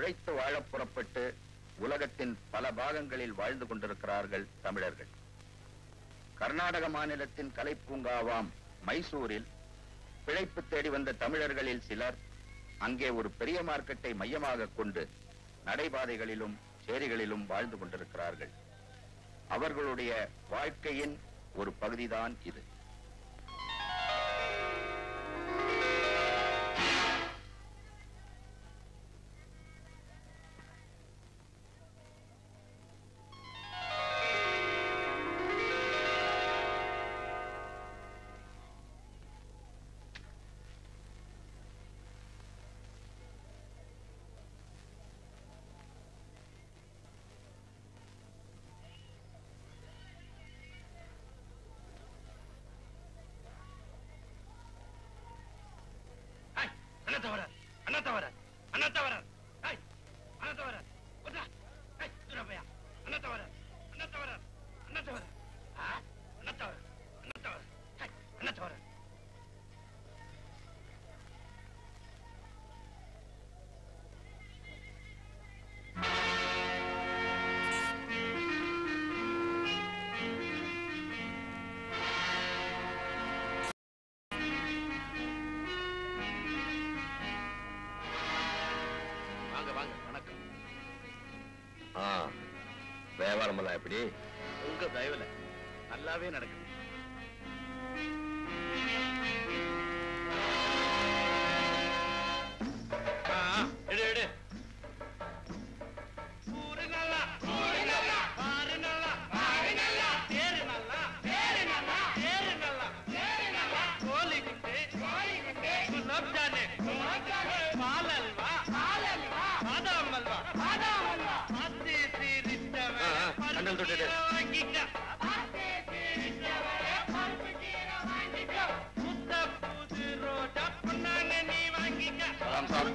உழைத்து வாழப் புறப்பட்டு உலகத்தின் பல பாகங்களில் வாழ்ந்து கொண்டிருக்கிறார்கள் தமிழர்கள் கர்நாடக மாநிலத்தின் கலைப்பூங்காவாம் மைசூரில் பிழைப்பு தேடி வந்த தமிழர்களில் சிலர் அங்கே ஒரு பெரிய மார்க்கெட்டை மையமாக கொண்டு நடைபாதைகளிலும் சேரிகளிலும் வாழ்ந்து கொண்டிருக்கிறார்கள் அவர்களுடைய வாழ்க்கையின் ஒரு பகுதிதான் இது அண்ணாத்த வர அண்ணாத்த வர அண்ணாத்த வர ஏய் அண்ணாத்த வர ஒட்டா ஏய் துரப்பையா அண்ணாத்த வர அண்ணாத்த வர அண்ணாத்த வர ஆ அண்ணாத்த வர அண்ணாத்த வர ஏய் அண்ணாத்த வர வாங்க வாங்க வணக்கம் ஆ வியாபாரம் எல்லாம் எப்படி உங்க தயவுல நல்லாவே நடக்குது ஆ ஆ, எடு எடு ஊரு நல்லா ஊரு நல்லா பாரு நல்லா பாரு நல்லா தேரு நல்லா தேரு நல்லா தேரு நல்லா தேரு நல்லா கோலி குண்டு கோலி குண்டு குலோப் ஜானு குலோப் ஜானு பால் அல்வா பால் அல்வா பாதாம் அல்வா பாதாம் அல்வா பாத்தி சீரிட்டவன் ஆ, ஆ, கண்ணல் தொட்டுடு. வாங்கிக்க பாத்தி சீரிட்டவன் பருப்பு கீரை வாங்கிக்க முத்த புது ரோட்டா பொன்னாங்க நீ வாங்கிக்க சலாம் சாப்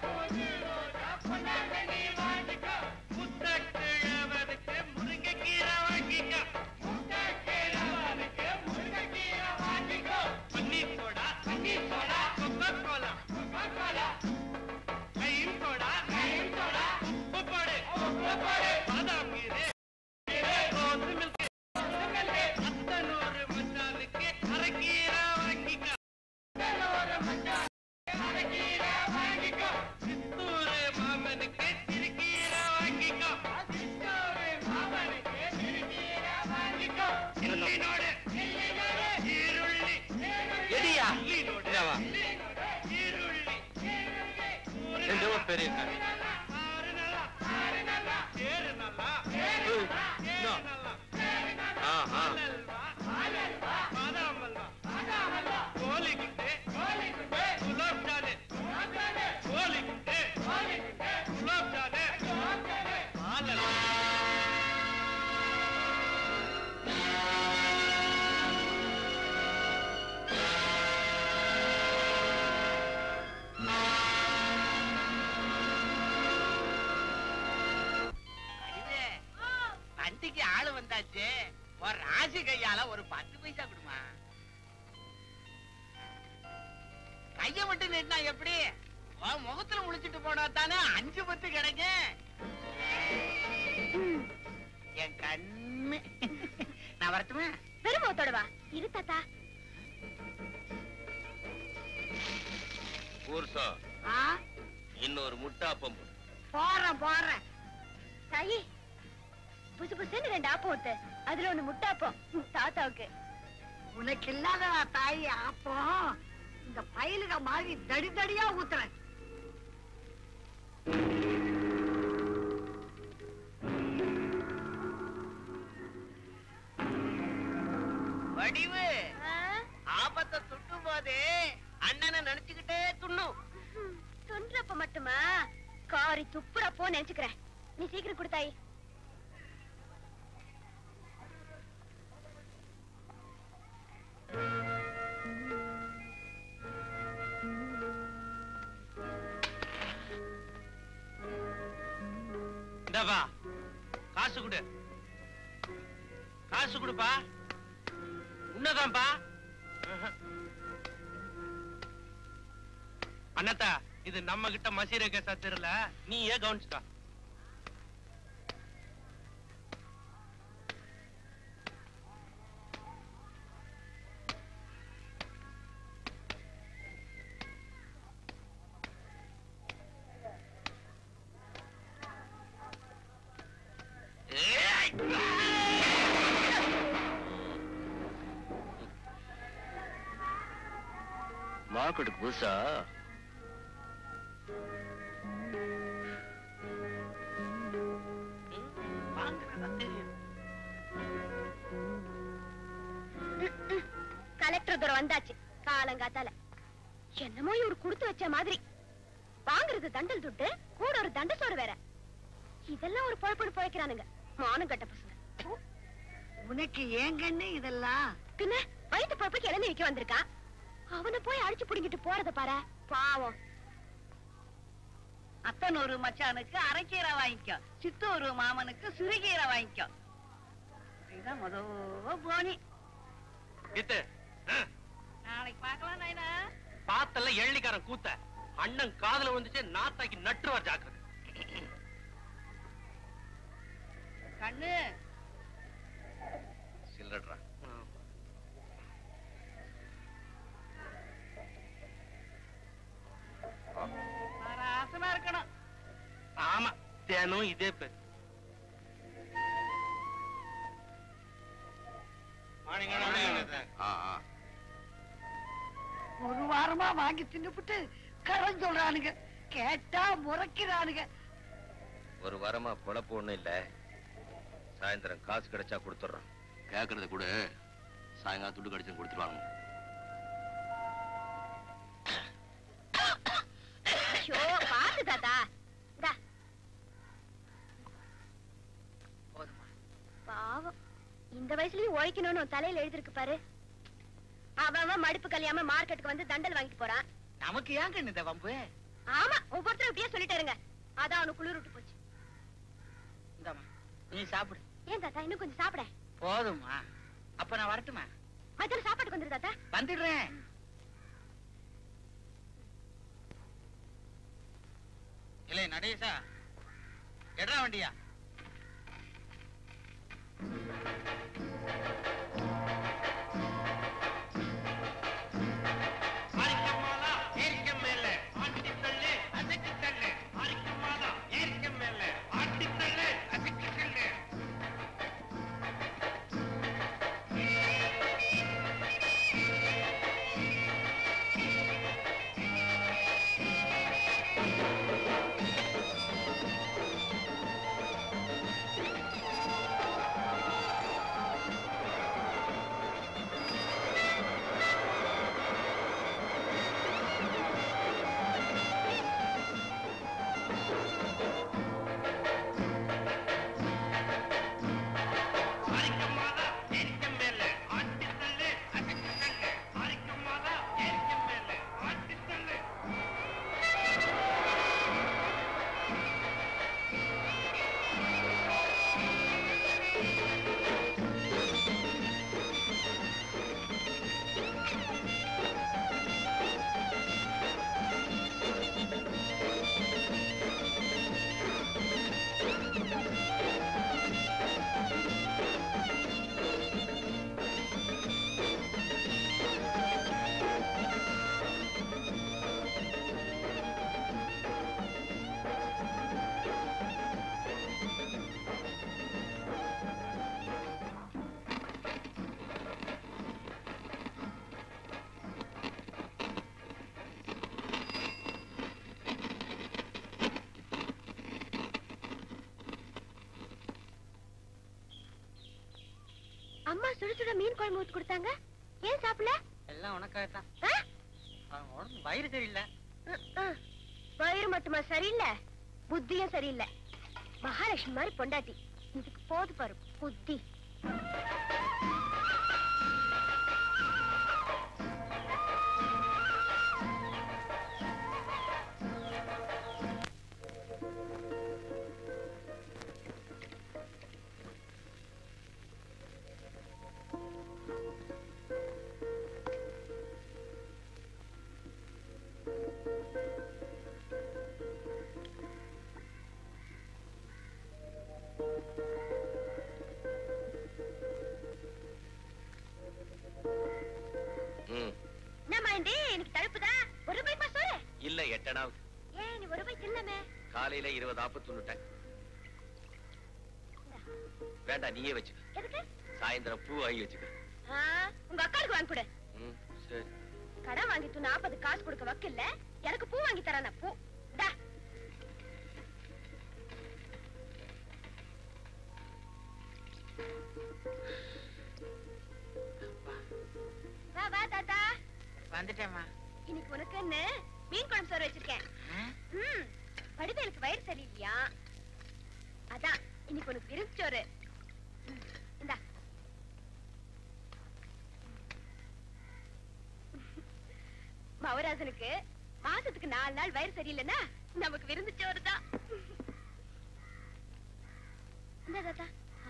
முத்தக்கிழவனுக்கு முருங்கைக்கீரை வாங்கிக்க முத்தக்கிழவனுக்கு முருங்கைக்கீரை வாங்கிக்கோ பன்னீர் சோடா பன்னீர் soda coca cola coca cola lime soda lime soda உப்பு போடு உப்பு போடு பாதாம் கீரை ரோஸ் மில்க் அத்தனூறு மச்சானுக்கு அரைக்கீரை வாங்கிக்க அத்தனூறு மச்சான் சித்தூரு மாமனுக்கு திருக்கீரை வாங்கிக்கோ சித்தூரு மாமனுக்கு திருக்கீரை வாங்கிக்கோ சில்லினோடு ஈருள்ளி எடியா? சில்லினோடு இந்தாவா. ஈருள்ளி ரெண்டு ரூபா பெரிய காரி. ஆறு நல்லா ஆறு நல்லா ஏழு நல்லா ஏய், ஏழு இந்தா. நல்லா ஆ, ஆ. பாலல்வா பாலல்வா பாதாம் அல்வா பாதாம் அல்வா கோலி குண்டு கோலி குண்டு குலோப் ஜானு குலோப் ஜானு கோலி குண்டு கோலி குண்டு குலோப் ஜானு குலோப் ஜானு பாலல்வா அடிவே, வண்டிக்கு ஆளு வந்தாச்சு ஒரு ராசி கையால ஒரு பத்து பைசா கொடுமா கைய மட்டும் நீட்டினா எப்படி உன் முகத்துல முழிச்சிட்டு போனா தானே அஞ்சு பத்து கிடைக்கும் என் கண்ணு நான் வரட்டுமா பெருமோத்தோட வா இரு தாத்தா ஊர்சா ஆ இன்னொரு முட்டாப்பம் போறேன் போறேன் தாயி புசு புசுன்னு ரெண்டு ஆப்பம் ஊத்து அதுல ஒண்ணு முட்டாப்பம் தாத்தாவுக்கு உனக்கு இல்லாதடா தாய் ஆப்பம் இந்த பயலுக மாதிரி தடி தடியா ஊத்துறேன் வடிவு ஆ? ஆபத்தை துட்டும் போதே அண்ணனை நினைச்சுக்கிட்டே துண்ணும் ம், துன்றப்ப மட்டுமா காரி துப்புறப்போ நினைச்சுக்கிறேன் நீ சீக்கிரம் கொடுத்தாயி இந்தாப்பா காசு கொடு காசு கொடுப்பா உன்னதான்ப்பா அண்ணாத்தா இது நம்ம கிட்ட மசீர கேசா தெரியல நீ ஏன் கவனிச்சுக்கா மார்க்கெட்டுக்கு புதுசா கலெக்டர் தூரம் வந்தாச்சு காலங்காத்தால என்னமோ இவரு கொடுத்து வச்ச மாதிரி வாங்குறது தண்டல் துட்டு கூட ஒரு தண்ட சோறு வேற இதெல்லாம் ஒரு பொழப்பு பொழைக்கிறானுங்க மானம் கட்ட பசங்க ப்பு. உனக்கு ஏன் கண்ணு இதெல்லாம் பின்ன வயிற்று பொழப்புக்கு இளநீ விற்க வந்திருக்கான் அவனை போய் அடிச்சு புடிங்கிட்டு போறத பாரு பாவம் அத்தனூரு மச்சானுக்கு அரைக்கீரை வாங்கிக்கோ சித்தூரு மாமனுக்கு சிறுகீரை வாங்கிக்கோ இதுதான் மொத போனி கித்து நாளைக்கு பார்க்கலாம் நாயனா பாத்தல எள்ளிக்காரன் கூத்த அண்ணன் காதுல வந்துச்சு நாத்தாக்கி நட்டுவார் ஜாக்கிரதை கண்ணு சில்லட்ரா ராசமா இருக்கணும் ஆமா தினம் இதே பேர் ஒரு வாரமா வாங்கி தின்னுபிட்டு கடன் சொல்றானுங்க கேட்டா முறைக்கிறானுங்க ஒரு வாரமா பொழப்பு ஒண்ணும் இல்ல சாயந்தரம் காசு கிடைச்சா கொடுத்துட்றோம் கேக்குறத கூட சாயங்காலம் துட்டு கடிச்சு கொடுத்துருவாங்க ஐயோ பாத்து தாத்தா இந்தா. பாவம் இந்த வயசுலயும் உழைக்கணும்னு உன் தலையில எழுதிருக்கு பாரு அவன் அவன் மடுப்பு கல்யாம மார்க்கெட்டுக்கு வந்து தண்டல் வாங்கிட்டு போறான் நமக்கு ஏன் கண்ணு இந்த வம்பு ஆமா ஒவ்வொருத்தரும் இப்படியே சொல்லிட்டாருங்க அதான் அவனுக்கு குளிர் விட்டு போச்சு இந்தாம்மா நீ சாப்பிடு ஏன் தாத்தா இன்னும் கொஞ்சம் சாப்பிட போதுமா அப்ப நான் வரட்டுமா மத்தியானம் சாப்பாட்டுக்கு வந்துரு தாத்தா வந்துடுறேன் இல்லை நடேசா எடா வண்டியா அரிக்கமாலா ஏரிக்க மேல ஆட்டி தள்ளு அசைக்கு தள்ளு அரிக்கமாலா ஏரிக்க மேல ஆட்டி தள்ளு அசைக்கு தள்ளு அரிக்கமாலா ஏரிக்க மேல ஆட்டி தள்ளு அசைக்கு தள்ளு அரிக்கமாலா ஏரிக்க மேல ஆட்டி தள்ளு அம்மா சுட சுட மீன் குழம்பு ஊத்தி கொடுத்தாங்க ஏன் சாப்பிடல எல்லாம் உனக்காக தான் ஆ? உடம்பு வயிறு சரியில்லை ம், ம். வயிறு மட்டுமா சரியில்லை புத்தியும் சரியில்லை மகாலட்சுமி மாதிரி பொண்டாட்டி இதுக்கு போது பாரு புத்தி எட்டனாவது ஏன் நீ ஒரு ரூபாய் தின்னமே காலையில இருபது ஆப்பு துண்ணுட்டேன் வேண்டாம் நீயே வச்சுக்க எதுக்கு சாயந்தரம் பூ வாங்கி வச்சுக்க ஆ, உங்க அக்காளுக்கு வாங்கி கொடு ம், சரி கடன் வாங்கிட்டு நாற்பது காசு கொடுக்க வக்கில்ல எனக்கு பூ வாங்கி தரான பூ டா வா வா தாத்தா வந்துட்டேம்மா இன்னைக்கு உனக்கு என்ன மீன் குழம்பு சோறு வச்சிருக்கேன் ம் வடிவேலுக்கு வயிறு சரியில்லையா அதான் இன்னைக்கு உனக்கு விருந்து சோறு ம், இந்தா மவராசனுக்கு மாசத்துக்கு நாலு நாள் வயிறு சரியில்லைன்னா நமக்கு விருந்து சோறு தான் இந்தா தாத்தா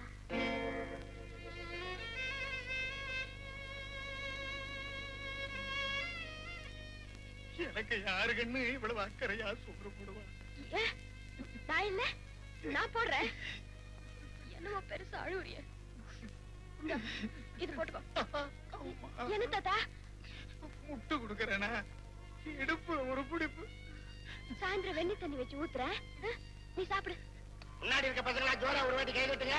எனக்கு யாருக்குன்னு இவ்வளவு அக்கறையா சோறு போடுவா ஏ, நான் இல்ல நான் போடுறேன் என்னமோ பெருசா அழுவுறிய இந்தா, இது போட்டுக்கோ என்ன தாத்தா முட்டு கொடுக்கறேனா இடுப்பு ஒரு பிடிப்பு சாயந்தரம் வெண்ணி தண்ணி வச்சு ஊத்துறேன் ஆ, நீ சாப்பிடு முன்னாடி இருக்க பசங்களா ஜோரா ஒரு வாட்டி கை கட்டுங்க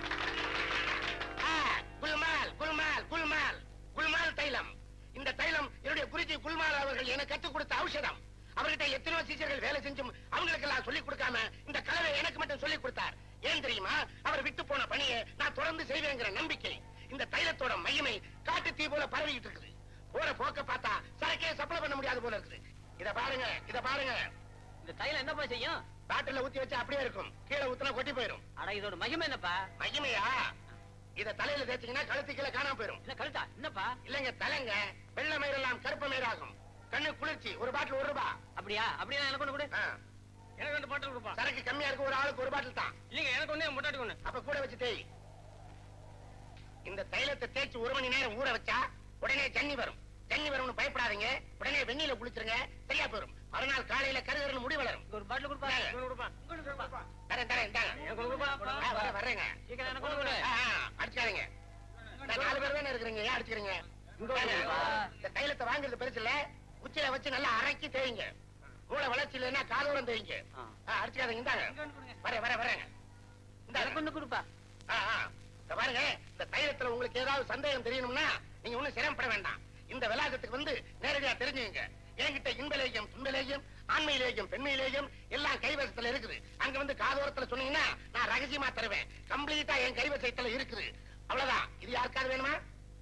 ஆ, குல்மால் குல்மால் குல்மால் குல்மால் தைலம் இந்த தைலம் என்னுடைய குருஜி குல்மால் அவர்கள் எனக்கு கத்துக் கொடுத்த ஔஷதம் அவர்கிட்ட எத்தனையோ சீசர்கள் வேலை செஞ்சும் அவங்களுக்கு எல்லாம் சொல்லிக் கொடுக்காம இந்த கலவை எனக்கு மட்டும் சொல்லிக் கொடுத்தார் ஏன் தெரியுமா அவர் விட்டு போன பணியை நான் தொடர்ந்து செய்வேங்கிற நம்பிக்கை இந்த தைலத்தோட மையமை காட்டு தீ போல பரவிட்டு இருக்குது போற போக்க பார்த்தா சரக்கே சப்ளை பண்ண முடியாது போல இருக்குது இத பாருங்க இத பாருங்க இந்த தைலம் என்னப்பா செய்யும் பாட்டில ஊத்தி வச்சா அப்படியே இருக்கும் கீழே ஊத்துனா கொட்டி போயிரும் அட இதோட மகிமை என்னப்பா மகிமையா இத தலையில தேய்ச்சீங்கன்னா கழுத்து கீழே காணாம போயிரும் என்ன கழுத்தா என்னப்பா இல்லங்க தலைங்க வெள்ளை மயிரெல்லாம் கருப்பு மயிராகும் கண்ணு குளிர்ச்சி ஒரு பாட்டில் ஒரு ரூபா அப்படியா அப்படியா எனக்கு ஒண்ணு கொடு ஆ. எனக்கு ரெண்டு பாட்டில் கொடுப்பா சரக்கு கம்மியா இருக்கு ஒரு ஆளுக்கு ஒரு பாட்டில் தான் இல்லைங்க எனக்கு ஒண்ணு முட்டாட்டி ஒண்ணு அப்ப கூட வச்சு தேய் இந்த தைலத்தை தேய்ச்சி ஒரு மணி நேரம் ஊற வச்சா உடனே ஜன்னி வரும் ஜன்னி வரும்னு பயப்படாதீங்க உடனே வெந்நீல குளிச்சிருங்க சரியா போயிரும் மறுநாள் காலையில கருகருன்னு முடி வளரும் இங்க ஒரு பாட்டில் கொடுப்பா இந்தாங்க. இங்க ஒண்ணு கொடுப்பா இங்க ஒண்ணு கொடுப்பா தரேன் தரேன் இந்தாங்க எனக்கு ஒண்ணு கொடுப்பா ஆ, வர வரேங்க சீக்கிரம் எனக்கு ஒண்ணு கொடு ஆ, ஆ, அடிச்சுக்காதீங்க இந்த நாலு பேர் தானே இருக்கிறீங்க ஏன் அடிச்சுக்கிறீங்க இந்த தைலத்தை வாங்குறது பெருசு இல்ல உச்சில வச்சு நல்லா அரைக்கி தேய்ங்க மூளை வளர்ச்சி இல்லைன்னா காதோரம் தேய்ங்க ஆ. ஆ, அடிச்சுக்காதீங்க இந்தாங்க வர வர வரேங்க எனக்கு இந்தாங்க ஒண்ணு கொடுப்பா ஆ, ஆ. இந்த பாருங்க இந்த தைலத்துல உங்களுக்கு ஏதாவது சந்தேகம் தெரியணும்னா நீங்க ஒண்ணும் சிரமப்பட வேண்டாம் இந்த விலாசத்துக்கு வந்து நேரடியா தெரிஞ்சுங்க என்கிட்ட இன்பலேயம் துன்பலேயம் ஆண்மையிலேயும் பெண்மையிலேயும் எல்லாம் கைவசத்துல இருக்குது அங்க வந்து காதோரத்துல சொன்னீங்கன்னா நான் ரகசியமா தருவேன் கம்ப்ளீட்டா என் கைவசத்துல இருக்குது அவ்வளவுதான் இது யாருக்காவது வேணுமா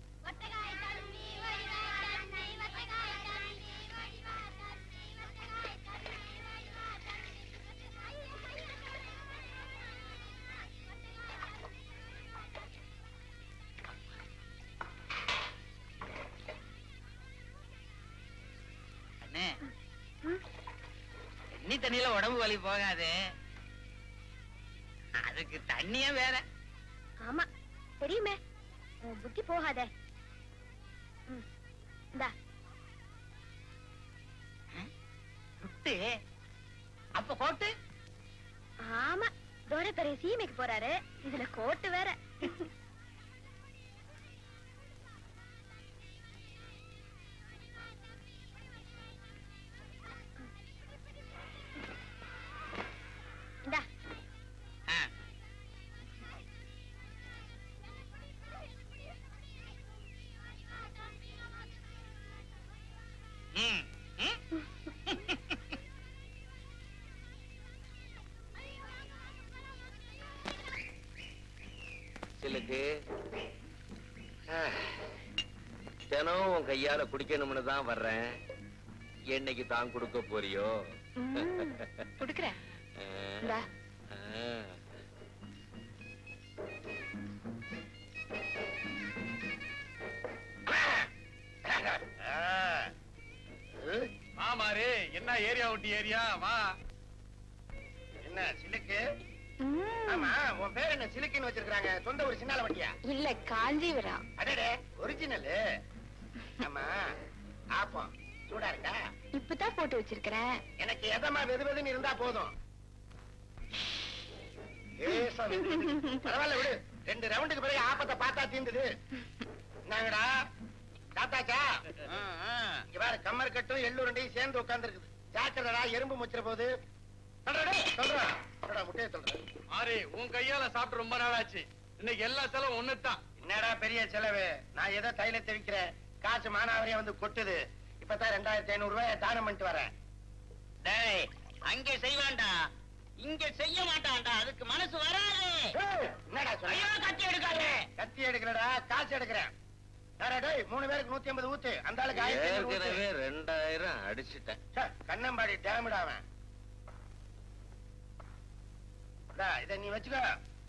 அண்ணே தண்ணி தண்ணியில உடம்பு வலி போகாது அதுக்கு தண்ணியே வேற ஆமா தெரியுமே உன் புத்தி போகாதே ம், இந்தா விட்டு அப்ப கோட்டு ஆமா தோர பெரிய சீமைக்கு போறாரு இதுல கோட்டு வேற இந்தா ஆ. ம், ம். சிலுக்கு ஆ, தினம் உன் கையால குடிக்கணும்னு தான் வர்றேன் என்னைக்கு தான் கொடுக்க போறியோ குடுக்குறேன் ஆ, இந்தா ஆ. மாமாரு என்ன ஏரியா ஒட்டி ஏரியா வா என்ன சிலுக்கு ஆமா உன் பேர் என்ன சிலுக்குன்னு வச்சிருக்காங்க சொந்த ஒரு சின்னால வட்டியா இல்ல காஞ்சிபுரம் அடடே ஒரிஜினல் ஆமா ஆப்பம் சூடா இருக்கா இப்பதான் போட்டு வச்சிருக்கிறேன் எனக்கு எதமா வெது வெதுன்னு இருந்தா போதும் லேசா வெது. பரவாயில்ல விடு ரெண்டு ரவுண்டுக்கு பிறகு ஆப்பத்தை பார்த்தா தீந்துது என்னங்கடா சாத்தாச்சா இங்க பாரு கம்மர் கட்டும் எள்ளு ரெண்டையும் சேர்ந்து உட்கார்ந்து இருக்குது ஜாக்கிரதா எறும்பு முச்சிர போகுது சொல்றா சொல்றா சொல்றா முட்டையை சொல்றேன் மாறி உன் கையால சாப்பிட்டு ரொம்ப நாள் ஆச்சு இன்னைக்கு எல்லா செலவும் ஒண்ணுதான் என்னடா பெரிய செலவு நான் ஏதோ தைலத்தை விக்கிறேன் காசு மானாவரியா வந்து கொட்டுது இப்பதான் ரெண்டாயிரத்தி ஐநூறு ரூபாய் தானம் பண்ணிட்டு வரேன் டேய் அங்க செய்வான்டா இங்க செய்ய மாட்டான்டா அதுக்கு மனசு வராது ஏய், என்னடா ஐயோ சொல்ற கத்தி எடுக்காத கத்தி எடுக்கலடா காசு எடுக்கிறேன் டேய், டேய் மூணு பேருக்கு நூத்தி ஐம்பது ஊத்து அந்த ஆளுக்கு ஆயிரத்தி ஐநூறு ஊத்து. ஏற்கனவே ரெண்டாயிரம் அடிச்சிட்டேன் ச்சே, கண்ணம்பாடி டேமிடா அவன் இந்தா, இத நீ வச்சுக்கோ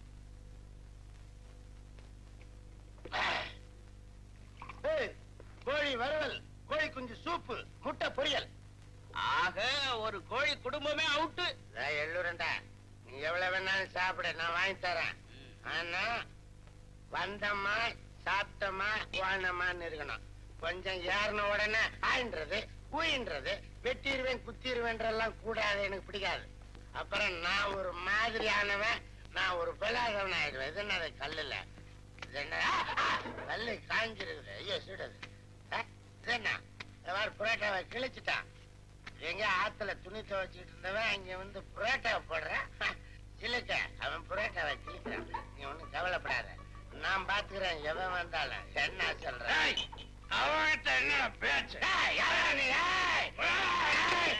ஏய், கோழி வறுவல் கோழி குஞ்சு சூப்பு முட்டை பொரியல் ஆக ஒரு கோழி குடும்பமே அவுட்டு டேய், எள்ளுரண்டா நீ எவ்வளவு வேணாலும் சாப்பிடு நான் வாங்கி தரேன் ஆனா வந்தம்மா சாப்பிட்டமா வாழ்னமான்னு இருக்கணும் கொஞ்சம் ஏறின உடனே ஆயின்றது ஊயின்றது வெட்டிடுவேன் குத்திடுவேன்றெல்லாம் கூடாது எனக்கு பிடிக்காது அப்புறம் நான் ஒரு மாதிரியானவன் நான் ஒரு பெலாதவன் ஆயிடுவேன் இது என்னது கல்லுல இது என்ன ஆ, ஆ, கல்லு காஞ்சிருக்குது ஐயோ சுடுது ஆ, இது என்ன இந்த மாதிரி புரோட்டாவை கிழிச்சிட்டான் எங்க ஆத்துல துணி துவைச்சிட்டு இருந்தவன் இங்க வந்து புரோட்டாவை போடுறான் சிலுக்க அவன் புரோட்டாவை கிழிக்கிறான் நீ ஒண்ணும் கவலைப்படாத நான் பாத்துக்கிறேன் எவன் வந்தாலும் என்ன சொல்றேன் அவன்கிட்ட என்ன பேச்சு ஏய், யாரா நீ? ஏய்! ஏய்!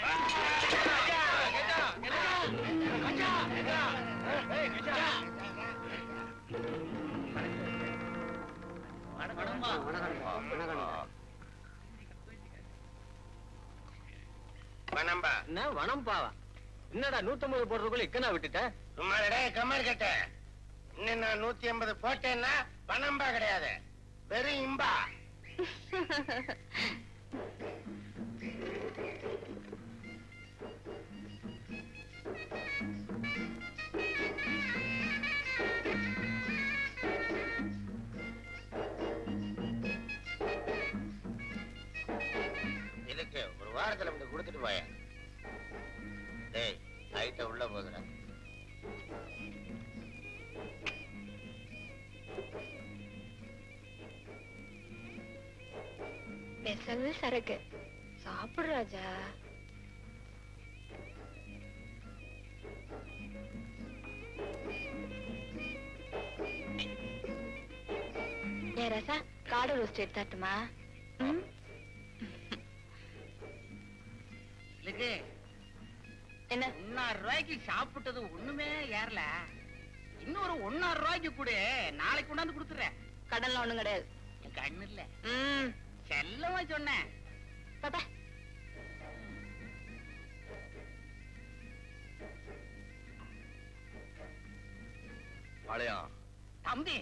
வணம்பா என்ன வனம் பாவா என்னடா நூத்தம்பது போடுறதுக்குள்ள இக்கனா விட்டுட்ட சும்மாடே கம்மர் கட்ட இன்னும் நான் நூத்தி ஐம்பது போட்டேன்னா பணம்பா கிடையாது வெறும் இம்பா இதுக்கு ஒரு வாரத்துல இப்படி கொடுத்துட்டு போய டேய் லைட்ட உள்ள போகுதுடா ஸ்பெஷல் சரக்கு சாப்பிடு ராஜா ஏ ரசா காடு ரோஸ்ட் எடுத்தாட்டுமா ம் இதுக்கு என்ன ஒன்னாறு ரூபாய்க்கு சாப்பிட்டது ஒண்ணுமே ஏறல இன்னொரு ஒன்னாறு ரூபாய்க்கு கூட நாளைக்கு கொண்டாந்து கொடுத்துறேன் கடன்ல ஒண்ணும் கிடையாது என் கண்ணு இல்ல ம் செல்லமா சொன்னேன் பாப்பா பாளையம் தம்பி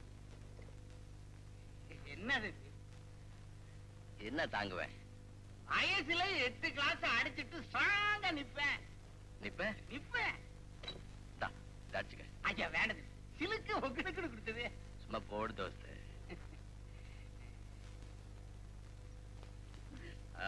என்னது இது? என்ன தாங்குவேன் வயசுல எட்டு கிளாஸ் அடிச்சிட்டு ஸ்ட்ராங்கா நிப்பேன் நிப்ப நிப்பேன் தா தாச்சுக்க ஐயா வேண்டது சிலுக்கு ஒக்குனுக்கு கொடுத்தது சும்மா போடு தோஸ்து ஆ.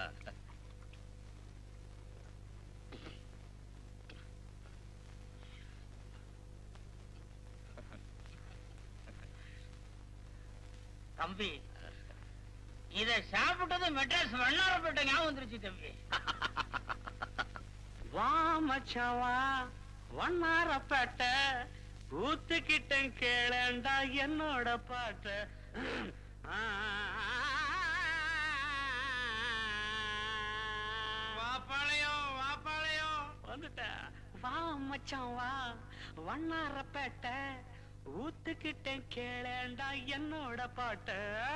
தம்பி இத சாப்பிட்டது மெட்ராஸ் வண்ணாரப்பேட்டை ஞாபகம் வந்துருச்சு தம்பி வா மச்சான் வா வண்ணாரப்பேட்டை ஊத்துக்கிட்டேன் கேளண்டா என்னோட பாட்ட வாப்பாளையம் வாப்பாளையம் வந்துட்டேன் வா மச்சான் வா வண்ணாரப்பேட்டை ஊத்துக்கிட்டேன் கேளேண்டா என்னோட பாட்ட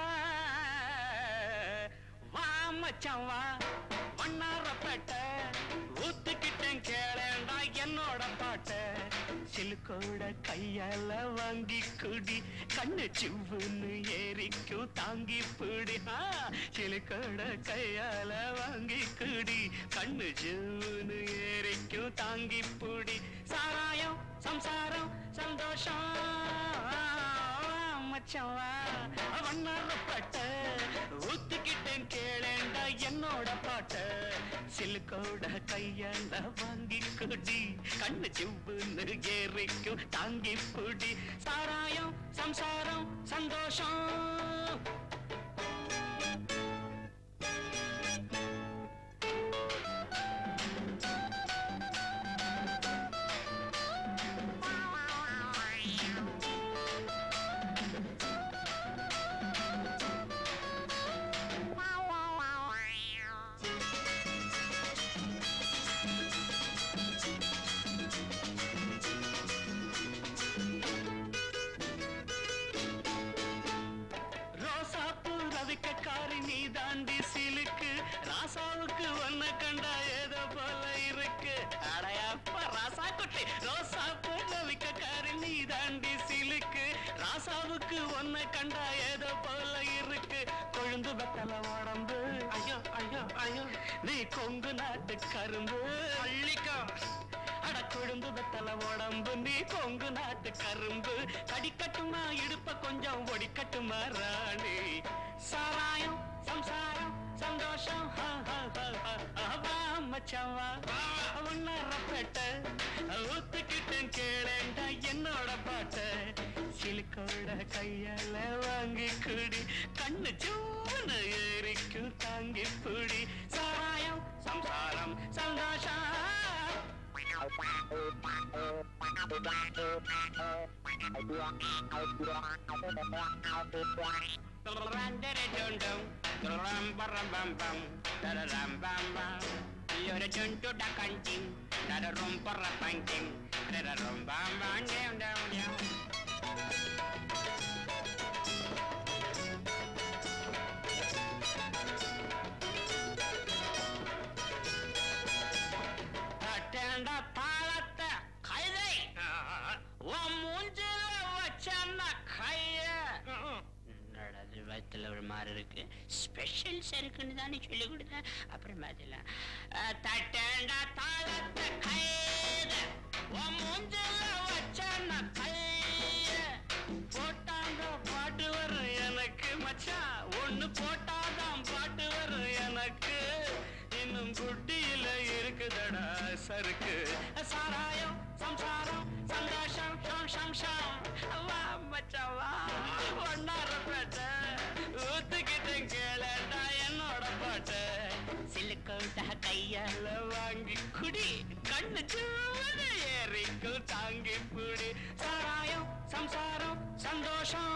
வா மச்சான் வா வண்ணாரப்பேட்டை ஊத்துக்கிட்டேன் கேளேண்டா என்னோட பாட்ட சிலுக்கோட கையால வாங்கி குடி கண்ணு சிவ்வுன்னு ஏறிக்கும் தாங்கி பிடி ஆ, சிலுக்கோட கையால வாங்கி குடி கண்ணு சிவ்வுன்னு ஏறிக்கும் தாங்கி பிடி சாராயம் சம்சாரம் சந்தோஷம் மச்சான் வா வண்ணாரப்பட்ட ஊத்துக்கிட்டேன் கேளேண்டா என்னோட பாட்ட சிலுக்கோட கையால வாங்கி குடி கண்ணு சிவ்வுன்னு ஏறிக்கும் தாங்கி புடி சாராயம் சம்சாரம் சந்தோஷம் நீ தாண்டி சிலுக்கு ராசாவுக்கு ஒன்ன கண்டா ஏதோ போல இருக்கு அடையப்பா ராசா குட்டி ரோசா விக்கக்காரி நீ தாண்டி சிலுக்கு ராசாவுக்கு ஒன்ன கண்டா ஏதோ போல இருக்கு கொழுந்து பத்தல உடம்பு ஐயோ ஐயோ ஐயோ நீ கொங்கு நாட்டு கரும்பு அள்ளிக்கோ அட கொழுந்து பத்தல உடம்பு நீ கொங்கு நாட்டு கரும்பு கடிக்கட்டுமா இடுப்ப கொஞ்சம் ஒடிக்கட்டுமா ராணி சாராயம் சம்சாரம் சந்தோஷம் ஹா, ஹா, ஹா, ஹா. ஆ, வா மச்சான் வா உன்னரப்பேட்ட ஊத்துக்கிட்டேன் கேளேண்டா என்னோட பாட்ட சிலுக்கோட கையால வாங்கி குடி கண்ணு சூன ஏறிக்கும் தாங்கி புடி சாராயம் சம்சாரம் சந்தோஷம் அட்டேண்டா தாளத்தை கைதை உன் மூஞ்சில வச்சன்னா கைய நடது வயிற்றுல ஒரு மாதிரி இருக்கு ஸ்பெஷல் சருக்குன்னு தானே சொல்லி கொடுத்தேன் அப்புறம் பார்த்துலாம் தட்டேண்டா தாளத்தை கைத உன் மூஞ்சில வச்சன்னா கைய போட்டாங்க பாட்டு வரும் எனக்கு மச்சான் ஒண்ணு போட்டாதான் பாட்டு வரும் எனக்கு இன்னும் குட்டியில இருக்குதடா சருக்கு சாராயம் சம்சாரம் சந்தோஷம் ஷம் ஷம் ஷம் வா மச்சான் வா ஒன்னார பேட்ட ஊத்துக்கிட்டேன் கேளடா என்னோட பாட்ட சிலுக்கோட்ட கையால வாங்கி குடி கண்ணு சூடு ஏறிக்கும் தாங்கி புடி சாராயம் சம்சாரம் சந்தோஷம்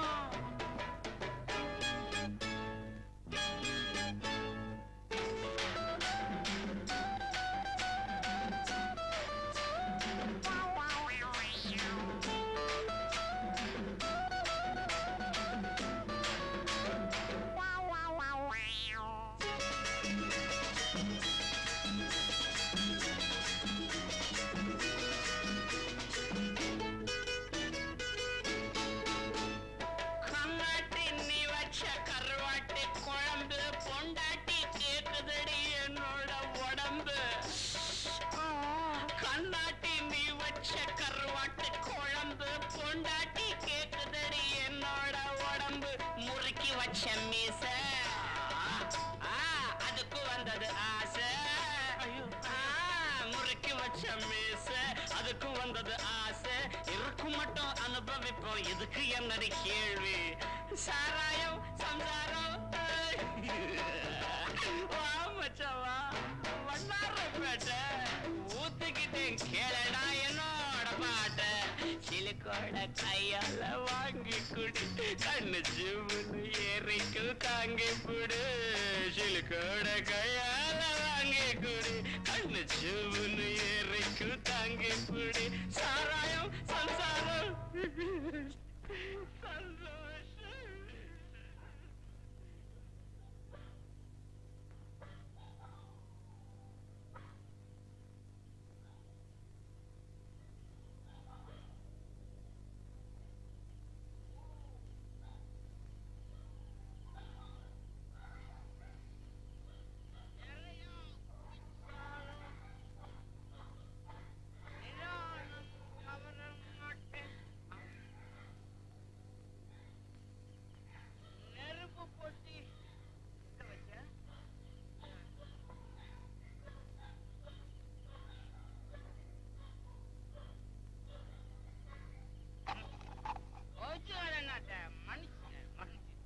கண்ணாட்டி நீ வச்ச கருவாட்டி குழம்பு பொண்டாட்டி கேக்குதடி என்னோட உடம்பு ஆ, கண்ணாட்டி நீ வச்ச கருவாட்டு குழம்பு பொண்டாட்டி கேக்குதடி என்னோட உடம்பு முறுக்கி வச்ச மீச ஆ, அதுக்கு வந்தது ஆசை ஆ, முறுக்கி வச்ச மீச அதுக்கும் வந்தது ஆசை இருக்கும் மட்டும் அனுபவிப்போம் இதுக்கு என்னடி கேள்வி சாராயம் சம்சாரம் வா மச்சான் வா வண்ணாரப்பேட்டை ஊத்துக்கிட்டேன் கேளடா என்னோட பாட்ட சிலுக்கோட கையால வாங்கி குடி கண்ணு ஜிம்னு ஏறிக்கு தாங்கி புடு சிலுக்கோட கையால வாங்கி குடி கண்ணு ஜிம்னு ஏறிக்கு தாங்கி புடி சாராயம் சம்சாரம் சந்தோஷம் நெருப்பு பொட்டி வச்ச ஓச்சு என்னட்ட மனுஷன் மனுஷன்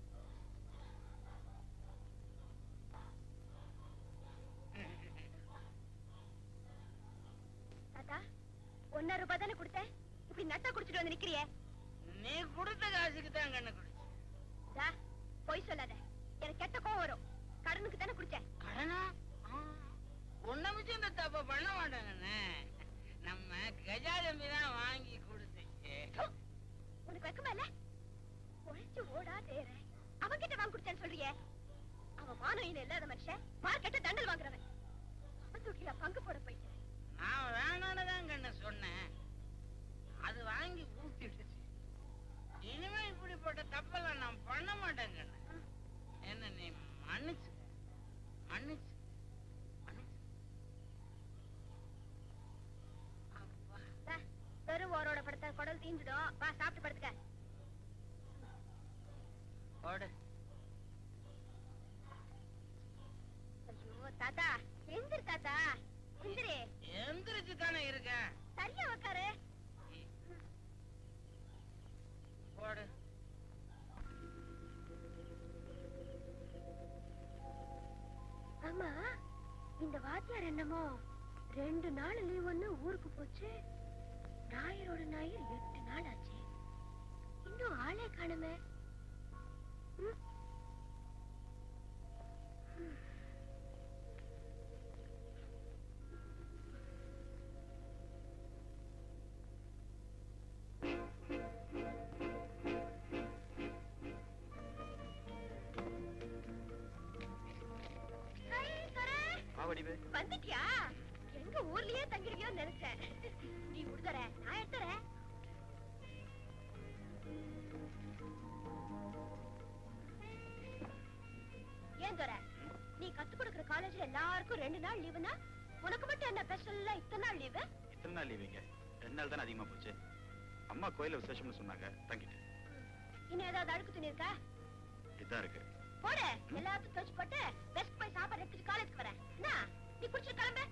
தாத்தா ஒன்னா ரூபாய் தானே கொடுத்தேன் இப்படி நட்டா குடிச்சிட்டு வந்து நிக்கிறியே நீ கொடுத்த காசுக்கு தான் கண்ணு குடி டா, பொய் சொல்லாத எனக்கு கெட்ட கோவம் வரும் கடனுக்கு தானே குடிச்சேன் கடனா உன்னை மிச்சம் இந்த தப்ப பண்ண மாட்டாங்கண்ணே நம்ம கஜாதம்பி தான் வாங்கி கொடுத்துச்சு உனக்கு வெக்கமா இல்ல உழைச்சு ஓடா தேற அவன்கிட்ட வாங்கி குடிச்சேன்னு சொல்றியே கையில இல்லாத மனுஷன் மார்க்கெட்ட தண்டல் வாங்குறவன் தூக்கில பங்கு போட போயிட்டேன் நான் வேணான்னு தான் கண்ணு சொன்னேன் அது வாங்கி ஊத்திடுச்சு இனிமே இப்படிப்பட்ட தப்பெல்லாம் நான் பண்ண மாட்டேன் கண்ணு என்ன நீ மன்னிச்சு மன்னிச்சு மன்னிச்சு அப்பா தா, தெரு ஓரோட படுத்த குடல் தீஞ்சிடும் வா சாப்பிட்டு படுத்துக்க போடு ஐயோ தாத்தா எந்திரு தாத்தா எந்திரி எந்திரிச்சு தானே இருக்கேன் சரியா உக்காரு போடு ஆமா இந்த வாத்தியார் என்னமோ ரெண்டு நாள் லீவ் ஒண்ணு ஊருக்கு போச்சு ஞாயிறோட ஞாயிறு எட்டு நாள் ஆச்சு இன்னும் ஆளே காணுமே ம்? ம். ஹை, துரை. வந்துட்டியா எங்க ஊர்லயே தங்கிருக்கியோன்னு நினைச்சேன் நீ உடுதர நான் எடுத்துறேன் ஏன் துரை நீ கத்து கொடுக்கிற காலேஜ்ல எல்லாருக்கும் ரெண்டு நாள் லீவுனா உனக்கு மட்டும் என்ன ஸ்பெஷல்ல இத்தனை நாள் லீவு எத்தனை நாள் லீவுங்க ரெண்டு நாள் தானே அதிகமா போச்சு அம்மா கோயில விசேஷம்னு சொன்னாங்க தங்கிட்டேன் இன்னும் ஏதாவது அழுக்கு துணி இருக்கா இதான் இருக்கு போடு எல்லாத்தையும் துவச்சு போட்டு பெஸ்ட் போய் சாப்பாடு எடுத்துட்டு காலேஜ்க்கு வரேன் என்ன நீ குடிச்சு கிளம்பு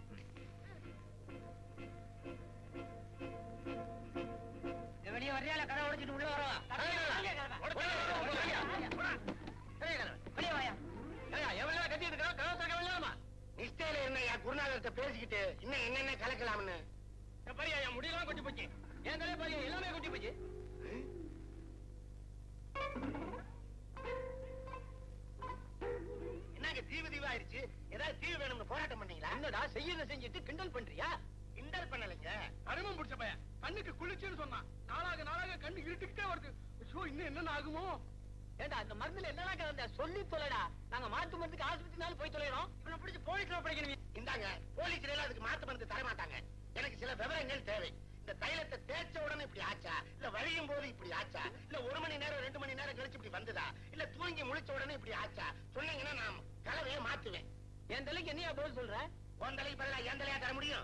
வெளியே வரையால கடை உடைச்சிட்டு உள்ள வரவா வெளியே வாயா நிஷ்டையில என்ன குருநாதர்கிட்ட பேசிக்கிட்டு இன்னும் என்னென்ன கலக்கலாம்னு முடியலாம் கொட்டி போச்சு என் தலையை பாருங்க எல்லாமே கொட்டி போச்சு என்னங்க தீவு தீவு ஆயிடுச்சு ஏதாவது தீவு வேணும்னு போராட்டம் பண்ணீங்களா என்னடா செய்யறத செஞ்சுட்டு கிண்டல் பண்றியா கிண்டல் பண்ணலைங்க கருமம் பிடிச்ச பையன் கண்ணுக்கு குளிச்சுன்னு சொன்னான் நாளாக நாளாக கண்ணு இருட்டுக்கிட்டே வருது ஐயோ இன்னும் என்னென்ன ஆகுமோ ஏண்டா அந்த மருந்துல என்னடா கலந்த சொல்லி தொலைடா நாங்க மாத்து மருந்துக்கு ஆஸ்பத்திரினாலும் போய் தொலைறோம் இவனை பிடிச்சு போலீஸ்ல படிக்கணும் இந்தாங்க போலீஸ்ல எல்லாம் அதுக்கு மாத்து மருந்து தர மாட்டாங்க எனக்கு சில விவரங்கள் தேவை இந்த தைலத்தை தேய்ச்ச உடனே இப்படி ஆச்சா இல்ல வழியும் போது இப்படி ஆச்சா இல்ல ஒரு மணி நேரம் ரெண்டு மணி நேரம் கழிச்சு இப்படி வந்ததா இல்ல தூங்கி முழிச்ச உடனே இப்படி ஆச்சா சொன்னீங்கன்னா நான் கலவையை மாத்துவேன் என் தலைக்கு என்னையா பதில் சொல்ற உன் தலைக்கு பதிலா என் தலையா தர முடியும்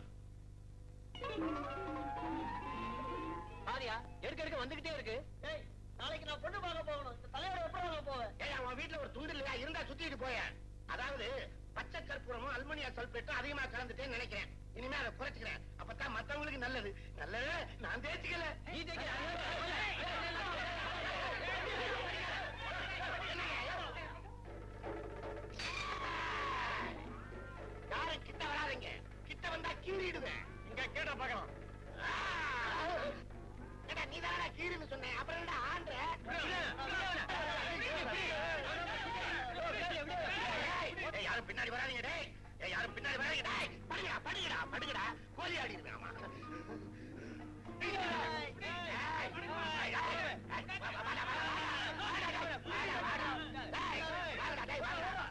பாரியா எடுக்க எடுக்க வந்துகிட்டே இருக்கு ஏய் நாளைக்கு நான் பொண்ணு பார்க்க போகணும் இந்த தலையோட எப்படி வாங்க போவேன் ஏய் உன் வீட்டுல ஒரு துண்டு இல்லையா இருந்தா சுத்திட்டு போய அதாவது பச்சை கற்பூரமும் அலுமினியா சல்பேட்டும் அதிகமா கலந்துட்டேன்னு நினைக்கிறேன் இனிமே அதை குறைச்சுக்கிறேன் அப்பதான் மத்தவங்களுக்கு நல்லது நல்லது நான் தேய்ச்சிக்கல நீ யாரும் கிட்ட வராதீங்க கிட்ட வந்தா கீறிடுவேன் இங்க கேட்ட பார்க்கலாம் ஏடா நீ தானடா கீறுன்னு சொன்னேன் அப்புறம் என்னடா ஆண்ட ஏய், யாரும் பின்னாடி வராதீங்க டேய் ஏய், யாரும் பின்னாடி வராதீங்க டேய் படுங்கடா படுங்கடா படுங்கடா கோலி ஆடிடுவேன் ஆமா ஏய், ஏய், ஏய், வா, வா, வாடா, வாடா, வாடா, வாடா, வாடா, டேய், வாடா, டேய், வாடா.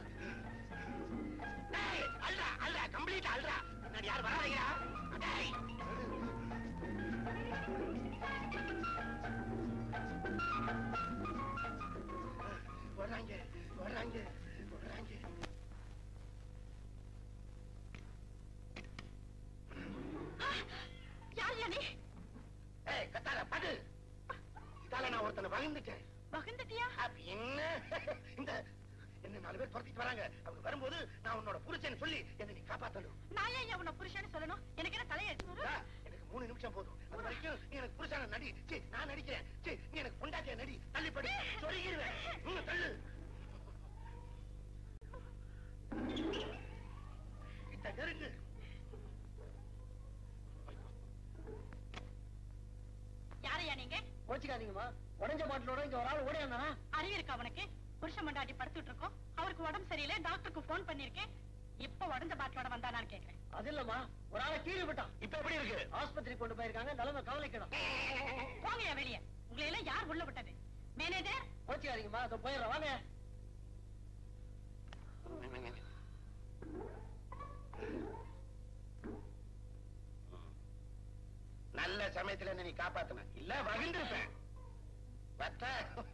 டேய், அல்றா, அல்றா, complete ஆ அல்றா. பின்னாடி யாரும் வராதீங்கடா. டேய். வர்றாங்க, வர்றாங்க, வர்றாங்க. யார் யா நீ ஏய், கத்தாத, படு. இதால நான் ஒருத்தனை வளர்ந்துட்டேன் மகந்துட்டியா அப்ப என்ன இந்த என்ன நாலு பேர் துரத்திட்டு வராங்க அவங்க வரும்போது நான் உன்னோட புருஷன் சொல்லி என்ன நீ காப்பாத்தணும் நான் ஏன் உன்னை புருஷன்னு சொல்லணும் எனக்கு என்ன தலையெடுத்து ஆ, எனக்கு மூணு நிமிஷம் போதும் அது வரைக்கும் நீ எனக்கு புருஷன நடி சீ, நான் நடிக்கிறேன் சீ, நீ எனக்கு பொண்டாட்டிய நடி தள்ளிப்படி சொல்லிடுவேன் ம், தள்ளு கிட்ட நெருங்கு யாரையா நீங்க கோச்சிக்காதீங்கம்மா உடஞ்ச பாட்டிலோட இங்க ஒரு ஆள் ஓடி வந்தானா அறிவு இருக்கா அவனுக்கு புருஷன் மண்டாட்டி படுத்துட்டு இருக்கோம் அவருக்கு உடம்பு சரியில்லை டாக்டருக்கு போன் பண்ணிருக்கேன் இப்ப உடஞ்ச பாட்டிலோட வந்தானான்னு கேக்குறேன் அது இல்லம்மா ஒரு ஆளை கீழே விட்டான் இப்ப எப்படி இருக்கு ஆஸ்பத்திரி கொண்டு போயிருக்காங்க நிலைமை கவலைக்கிடும் போங்கயா வெளியே உங்களை எல்லாம் யார் உள்ள விட்டது மேனேஜர் கோச்சிக்காதீங்கம்மா அதை போயிடுறேன் வாங்க சமயத்துல என்ன நீ காப்பாத்தன இல்ல வகிந்திருப்பேன் பத்த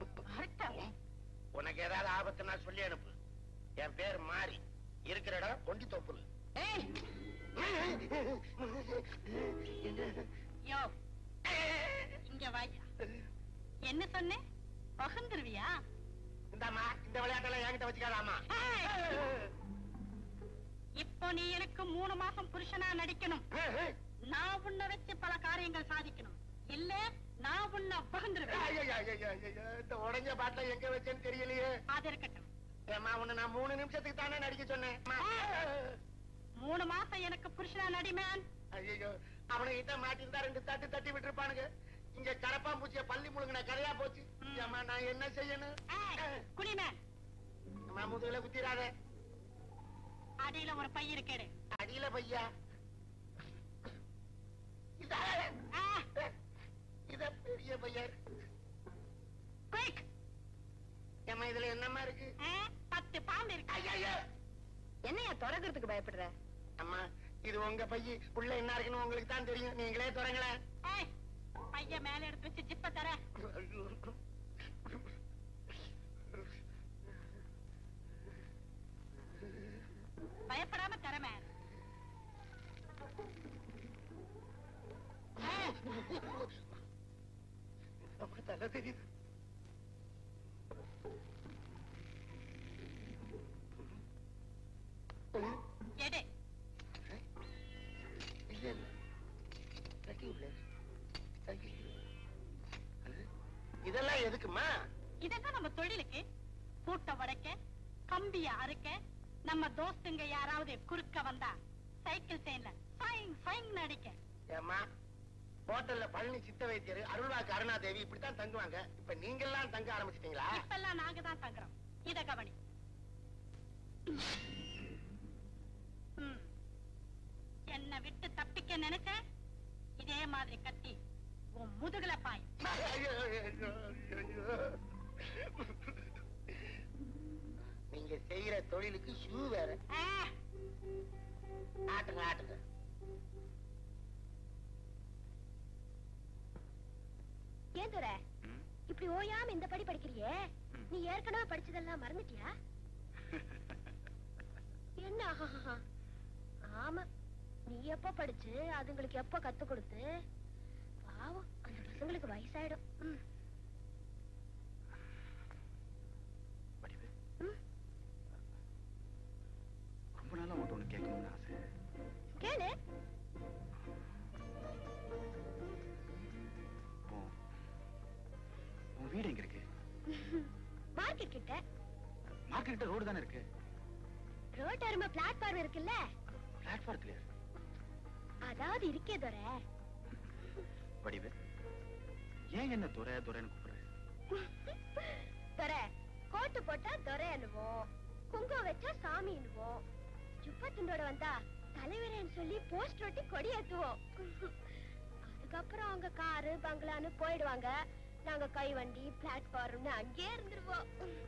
உனக்கு ஏதாவது ஆபத்துனா சொல்லி அனுப்பு என் பேர் மாறி இருக்கிற இடம் கொண்டி தோப்புல ஏய் யோ இங்க வாயா என்ன சொன்னேன் பகந்துருவியா இந்தாமா இந்த விளையாட்டெல்லாம் என்கிட்ட வச்சுக்காதாமா இப்போ நீ எனக்கு மூணு மாசம் புருஷனா நடிக்கணும் நான் உன்னை வச்சு பல காரியங்கள் சாதிக்கணும் இல்ல நான் உன்னை பகந்துருவேன் ஐயோ, ஐயோ, ஐயோ, ஐயோ, இந்த உடைஞ்ச பாட்டை எங்க வச்சேன்னு தெரியலையே அது இருக்கட்டும் ஏமா உன்னை நான் மூணு நிமிஷத்துக்கு தானே நடிக்க சொன்னேன் மூணு மாசம் எனக்கு புருஷனா நடிமேன் ஐயோ அவனுகிட்ட மாட்டிருந்தா ரெண்டு தட்டு தட்டி விட்டுருப்பானுங்க இங்க கரப்பாம்பூச்சிய பள்ளி முழுங்கின கரையா போச்சு ஏம்மா நான் என்ன செய்யணும் குடிமேன் அம்மா முதுகுல குத்திராத அடியில ஒரு பை இருக்கேடு அடியில பையா இதா இத பெரிய பையன் குயிக் ஏம்மா இதுல என்னம்மா இருக்கு பத்து பாம்பு இருக்கு ஐயோ என்னையா தொடக்கிறதுக்கு பயப்படுற அம்மா இது உங்க பைய உள்ள என்ன இருக்குன்னு உங்களுக்கு தான் தெரியும் நீங்களே தொடங்களேன் ஏய், பைய மேல எடுத்து வச்சு ஜிப்ப தர பயப்படாம தரமே அம்மா தலை தெரியுது எடு இல்ல இல்ல தட்டி விடல. தட்டி விடல. இதெல்லாம் எதுக்குமா இதெல்லாம் நம்ம தொழிலுக்கு பூட்ட உடைக்க கம்பிய அறுக்க நம்ம தோஸ்துங்க யாராவது குறுக்க வந்தா சைக்கிள் செயின்ல ஃபைன் ஃபைன் அடிக்க ஏம்மா ஹோட்டல்ல பழனி சித்த வைத்தியர் அருள்வாக்கு அருணாதேவி இப்படித்தான் தங்குவாங்க இப்ப நீங்க எல்லாம் தங்க ஆரம்பிச்சிட்டீங்களா இப்பெல்லாம் நாங்க தான் தங்குறோம் இத கவனி ம். என்னை விட்டு தப்பிக்க நினைச்ச இதே மாதிரி கத்தி உன் முதுகுல பாய் ஐயோ, ஐயோ, ஐயோ. நீங்க செய்யற தொழிலுக்கு ஷூ வேற ஆட்டுங்க ஆட்டுங்க ஏன் துரை ம். இப்படி ஓயாம இந்த படி படிக்கிறியே நீ ஏற்கனவே படிச்சதெல்லாம் மறந்துட்டியா என்ன ஆஹாஹாஹா. ஆமா நீ எப்ப படிச்சு அதுங்களுக்கு எப்ப கத்து கொடுத்து பாவம் அந்த பசங்களுக்கு வயசாயிடும் ம். வடிவு ம். ரொம்ப நாளா உன்கிட்ட ஒண்ணு கேட்கணும்னு ஆசை கேளு உன் உன் வீடு எங்க இருக்கு மார்க்கெட் கிட்ட மார்க்கெட் ரோடு தானே இருக்கு ரோட் அருமை பிளாட்ஃபார்ம் இருக்குல்ல பிளாட்ஃபாரத்துல அதாவது இருக்கே துரை வடிவு ஏன் என்ன துறை துறைன்னு கூப்பிடுற துரை கோட்டு போட்டா துரை என்னுவோம் குங்குமம் வச்சா சாமி என்னுவோம் சுப்பா துண்டோட வந்தா தலைவரேன்னு சொல்லி போஸ்ட் ஒட்டி கொடி ஏத்துவோம் அதுக்கப்புறம் அவங்க காரு பங்களான்னு போயிடுவாங்க நாங்க கை வண்டி பிளாட்ஃபார்ம்னு அங்கேயே இருந்துருவோம்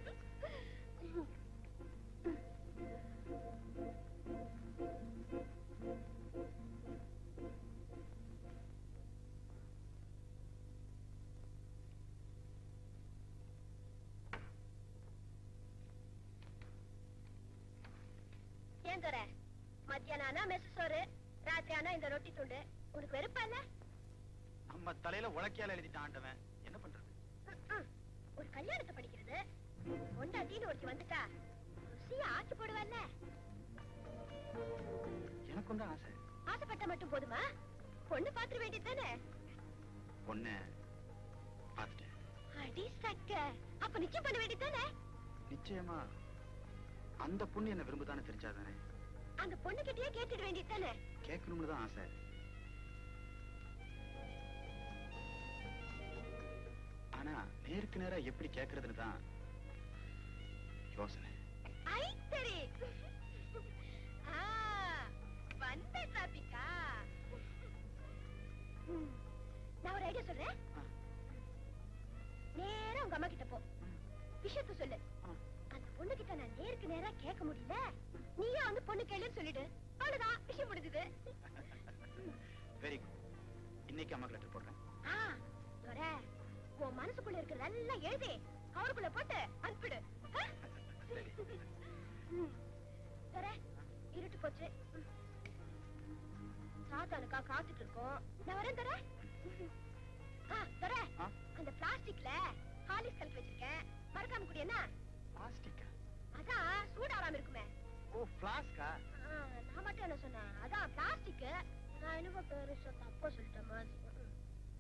ஏன் துரை மத்தியானம் ஆனா மெஸ் சோறு ராத்திரி ஆனா இந்த ரொட்டி துண்டு உனக்கு வெறுப்பா இல்ல நம்ம தலையில உலக்கையால எழுதிட்டான் ஆண்டவன் என்ன பண்றது ம்ம். ஒரு கல்யாணத்தை படிக்கிறது பொண்டாட்டின்னு ஒருத்தி வந்துட்டா ருசியா ஆக்கி போடுவல்ல எனக்கும் தான் ஆசை ஆசைப்பட்டா மட்டும் போதுமா பொண்ணு பாத்துற வேண்டியதுதானே பொண்ணு பார்த்துட்டேன் அடி சக்க அப்ப நிச்சயம் பண்ண வேண்டியதுதானே நிச்சயமா அந்த பொண்ணு என்ன விரும்புதானே தெரிஞ்சாதானே அந்த பொண்ணு கிட்டயே கேட்டுட வேண்டியதுதானே கேட்கணும்னு தான் ஆசை ஆனா நேருக்கு நேரா எப்படி கேட்கறதுன்னு தான் யோசனை ஐ சரி ஆ, வந்த டிராபிக்கா ம், நான் ஒரு ஐடியா சொல்றேன் ஆ. நேரா உங்க அம்மா கிட்ட போ விஷயத்த சொல்லு ஆ. அந்த பொண்ணு கிட்ட நான் நேருக்கு நேரா கேட்க முடியல நீயும் அந்த பொண்ணு கேளுன்னு சொல்லிடு அவ்வளவுதான் விஷயம் முடிஞ்சது வெரி குட் இன்னைக்கு அம்மாக்கு லெட்டர் போடுறேன் ஆ, துரை, உன் மனசுக்குள்ள இருக்கிறதெல்லாம் எழுதி கவருக்குள்ள போட்டு அனுப்பிடு ஆ? ம். துரை, இருட்டு போச்சு ம். சாத்தானுக்கா காத்துட்டு இருக்கோம் நான் வரேன் துரை ஆ, துரை, ஆ? அந்த பிளாஸ்டிக்ல ஹாலிஸ் கலப்பி வச்சிருக்கேன் மறக்காம குடி என்ன பிளாஸ்டிக்கா அதான் சூடாராம இருக்குமே ஓ பிளாஸ்கா ஆ, நான் மட்டும் என்ன சொன்னேன் அதான் பிளாஸ்டிக் நான் என்னமோ பெருசா தப்பா சொல்லிட்டேன் மாதிரி ம்.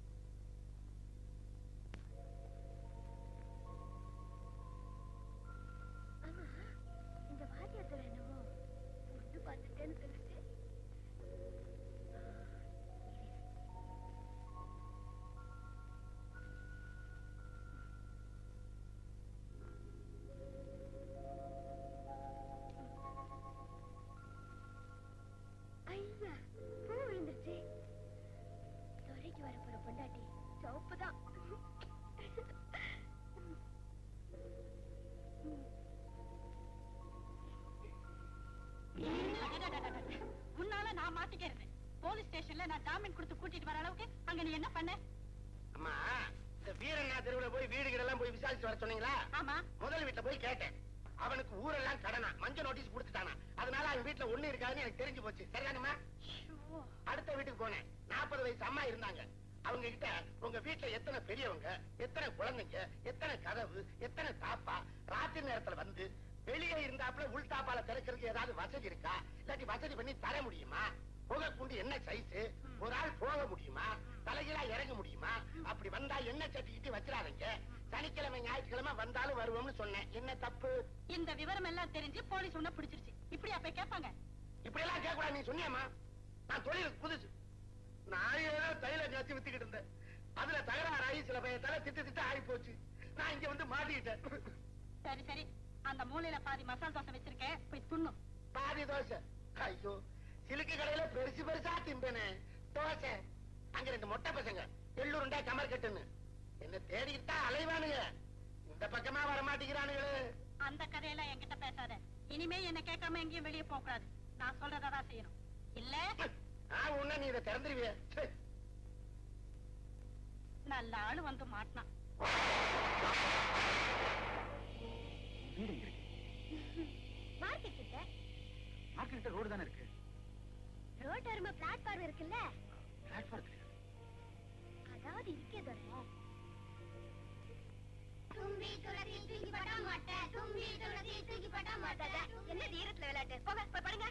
ஆமா இந்த வாத்தியத்துல என்னமோ பொண்ணு பார்த்துட்டேன்னு சொல்லுச்சு ஆ, இரு. ஐயா பூ விழுந்துருச்சு துறைக்கு வர போற பொண்டாட்டி சிவப்பு தான் அடடடடடட. உன்னால நான் மாட்டிக்கிறது போலீஸ் ஸ்டேஷன்ல நான் ஜாமீன் கொடுத்து கூட்டிட்டு வர அளவுக்கு அங்க நீ என்ன பண்ண அம்மா இந்த வீரண்ணா தெருவுல போய் வீடு எல்லாம் போய் விசாரிச்சு வர சொன்னீங்களா ஆமா முதல் வீட்டுல போய் கேட்டேன் அவனுக்கு ஊரெல்லாம் கடனா மஞ்சள் நோட்டீஸ் கொடுத்துட்டானா அதனால அவன் வீட்டுல ஒண்ணு இருக்காதுன்னு எனக்கு தெரிஞ்சு போச்சு சரிதானம்மா ஐயோ. அடுத்த வீட்டுக்கு போனேன் நாற்பது வயசு அம்மா இருந்தாங்க அவங்க கிட்ட உங்க வீட்டுல எத்தனை பெரியவங்க எத்தனை குழந்தைங்க எத்தனை கதவு எத்தனை தாப்பா ராத்திரி நேரத்துல வந்து வெளியே இருந்தாப்புல உள் தாப்பால திறக்கிறதுக்கு ஏதாவது வசதி இருக்கா இல்லாட்டி வசதி பண்ணி தர முடியுமா புகை குண்டு என்ன சைஸ் ஒரு ஆள் போக முடியுமா தலைகீழா இறங்க முடியுமா அப்படி வந்தா என்ன சட்டிக்கிட்டு வச்சிடாதீங்க சனிக்கிழமை ஞாயிற்றுக்கிழமை வந்தாலும் வருவோம்னு சொன்னேன் என்ன தப்பு இந்த விவரம் எல்லாம் தெரிஞ்சு போலீஸ் உன்ன பிடிச்சிருச்சு இப்படி அப்ப கேட்பாங்க இப்படி எல்லாம் கேட்க கூடாது நீ சொன்னியாமா நான் தொழிலுக்கு புதுசு நான் ஏதோ தைல காய்ச்சி வித்துக்கிட்டு இருந்தேன் அதுல தகராறாகி சில பயத்தால திட்டு திட்டு ஆகி போச்சு நான் இங்க வந்து மாட்டிக்கிட்டேன் சரி சரி அந்த மூலையில பாதி மசால் தோசை வச்சிருக்கேன் போய் துண்ணும் பாதி தோசை ஐயோ சிலுக்கு கடையில பெருசு பெருசா திம்பேனே தோசை அங்க ரெண்டு மொட்டை பசங்க எள்ளூருண்டா கமர் கட்டுன்னு என்ன தேடிக்கிட்டு தான் அலைவானுங்க இந்த பக்கமா வர மாட்டேங்கிறானுங்களே அந்த கதையெல்லாம் என்கிட்ட பேசாத இனிமே என்ன கேட்காம எங்கேயும் வெளியே போக கூடாது நான் சொல்றதான் செய்யணும் இல்ல ஆ உன்ன நீ இதை திறந்துருவிய நல்ல ஆளு வந்து மாட்டினான் வீடு எங்க இருக்கு மார்க்கெட் கிட்ட மார்க்கெட் ரோடு தானே இருக்கு ரோட் அருமை பிளாட்ஃபார்ம் இருக்குல்ல பிளாட்ஃபார்ம் அதாவது இருக்கே துரை தும்பி துளசி தூக்கி பட மாட்டேன் தும்பி துளசி தூக்கி பட மாட்டேன் என்ன தீரத்துல விளையாட்டு போங்க போய் படுங்க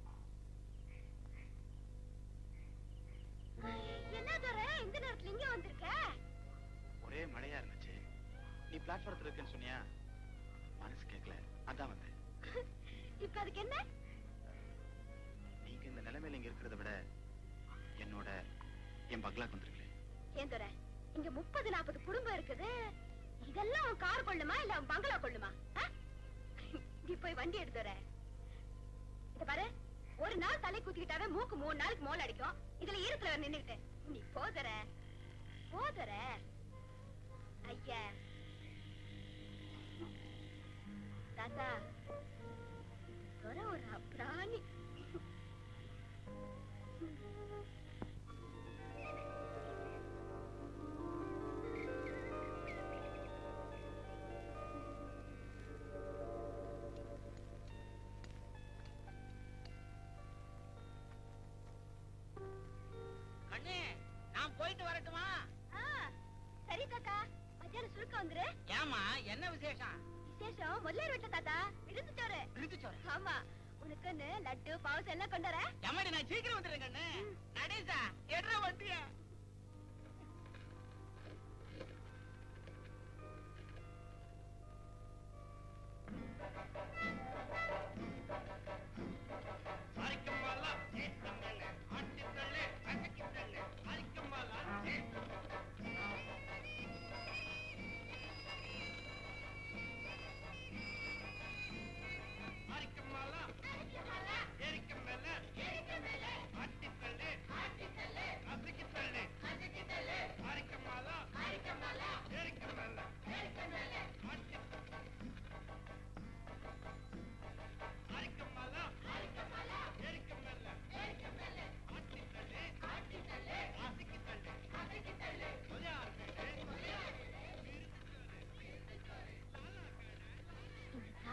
என்ன துரை இந்த நேரத்துல இங்க வந்திருக்க ஒரே மழையா இருந்துச்சு நீ பிளாட்ஃபாரத்துல இருக்கேன்னு சொன்னியா மனசு கேட்கல அதான் வந்தேன் இப்ப அதுக்கு என்ன நீங்க இந்த நிலைமையில இங்க இருக்கிறத விட என்னோட என் பங்களாக்கு வந்திருக்கேன் ஏன் துரை இங்க முப்பது நாற்பது குடும்பம் இருக்குது இதெல்லாம் உன் கார் கொள்ளுமா இல்ல உன் பங்களா கொள்ளுமா ஆ? நீ போய் வண்டி எடுத்துற இத பாரு ஒரு நாள் தலை குத்திக்கிட்டாவே மூக்கு மூணு நாளுக்கு மோல் அடிக்கும் இதுல ஈரத்துல நின்னுகிட்டு நீ போதற போதற ஐயா தாத்தா துரை ஒரு அப்ராணி கண்ணு நான் போயிட்டு வரட்டுமா ஆ, சரி தாத்தா மத்தியானம் சுருக்க வந்துரு ஏமா என்ன விசேஷம் விசேஷம் முதல்ல வீட்டுல தாத்தா விருந்து சோறு இழுத்துச்சோற ஆமா உனக்குன்னு லட்டு பாவசம் எல்லாம் கொண்டு வரேன் எம்மாடி நான் சீக்கிரம் வந்துடுறேன் கண்ணு நடேசா எட்ரா வண்டியா அரிக்கம்பாலா ஏத்தங்கண்ணே ஆட்டித்தள்ளே அசக்கித்தள்ளே அரிக்கம்பாலா அரிக்கம்பாலா ஏரிக்கம்பேல ஆட்டித்தள்ளே அசக்கித்தள்ளே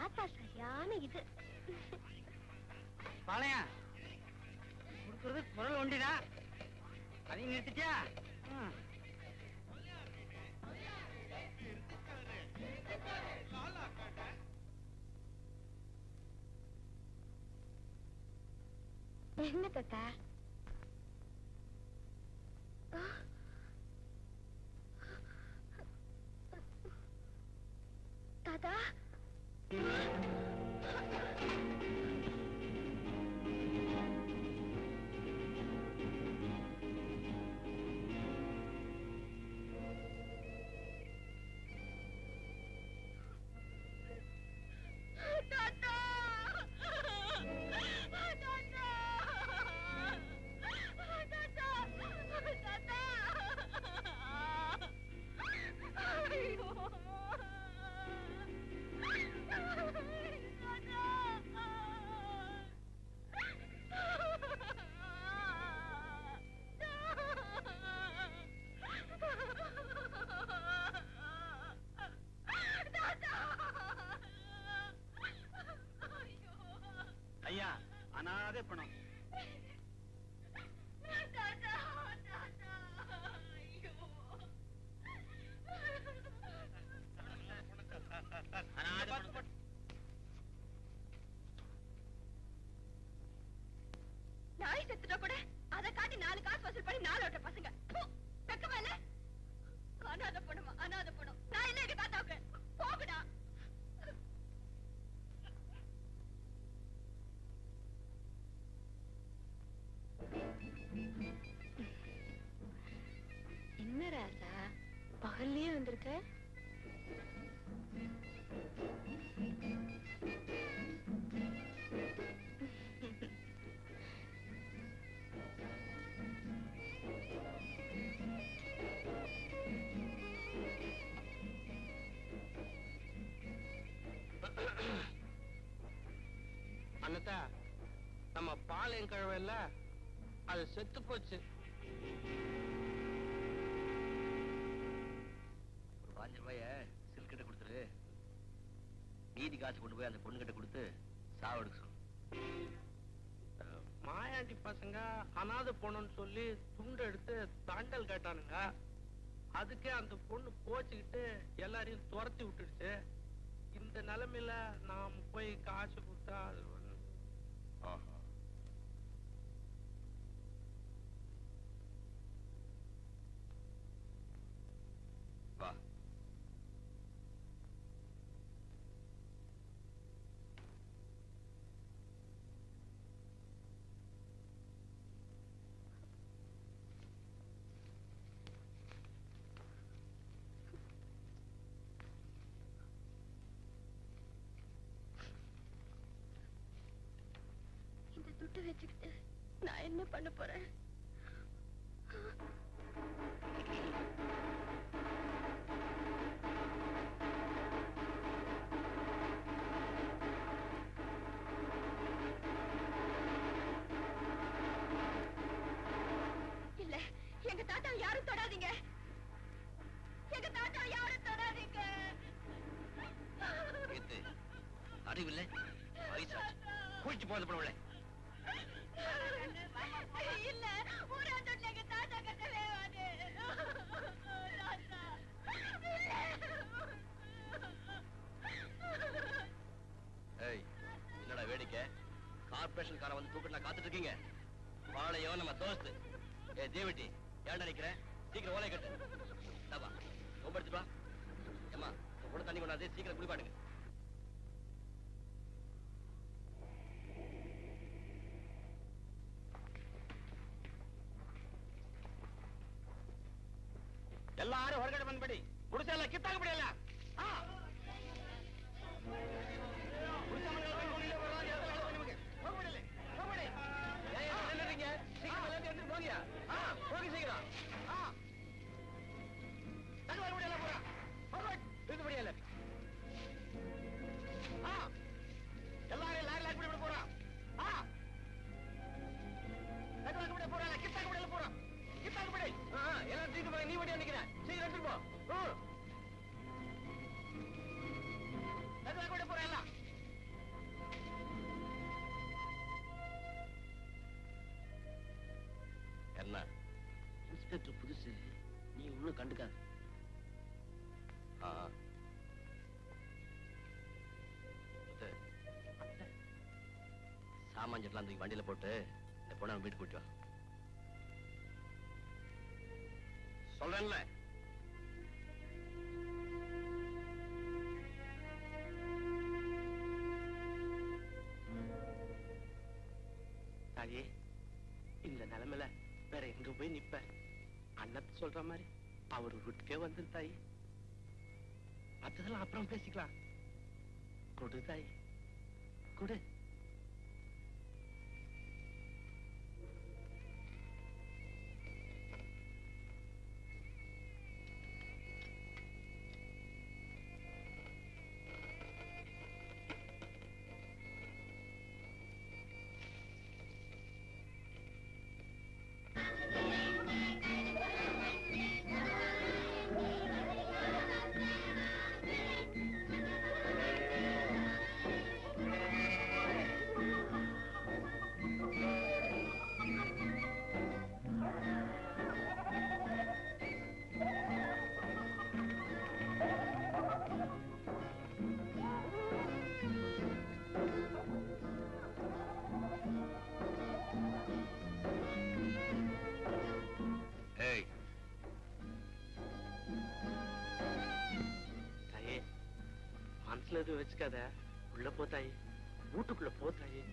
தாத்தா சரியான இது பாளையா கொடுக்கறது குரல் ஒண்டிடா அதையும் நிறுத்திட்டியா ம். என்ன தாத்தா ஆ. தாத்தா தாத்தா தாத்தா தாத்தா தாத்தா ஐயோ ஐயா அனாதே பணம் அனாதை பணம் நாய் செத்துட்டா கூட அதை காட்டி நாலு காசு வசூல் பண்ணி நாலு ஓட்ட பசங்க ப்பு, வெக்கமா இல்ல அனாத பணமா அனாத பணம் நான் என்ன எங்க தாத்தாவுக்கு போகுடா என்ன ராசா பகல்லயே வந்திருக்க அண்ணத்தா நம்ம பாளையம் கழுவை இல்ல அது செத்து போச்சு ஒரு பாஞ்சு ரூபாய சில்கிட்ட கொடுத்துரு மீதி காசு கொண்டு போய் அந்த பொண்ணுகிட்ட கொடுத்து சாவடுக்க சொல்லு அஹ், மாயாண்டி பசங்க அனாதை பொண்ணுன்னு சொல்லி துண்டு எடுத்து தாண்டல் கேட்டானுங்க அதுக்கே அந்த பொண்ணு கோச்சுக்கிட்டு எல்லாரையும் துரத்தி விட்டுடுச்சு இந்த நிலைமையில நாம் போய் காசு கொடுத்தா அது ஒண்ணு- ஆஹா. வா இந்த துட்டு வச்சுக்கிட்டு நான் என்ன பண்ண போறேன் இல்ல எங்க தாத்தா யாரும் தொடாதீங்க எங்க தாத்தா யாரும் தொடாதீங்க கீத்து அறிவில்லை வயசாச்சு குளிச்சு போது போடவில்லை இல்ல ஊரா தொட்டில எங்க தாத்தா கட்டவே வாது தாத்தா ஏய் என்னடா வேடிக்கை கார்பரேஷன் காரை வந்து தூக்கிட்டு நான் காத்துட்டு இருக்கீங்க பாளையம் நம்ம தோஸ்து ஏ தேவட்டி ஏன்டா நிக்கிறேன் சீக்கிரம் ஓலை கட்டு தாப்பா ரொம்ப எடுத்துட்டு வா ஏம்மா கூட தண்ணி கொண்டாந்து சீக்கிரம் குளிப்பாடுங்க எல்லாரும் ಹೊರಗಡೆ ಬಂದ್ಬಿಡಿ ಗುಡಿಸೆಲ್ಲ ಕಿತ್ತಾಕ್ಬಿಡಿ ಆ ಗುಡಿಸೆ ಮನೆಗೆ ಬಂದು ಇಲ್ಲೇ ಬರೋದು ಎಲ್ಲ ಹೇಳೋದು ನಿಮಗೆ. ಹೋಗ್ಬಿಡಿ ಇಲ್ಲಿ, ಹೋಗ್ಬಿಡಿ. ಏ, ಏ, ನಿಲ್ಲಿರಿங்க. சீக்கிரம் எல்லாத்தையும் எடுத்துட்டு போங்கயா. ஆ, போங்க சீக்கிரம். ஆ. தண்ணி வரபடி எல்லாம் போறா. forward. இழுத்துபடி எல்லாம். ஆ. எல்லாரையும் லாரி லாரி இப்படி போறா ஆ தண்ணி வரபடி போறா கித்தாக்கு எல்லாம் போறா கித்தாக்கு எல்லாம் தூக்கி போய் நீ வண்டியா நிக்கிற சீக்கிரம் எடுத்துட்டு போ ம். ஒண்ணும் கண்டுக்காது ஆ ஆ. முத்து, சாமான் செட்டெல்லாம் தூக்கி வண்டியில போட்டு இந்த பொண்ணை நம்ம வீட்டுக்கு கூட்டி வா சொல்றேன்ல தாயே இந்த நிலைமையில வேற எங்க போய் நிப்ப அண்ணத்து சொல்ற மாதிரி அவர் வீட்டுக்கே வந்து தாய் மத்ததெல்லாம் அப்புறம் பேசிக்கலாம் கொடு தாய் கொடு ஏய் தாயே மனசுல எதுவும் வச்சுக்காத உள்ள போ தாயே வீட்டுக்குள்ள போ தாயே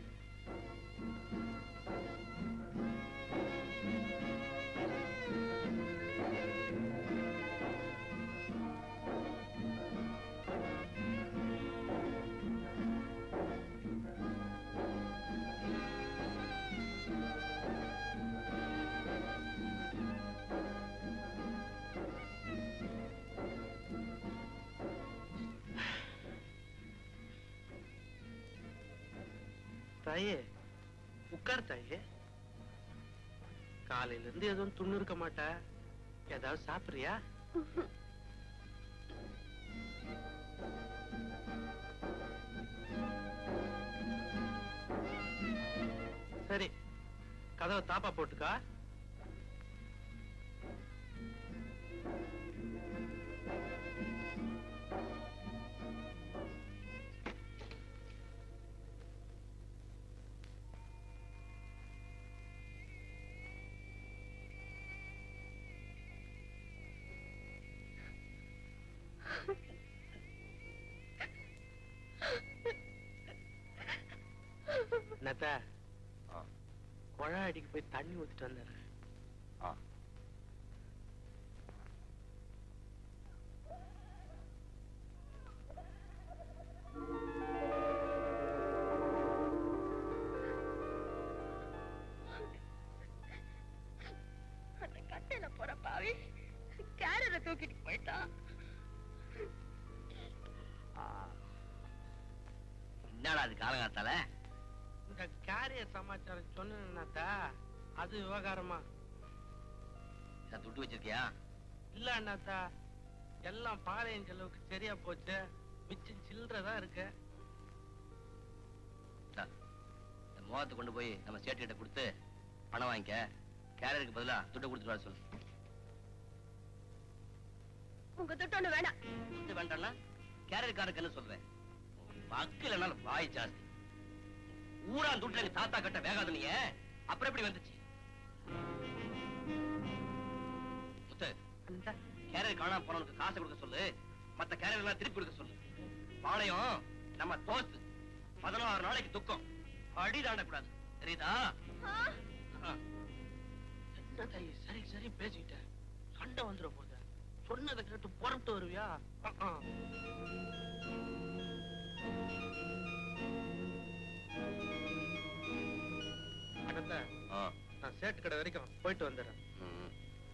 தாயே உட்கார் தாயே காலையில இருந்து எதுவும் துண்ணு இருக்க மாட்டா ஏதாவது சாப்பிடுறியா சரி கதவை தாப்பா போட்டுக்கா நத்த ஆ. குழா அடிக்கு போய் தண்ணி ஊத்திட்டு வந்துடுறேன் ஆ. அந்த கட்டையில போற பாவி கேரரை தூக்கிட்டு போயிட்டான் என்னடா அது காலங்காத்தால இந்த கேரியர் சமாச்சாரம் சொன்னேன்னாத்தா அது விவகாரமா இதை துட்டு வச்சிருக்கியா இல்ல அண்ணாத்தா எல்லாம் பாளையம் செலவுக்கு சரியா போச்சு மிச்சம் சில்லறதா இருக்கு இந்தா, இந்த முகத்தை கொண்டு போய் நம்ம சேட்டு கிட்ட கொடுத்து பணம் வாங்கிக்க கேரியருக்கு பதிலா துட்டை கொடுத்துட்டு வர சொல்லு உங்க துட்டு ஒண்ணு வேணாம் இது வேண்டாம்னா கேரியர்காரருக்கு என்ன சொல்றேன் வக்கு இல்லைனாலும் வாய் ஜாஸ்தி ஊரா துட்டுல எங்க தாத்தா கட்ட வேகாது நீ அப்புறம் எப்படி வந்துச்சு முத்து அந்த கேரியர் காணாம போனவனுக்கு காசை கொடுக்க சொல்லு மத்த கேரியர் எல்லாம் திருப்பி கொடுக்க சொல்லு பாளையம் நம்ம தோஸ்து பதினாறு நாளைக்கு துக்கம் அடி தாண்டக்கூடாது தெரியுதா ஆ. என்ன தாயி சரி சரி பேசிக்கிட்டேன் சண்டை வந்துட போகுது சொன்னதை கேட்டு புறப்பட்டு வருவியா அஹ், அஹ். அண்ணாத்தா, ஆ. நான் சேட்டு கடை வரைக்கும் போயிட்டு வந்துடுறேன் ம்.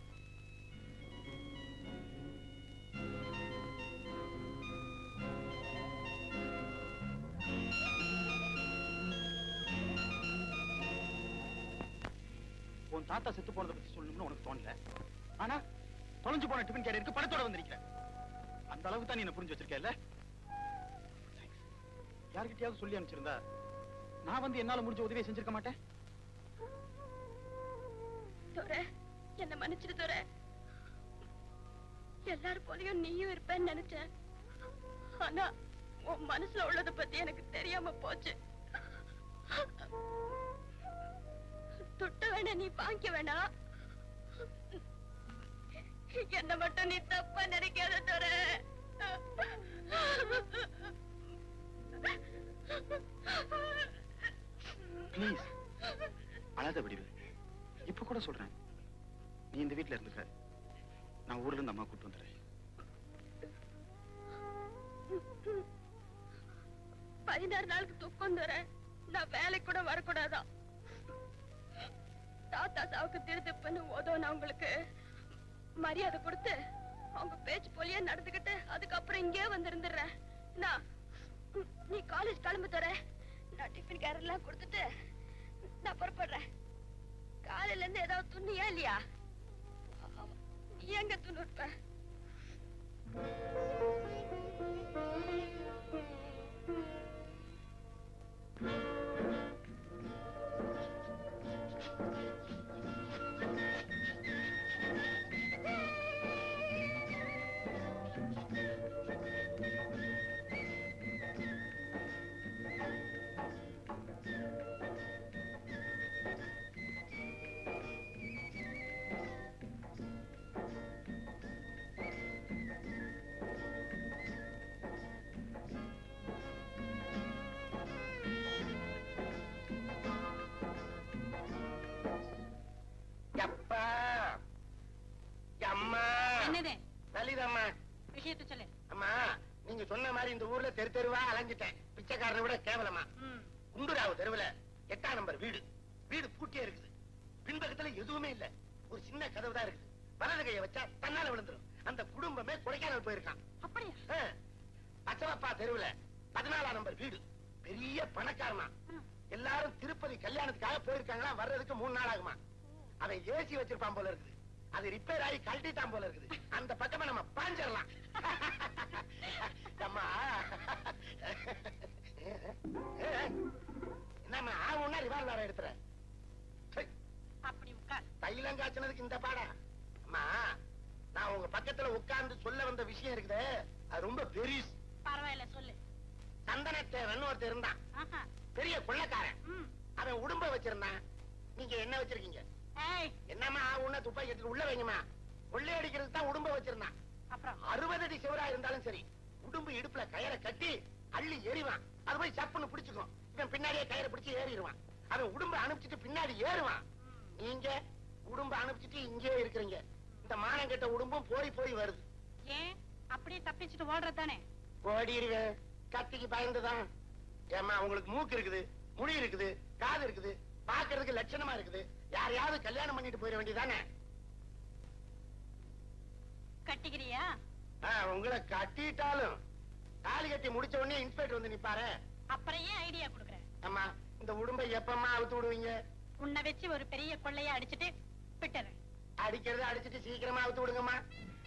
உன் தாத்தா செத்து போனதை பத்தி சொல்லணும்னு உனக்கு தோணல ஆனா தொலைஞ்சு போன டிஃபன் கேரியருக்கு பணத்தோட வந்திருக்கிற அந்த அளவுக்கு தான் நீ என்ன புரிஞ்சு வச்சிருக்கல யார்கிட்டயாவது சொல்லி அனுப்பிச்சிருந்தா நான் வந்து என்னால முடிஞ்ச உதவியை செஞ்சிருக்க மாட்டேன் துரை என்ன மன்னிச்சிடு துரை எல்லாரும் போலயும் நீயும் இருப்பேன்னு நினைச்சேன் ஆனா உன் மனசுல உள்ளத பத்தி எனக்கு தெரியாம போச்சு துட்ட வேணா நீ வாங்கிக்க வேணாம் என்ன மட்டும் நீ தப்பா நினைக்காத தர ப்ளீஸ் அழாத வடிவு இப்ப கூட சொல்றேன் நீ இந்த வீட்ல இருந்துக்க நான் ஊர்ல இருந்து அம்மா கூட்டு வந்துடுறேன் பதினாறு நாளுக்கு துக்கம் தர நான் வேலைக்கு கூட வரக்கூடாதான் தாத்தா சாவுக்கு திருத்துப்புன்னு உதவுனவங்களுக்கு மரியாதை கொடுத்து அவங்க பேச்சு போலியே நடந்துக்கிட்டு அதுக்கப்புறம் இங்கே வந்திருந்துடுறேன் நான் ம், நீ காலேஜ் கிளம்பு தர நான் டிஃபன் கேரட் எல்லாம் கொடுத்துட்டு நான் புறப்படுறேன் காலையில இருந்து ஏதாவது துணியா இல்லையா நீ எங்க துணி இருப்ப எப்பா அம்மா என்னது லலிதம்மா விஷயத்த சொல்லு அம்மா நீங்க சொன்ன மாதிரி இந்த ஊர்ல தெரு தெருவா அலைஞ்சிட்டேன் பிச்சைக்காரனை விட கேவலமா ம். குண்டுராவ் தெருவுல எட்டாம் நம்பர் வீடு வீடு பூட்டியே இருக்குது பின்பக்கத்துல எதுவுமே இல்ல ஒரு சின்ன கதவு தான் இருக்குது வலது கையை வச்சா தன்னால விழுந்துரும் அந்த குடும்பமே கொடைக்கானல் போயிருக்கான் அப்படியா ஆ. பச்சவப்பா தெருவுல பதினாலாம் நம்பர் வீடு பெரிய பணக்காரனா ம். எல்லாரும் திருப்பதி கல்யாணத்துக்காக போயிருக்காங்களா வர்றதுக்கு மூணு நாள் ஆகுமா அவன் ஏசி வச்சிருப்பான் போல இருக்குது அது ரிப்பேர் ஆகி கழட்டிட்டான் போல இருக்குது அந்த பக்கமா நம்ம பாஞ்சிடலாம் அம்மா என்னம்மா ஆகும்னா ரிவால்வர் எடுத்துற சை, அப்படி உட்கார் தைலம் காய்ச்சனதுக்கு இந்த பாடா அம்மா நான் உங்க பக்கத்துல உட்கார்ந்து சொல்ல வந்த விஷயம் இருக்குதே அது ரொம்ப பெரிஸ் பரவாயில்ல சொல்லு சந்தனத்தேவன் ஒருத்தர் இருந்தான் ஆஹா. பெரிய கொள்ளக்காரன் ம். அவன் உடும்ப வச்சிருந்தான் நீங்க என்ன வச்சிருக்கீங்க ஏய் என்னம்மா ஆகும்னா துப்பாக்கி எடுத்துட்டு உள்ள வைங்கம்மா கொள்ளையடிக்கிறதுக்கு தான் உடும்ப வச்சிருந்தான் அப்புறம் அறுபது அடி சிவரா இருந்தாலும் சரி உடும்பு இடுப்புல கயரை கட்டி அள்ளி ஏறிவான் அது போய் சப்புன்னு பிடிச்சுக்கும் இவன் பின்னாடியே கயிறை பிடிச்சு ஏறிடுவான் அவன் உடும்ப அனுப்பிச்சிட்டு பின்னாடி ஏறுவான் நீங்க உடும்ப அனுப்பிச்சிட்டு இங்கே இருக்கிறீங்க இந்த மானங்கெட்ட உடும்பும் போய் போய் வருது ஏன் அப்படியே தப்பிச்சுட்டு ஓடுறது தானே ஓடிடுவேன் கத்திக்கு பயந்துதான் ஏம்மா உங்களுக்கு மூக்கு இருக்குது முடி இருக்குது காது இருக்குது பாக்குறதுக்கு லட்சணமா இருக்குது யாரையாவது கல்யாணம் பண்ணிட்டு போயிட வேண்டியதானே கட்டிக்கிறியா உங்களை கட்டிட்டாலும் தாலி கட்டி முடிச்ச உடனே இன்ஸ்பெக்டர் வந்து நிப்பாரு அப்புறம் ஏன் ஐடியா கொடுக்குற அம்மா இந்த உடும்பை எப்பம்மா அவுத்து விடுவீங்க உன்னை வச்சு ஒரு பெரிய கொள்ளைய அடிச்சிட்டு விட்டுறேன் அடிக்கிறத அடிச்சிட்டு சீக்கிரமா அவுத்து விடுங்கம்மா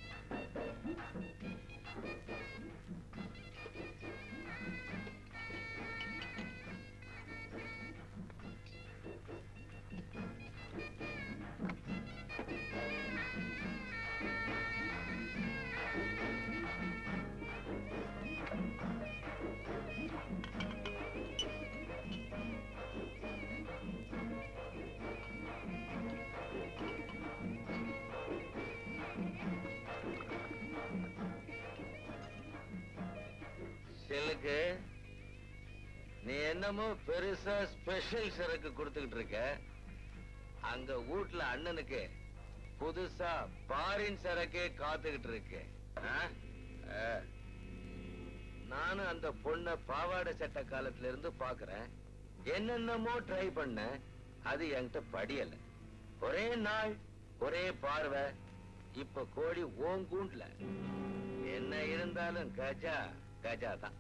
சிலுக்கு நீ என்னமோ பெருசா ஸ்பெஷல் சரக்கு கொடுத்துக்கிட்டு இருக்க அங்க வீட்ல அண்ணனுக்கு புதுசா பாரின் சரக்கே காத்துக்கிட்டு இருக்கு ஆ? ஆ. நானும் அந்த பொண்ண பாவாடை சட்டை காலத்துல இருந்து பாக்குறேன் என்னென்னமோ ட்ரை பண்ண அது என்கிட்ட படியல ஒரே நாள் ஒரே பார்வை இப்ப கோழி ஓங்கூண்ட்ல என்ன இருந்தாலும் கஜா கஜா தான்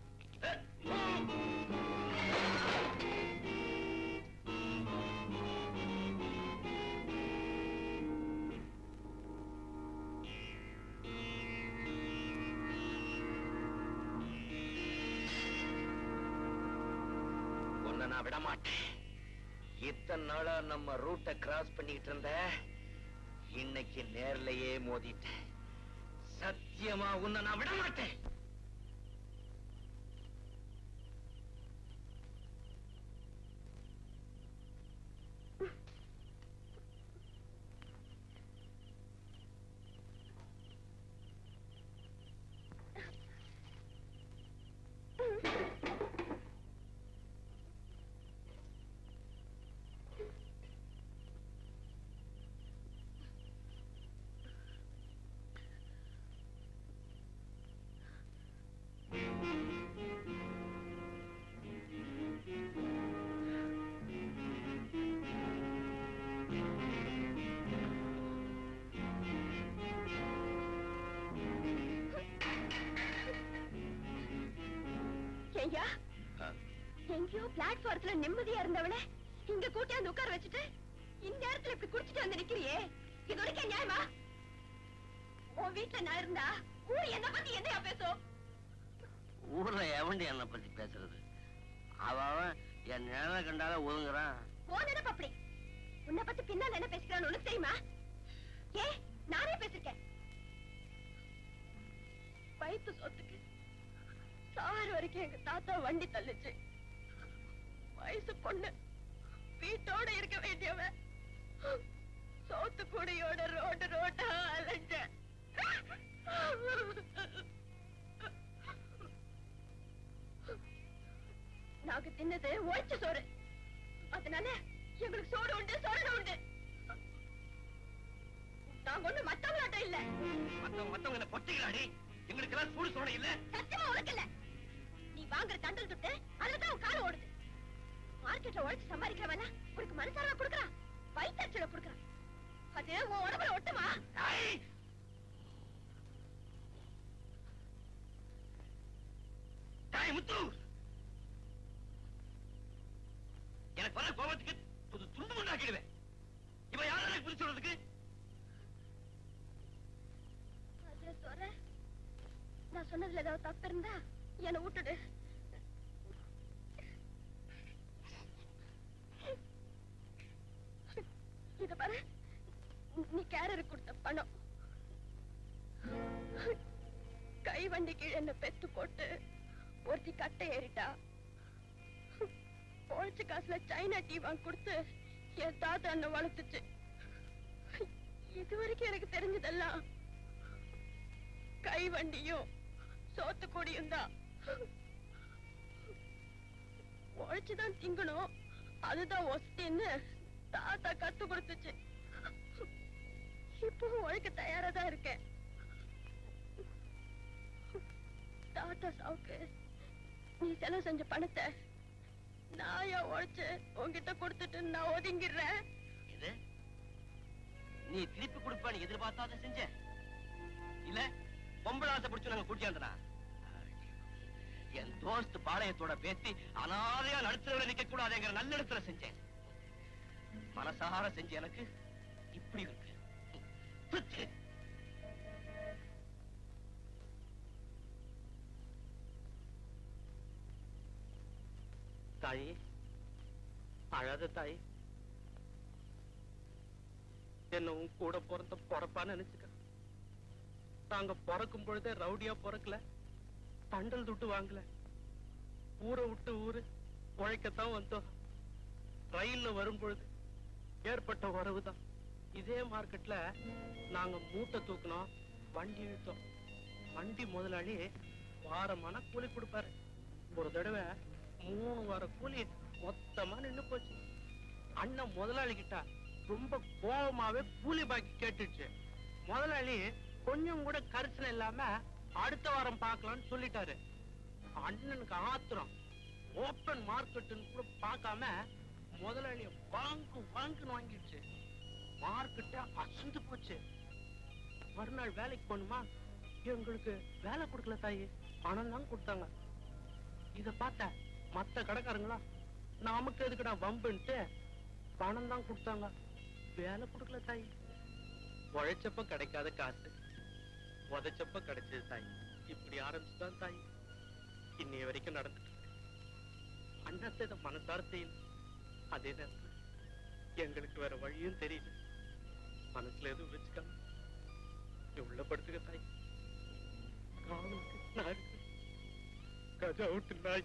உன்னை நான் விட மாட்டேன் இத்தனை நாளா நம்ம ரூட்டை கிராஸ் பண்ணிட்டு இருந்த இன்னைக்கு நேர்லயே மோதிட்டேன் சத்தியமா உன்னை நான் விட மாட்டேன் ஐயா எங்கேயோ பிளாட்ஃபாரத்துல நிம்மதியா இருந்தவள இங்க கூட்டியாந்து உட்கார வச்சுட்டு இந்த நேரத்துல இப்படி குடிச்சிட்டு வந்து நிக்கிறியே இது வரைக்கும் நியாயமா உன் வீட்டுல நான் இருந்தா ஊர் என்ன பத்தி என்னையா பேசும் ஊர்ல எவண்டி என்னை பத்தி பேசுறது அவ அவன் என் நிழலை கண்டால ஒதுங்குறான் உன் நினைப்பு அப்படி உன்னை பத்தி பின்னால என்ன பேசுறான்னு உனக்கு தெரியுமா ஏ நானே பேசிருக்கேன் வயிற்று சொத்துக்கு சார் வரைக்கும் எங்க தாத்தா வண்டி தள்ளுச்சு வயசு பொண்ணு வீட்டோட இருக்க வேண்டியவ சோத்து கூடையோட ரோடு ரோட்டா அலைஞ்ச நாங்க தின்னது ஒழிச்ச சோறு அதனால எங்களுக்கு சோறு உண்டு சோறு உண்டு நாங்க ஒண்ணு மத்தவங்களாட்டம் இல்ல மத்தவங்க மத்தவங்க என்ன பொட்டிக்கலாடி எங்களுக்கு எல்லாம் சூடு சோட இல்ல சத்தியமா உனக்கு இல்ல நீ வாங்குற தண்டல் துட்டு அதுலதான் உன் காலம் ஓடுது மார்க்கெட்ல உழைச்சு சம்பாதிக்கிறவன உனக்கு மனசாரா கொடுக்கறான் வயிற்றுல கொடுக்கறான் அது உன் உடம்புல ஒட்டுமா தாய் முத்து எனக்கு வர கோபத்துக்கு புது துண்டு உண்டாக்கிடுவேன் இவன் யாரும் எனக்கு புரிச்சு சொல்றதுக்கு அது சொல்ற நான் சொன்னதுல ஏதாவது தப்பு இருந்தா என்னை விட்டுடு இத பாரு நீ கேரருக்கு கொடுத்த பணம் கை வண்டி கீழே என்ன பெத்து போட்டு ஒருத்தி கட்டை ஏறிட்டா பொழைச்ச காசுல சைனா டீ வாங்கி கொடுத்து என் தாத்தா என்ன வளர்த்துச்சு இது வரைக்கும் எனக்கு தெரிஞ்சதெல்லாம் கை வண்டியும் சோத்து கொடியும் தான் உழைச்சுதான் திங்கணும் அதுதான் ஒஸ்தின்னு தாத்தா கத்து கொடுத்துச்சு இப்பவும் உழைக்க தயாரா தான் இருக்கேன் தாத்தா சாவுக்கு நீ செலவு செஞ்ச பணத்தை நான் ஏன் உழைச்சு உன்கிட்ட கொடுத்துட்டு நான் ஒதுங்கிடுறேன் இது நீ திருப்பி கொடுப்பான்னு எதிர்பார்த்தாத செஞ்ச இல்ல பொம்பளை ஆசை பிடிச்சு நாங்க கூட்டியாந்தனா என் தோஸ்து பாளையத்தோட பேசி அனாதையா நடுத்தரவுல நிக்க கூடாதுங்கிற நல்ல இடத்துல செஞ்சேன் மனசார செஞ்ச எனக்கு இப்படி இருக்கு பிச்சு. தாயி அழாத தாயி என்ன உன் கூட பிறந்த பொறப்பான்னு நினைச்சுக்க நாங்க பிறக்கும் பொழுதே ரவுடியா பிறக்கல தண்டல் துட்டு வாங்கல ஊரை விட்டு ஊரு உழைக்கத்தான் வந்தோம் ரயில்ல வரும் பொழுது ஏற்பட்ட உறவுதான் இதே மார்க்கெட்ல நாங்க மூட்டை தூக்கினோம் வண்டி இழுத்தோம் வண்டி முதலாளி வாரமான கூலி கொடுப்பாரு ஒரு தடவை மூணு வார கூலி மொத்தமா நின்னு போச்சு அண்ணன் முதலாளி கிட்ட ரொம்ப கோபமாவே கூலி பாக்கி கேட்டுச்சு முதலாளி கொஞ்சம் கூட கரிசனை இல்லாம அடுத்த வாரம் பார்க்கலாம்னு சொல்லிட்டாரு அண்ணனுக்கு ஆத்திரம் ஓப்பன் மார்க்கெட்டுன்னு கூட பார்க்காம முதலாளிய வாங்கு வாங்குன்னு வாங்கிடுச்சு மார்க்கெட்ட அசந்து போச்சு மறுநாள் வேலைக்கு போகணுமா எங்களுக்கு வேலை கொடுக்கல தாயி பணம் தான் கொடுத்தாங்க இத பார்த்த மத்த கடைக்காரங்களா நமக்கு எதுக்குடா வம்புன்ட்டு பணம் தான் கொடுத்தாங்க வேலை கொடுக்கல தாய் உழைச்சப்ப கிடைக்காத காசு உதைச்சப்ப கிடைச்சது தாய் இப்படி ஆரம்பிச்சுதான் தாய் இன்னைய வரைக்கும் நடந்துட்டு இருக்கு அண்ணத்தை இதை மனசார செய்யணும் அதே நேரத்துல எங்களுக்கு வேற வழியும் தெரியல மனசுல எதுவும் வச்சுக்காம நீ உள்ள படுத்துக்க தாய் காவலுக்கு நான் இருக்கேன். கஜா விட்டு நாய்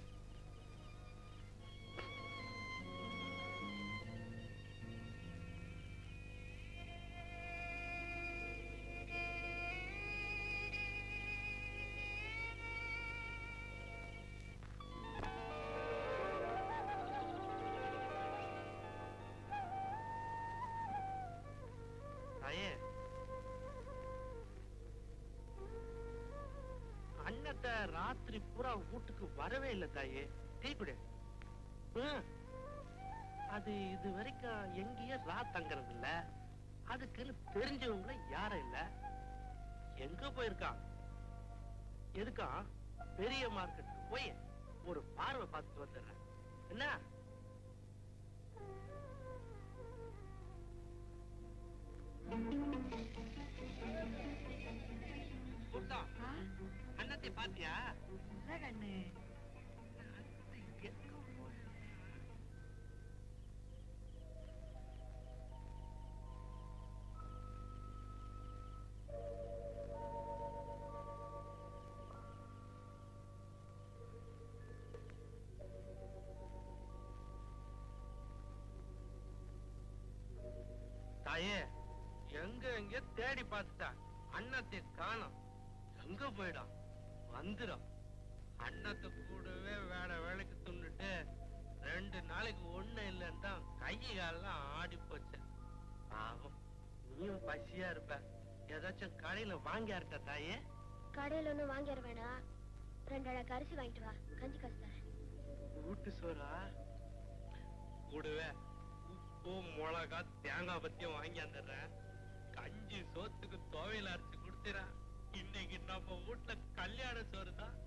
தாயே அண்ணத்தை ராத்திரி பூரா வீட்டுக்கு வரவே இல்லை தாயே டீ குடு ம். அது இது வரைக்கும் எங்கேயும் ரா தங்கறது இல்ல அதுக்குன்னு தெரிஞ்சவங்கள யாரும் இல்ல எங்க போயிருக்கான் எதுக்கா பெரிய மார்க்கெட்டுக்கு போய் ஒரு பார்வை பார்த்துட்டு வந்துடுறேன் என்ன கூட்டம் அண்ணத்தை பாத்தியா கண்ணு தாயே எங்க எங்க தேடி பார்த்துட்டா அண்ணத்தை காணோம் எங்க போயிடும் வந்துடும் அண்ணத்தை கூடவே வேற வேலைக்கு துண்ணுட்டு ரெண்டு நாளைக்கு ஒண்ணு இல்லைன்னு தான் கை காலெல்லாம் ஆடி போச்சு பாவம் நீயும் பசியா இருப்ப ஏதாச்சும் கடையில வாங்கி இருக்க தாயே கடையில ஒண்ணும் வாங்கிட வேணாம் ரெண்டு அழகு அரிசி வாங்கிட்டு வா கஞ்சி காசு தரேன் வீட்டு சோறா கூடவே உப்பு மிளகா தேங்காய் பத்தியும் வாங்கி வந்துடுறேன் கஞ்சி சோத்துக்கு துவையில அரைச்சு கொடுத்துறேன் இன்னைக்கு நம்ம வீட்டுல கல்யாண சோறு தான்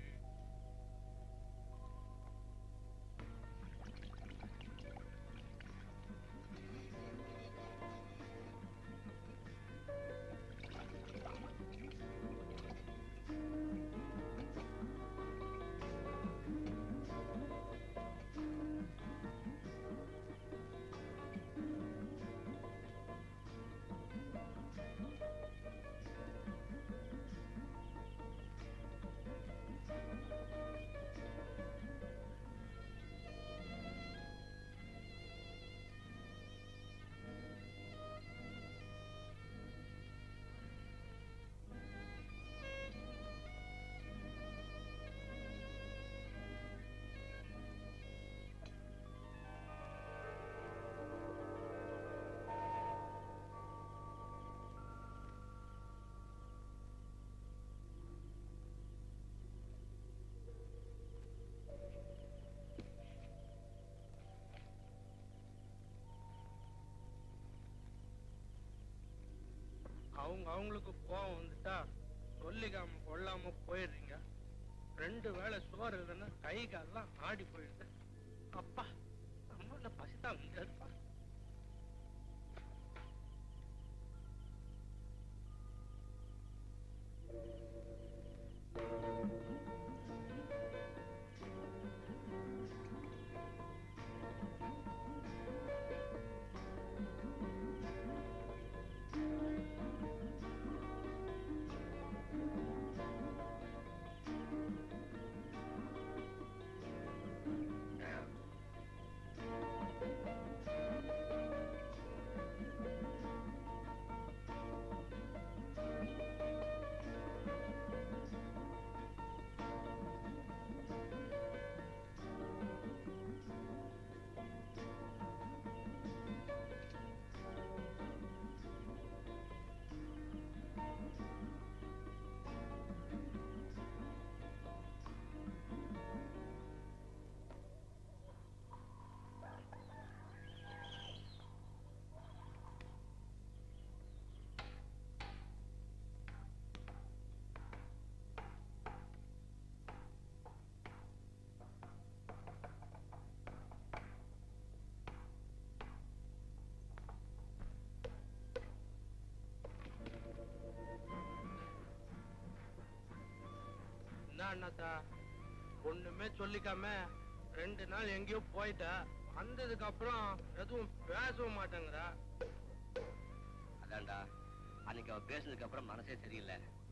அவங்க அவங்களுக்கு கோவம் வந்துட்டா சொல்லிக்காம கொள்ளாம போயிடுறீங்க ரெண்டு வேளை சோறு இல்லைன்னா கை காலெல்லாம் ஆடி போயிடுது அப்பா நம்மள பசிதான் முடியாதுப்பா என்ன அண்ணாத்தா ஒண்ணுமே சொல்லிக்காம ரெண்டு நாள் எங்கேயோ போயிட்ட வந்ததுக்கு அப்புறம் எதுவும் பேசவும் மாட்டேங்கிறா அதான்டா அன்னைக்கு அவ பேசுனதுக்கு அப்புறம் மனசே சரியில்லை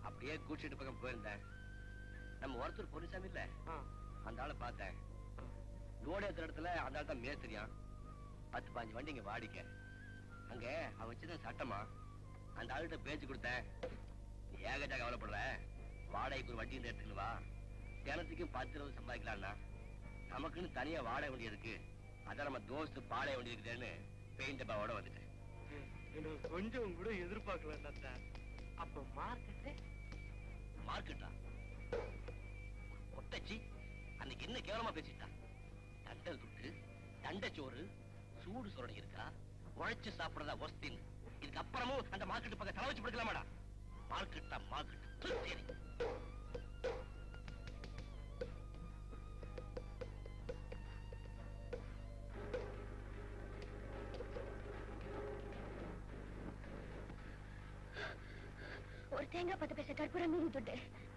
அப்படியே கூச்சிட்டு பக்கம் போயிருந்தேன் நம்ம ஒருத்தர் பொருசாமி இல்ல அந்த ஆளை பார்த்தேன் லோடு ஏத்துற இடத்துல அந்த ஆள் தான் மேஸ்திரியான் பத்து பாஞ்சு வண்டி இங்க வாடிக்க அங்க அவன் வச்சிருந்த சட்டமா அந்த ஆள்கிட்ட பேச்சு கொடுத்தேன் நீ ஏகஜா கவலைப்படுற வாடகைக்கு ஒரு வண்டி இந்த எடுத்துக்கணும் வா தினத்துக்கு பத்து இருபது சம்பாதிக்கலாம்னா நமக்குன்னு தனியா வாடகை வண்டி இருக்கு அதான் நம்ம தோஸ்து பாடைய வண்டி இருக்குதுன்னு பெயிண்ட் டப்பாவோட வந்துட்டேன் எனக்கு கொஞ்சம் கூட எதிர்பார்க்கல சார் அப்ப மார்க்கெட்டு மார்க்கெட்டா ஒட்டச்சி அன்னைக்கு என்ன கேவலமா பேசிட்டா தண்டல் துட்டு தண்டச்சோறு சூடு சுரணி இருக்கா உழைச்சு சாப்பிடுறதா ஒஸ்தின் இதுக்கு அப்புறமும் அந்த மார்க்கெட் பக்கம் தலை வச்சு படுக்கலாமாடா மார்க்கெட்டா மார்க்கெட் சரி ஒரு தேங்காய் பத்து பைசா கற்பூரம் மீதி துட்டு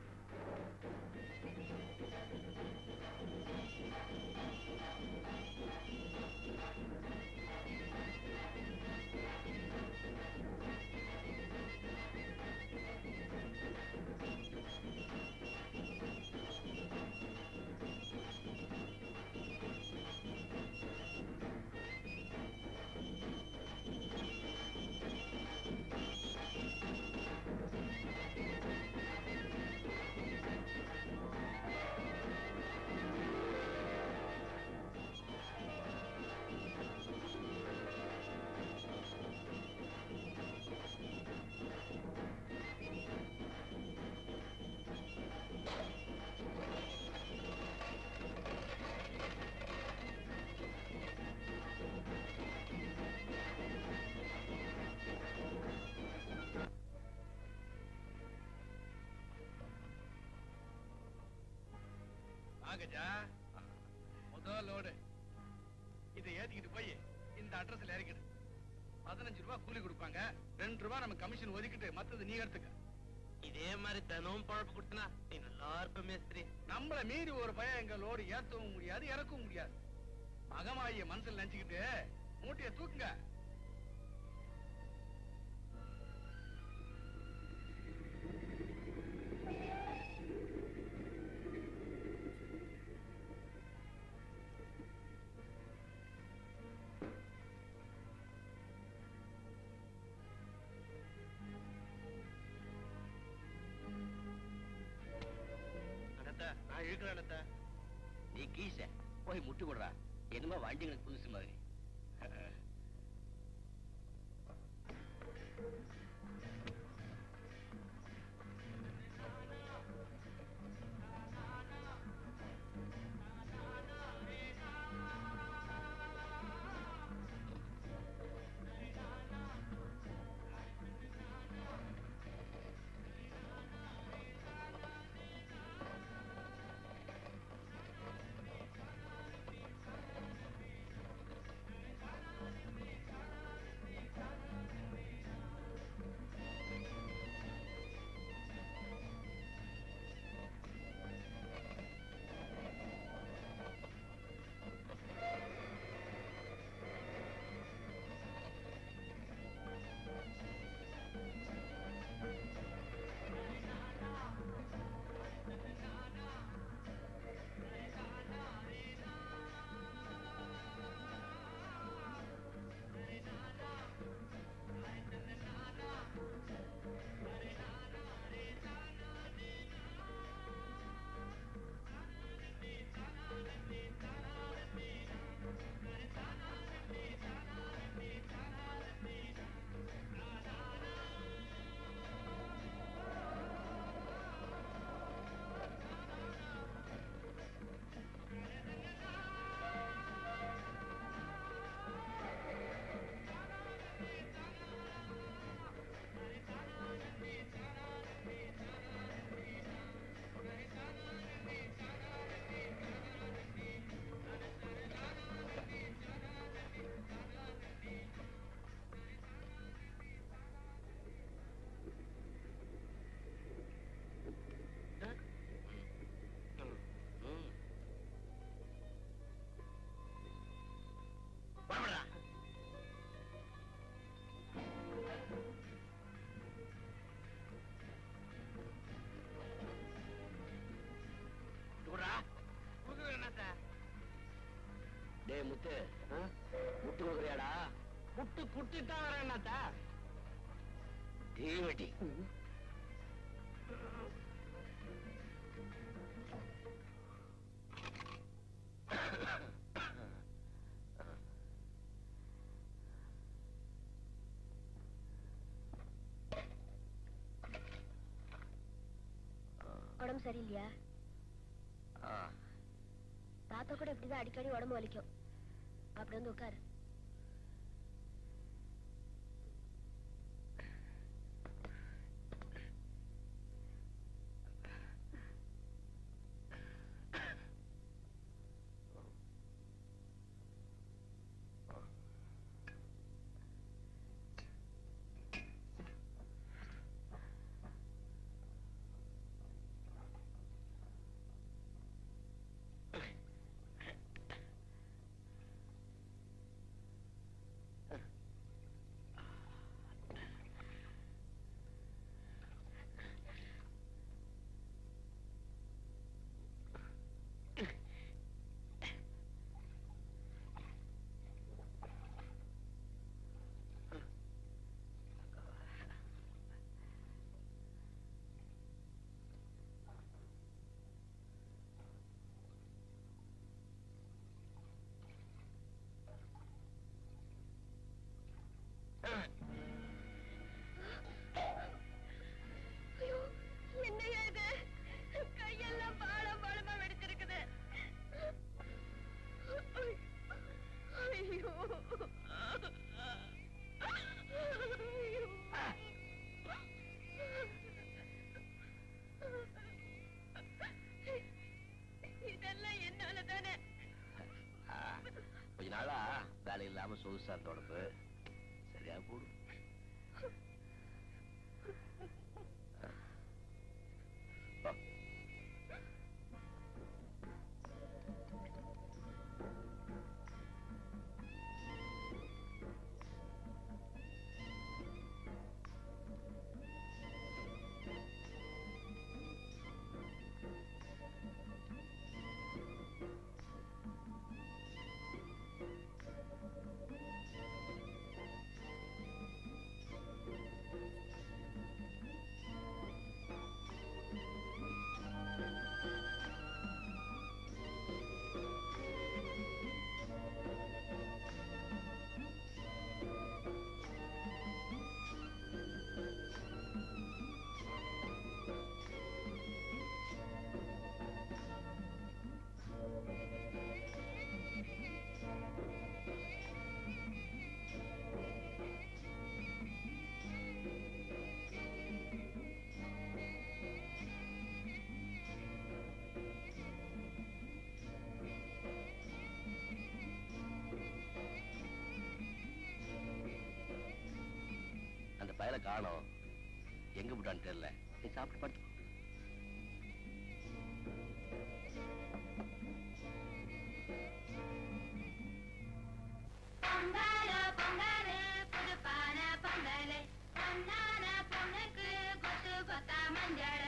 ஆகஜா முதல் லோடு இதை ஏத்திக்கிட்டு போய் இந்த அட்ரஸ்ல இறக்கிடு பதினஞ்சு ரூபாய் கூலி கொடுப்பாங்க ரெண்டு ரூபாய் நம்ம கமிஷன் ஒதுக்கிட்டு மத்தது நீ எடுத்துக்க இதே மாதிரி தினமும் பழப்பு கொடுத்தனா நீ நல்லா இருப்ப மேஸ்திரி நம்மள மீறி ஒரு பையன் எங்க லோடு ஏத்தவும் முடியாது இறக்கவும் முடியாது மகமாய மனசுல நினைச்சுக்கிட்டு மூட்டைய தூக்குங்க அனத்தா நான் இழுக்கிறேன் அனத்தா நீ கீச போய் முட்டு கொடுறா என்னமோ வண்டிங்களுக்கு புதுசு மாதிரி டேய் முத்து முட்டு கொடுக்குறியாடா முட்டு குட்டிட்டு தான் வரேன் அண்ணாத்தா தீவெட்டி உடம்பு சரியில்லையா ஆ, தாத்தா கூட இப்படிதான் அடிக்கடி உடம்பு வலிக்கும் அப்படி வந்து உட்காரு ஐயோ என்னையா இது கையெல்லாம் பாலம் பாலமா வெடிச்சிருக்குது ஐயோ இதெல்லாம் என்னால தானே ஆ, கொஞ்ச நாளா வேலை இல்லாம சொகுசா இருந்த உடம்பு சரியா போடும் வா. அந்த பயலை காணோம் எங்க விட்டான்னு தெரியல நீ சாப்பிட்டு படுத்து பொங்கல பொங்கல புதுப்பான பொங்கல் பொன்னான பொண்ணுக்கு கொத்து கொத்தா மஞ்சள்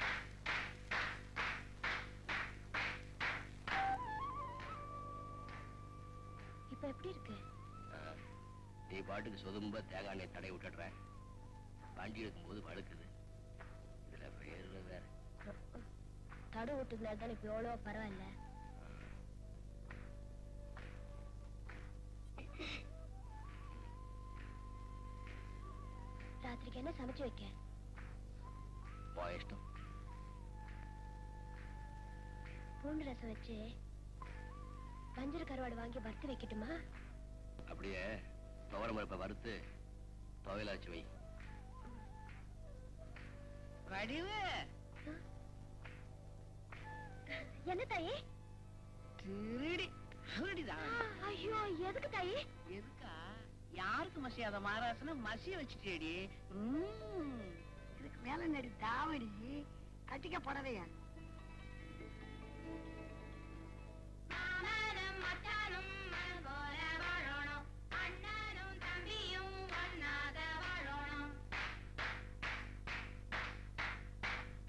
இப்ப எப்படி இருக்கு ஆ, நீ பாட்டுக்கு சொதும்ப தேங்காய் எண்ணெய் தடை விட்டுடுற வண்டி எடுக்கும்போது வழுக்குது இதுல வேறு வேற தடு விட்டதுனால தானே இப்ப எவ்வளவோ பரவாயில்ல ராத்திரிக்கு என்ன சமைச்சு வைக்க போ இஷ்டம் பூண்டு ரசம் வச்சு வஞ்சர கருவாடு வாங்கி வறுத்து வைக்கட்டுமா அப்படியே துவரம் பருப்பை வறுத்து துவையில வச்சு வை வடிவு என்ன தாயி திருடி திருடிதான் ஐயோ எதுக்கு தாயி எதுக்கா யாருக்கு மசியாத மாராசன மசிய வச்சுட்டேடி ம். இதுக்கு மேல நடி தாவடி கட்டிக்க புடவையா மாமனும் மச்சானும் மனம் போல வாழணும் அண்ணனும் தம்பியும் ஒன்னாக வாழணும்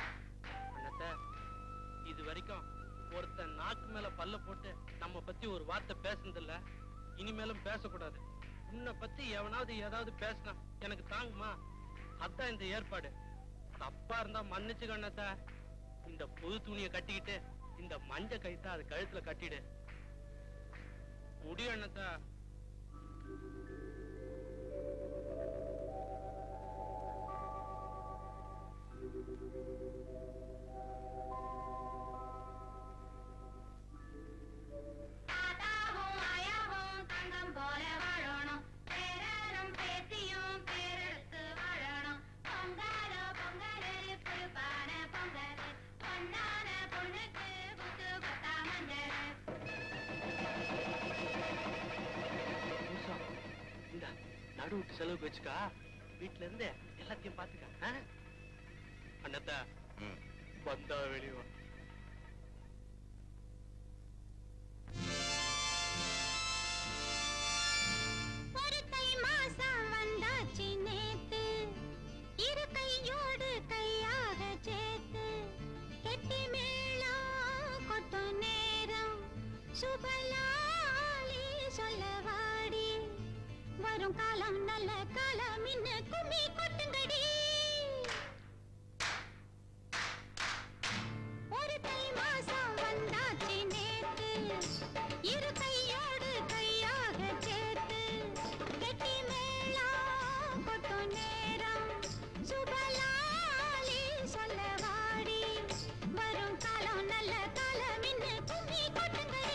அண்ணாத்த இது வரைக்கும் ஒருத்தன் நாக்கு மேல பல்ல போட்டு நம்ம பத்தி ஒரு வார்த்தை வார்த்தை பேசுனதில்ல இனிமேலும் பேசக்கூடாது உன்னை பத்தி எவனாவது ஏதாவது பேசினா எனக்கு தாங்குமா அதான் இந்த ஏற்பாடு தப்பா இருந்தா மன்னிச்சு கண்ணத்த இந்த புது துணியை கட்டிக்கிட்டு இந்த மஞ்ச கைத்தா அது கழுத்துல கட்டிடு முடியும் அண்ணத்தா தாத்தாவும் ஆயாவும் தங்கம் போல வாழணும் பேரனும் பேத்தியும் பேரெடுத்து வாழணும் பொங்கலோ பொங்கலு புதுப்பான பொங்கலு பொன்னான பொண்ணுக்கு புத்து பத்தா மஞ்சள் பூசா, இந்தா நடு விட்டு செலவுக்கு வச்சுக்கா வீட்டுல இருந்து எல்லாத்தையும் பாத்துக்க ஆ? அண்ணத்தா வந்தா வெளியே வா ஒரு தை மாசம் வந்தாச்சு நேத்து இரு கையோடு கையாக சேர்த்து கெட்டி மேளம் கொட்டும் நேரம் சுபலாலி சொல்ல வாடி வரும் காலம் நல்ல காலம் இன்ன கும்மி கொட்டுங்கடி ஒரு தை மாசம் வந்தாச்சு நேத்து இரு கையோடு கையாக சேர்த்து கெட்டி மேளம் கொட்டும் நேரம் சுபலாலி சொல்ல வாடி வரும் காலம் நல்ல காலம் இன்ன கும்மி கொட்டுங்கடி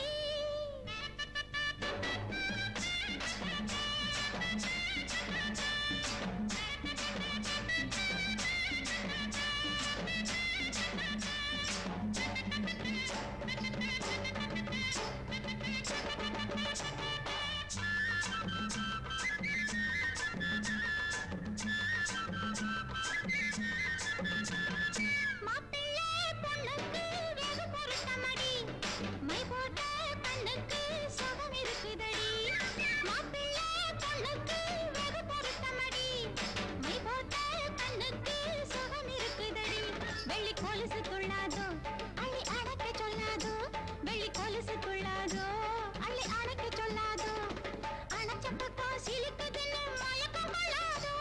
மாப்பிள்ளை பொண்ணுக்கு வெகு பொருத்தமடி மை போட்ட கண்ணுக்கு சுகம் இருக்குதடி மாப்பிள்ளை பொண்ணுக்கு வெகு பொருத்தமடி மை போட்ட கண்ணுக்கு சுகம் இருக்குதடி வெள்ளி கொலுசு துள்ளாதோ அள்ளி அடக்க சொல்லாதோ வெள்ளி கொலுசு துள்ளாதோ அள்ளி அடக்க சொல்லாதோ அணைச்ச பக்கம் சிலுக்குதுன்னு மயக்கம் கொள்ளாதோ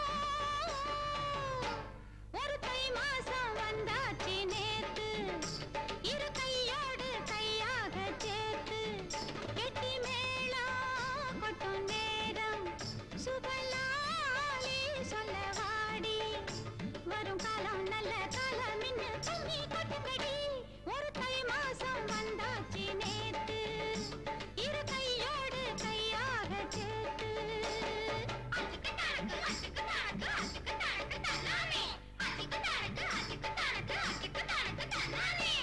ஒரு தை மாசம் வந்தாச்சு நேத்து இரு கையோடு கையாக சேர்த்து கெட்டி மேளம் கொட்டும் நேரம் சுபலாலி சொல்ல வாடி வரும் காலம் நல்ல காலம் இன்ன கும்மி கொட்டுங்கடி ஒரு தை மாசம் வந்தாச்சு நேத்து இரு கையோடு கையாக சேர்த்து அச்சுக்கு தனக்கு அச்சுக்கு தனக்கு அச்சுக்கு தனக்கு தன்னானே அச்சுக்கு தனக்கு அச்சுக்கு தனக்கு அச்சுக்கு தனக்கு தன்னானே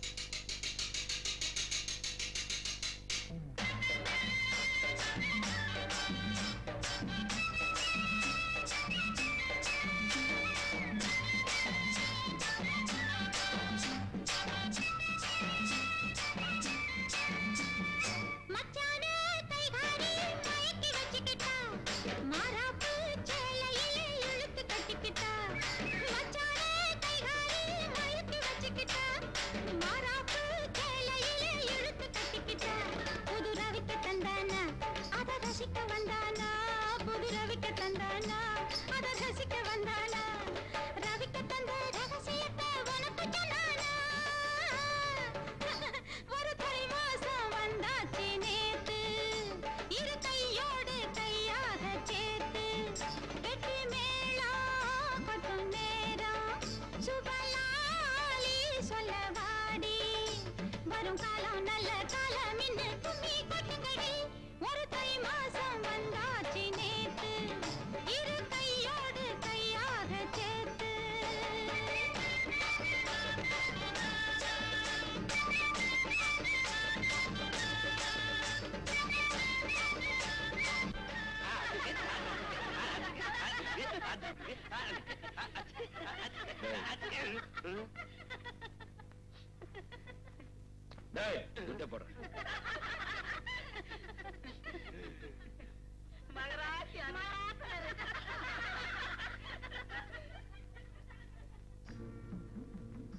மச்சானே கைகாரி மயக்கி வச்சுக்கிட்டா மாறாப்பு சேலையில இழுத்து கட்டிக்கிட்டா மச்சானே கைகாரி மயக்கி வச்சுக்கிட்டா மாறாப்பு சேலையில இழுத்து கட்டிக்கிட்டா புது ரவிக்க தந்தானா அத ரசிக்க வந்தானா புது ரவிக்க தந்தானா அத ரசிக்க வந்தானா ரவிக்க தந்த ரகசியத்தை உனக்கு சொன்னானா ஒரு தை மாசம் வந்தாச்சு நேத்து இரு கையோடு கையாக சேர்த்து கெட்டி மேளம் கொட்டும் நேரம் சுபலாலி சொல்ல வாடி வரும் காலம் நல்ல காலம் இன்ன கும்மி கொட்டுங்கடி ஒரு தை மாசம் வந்தாச்சு நேத்து இரு கையோடு கையாக சேர்த்து டேய் துட்ட போடுறேன் மகராசி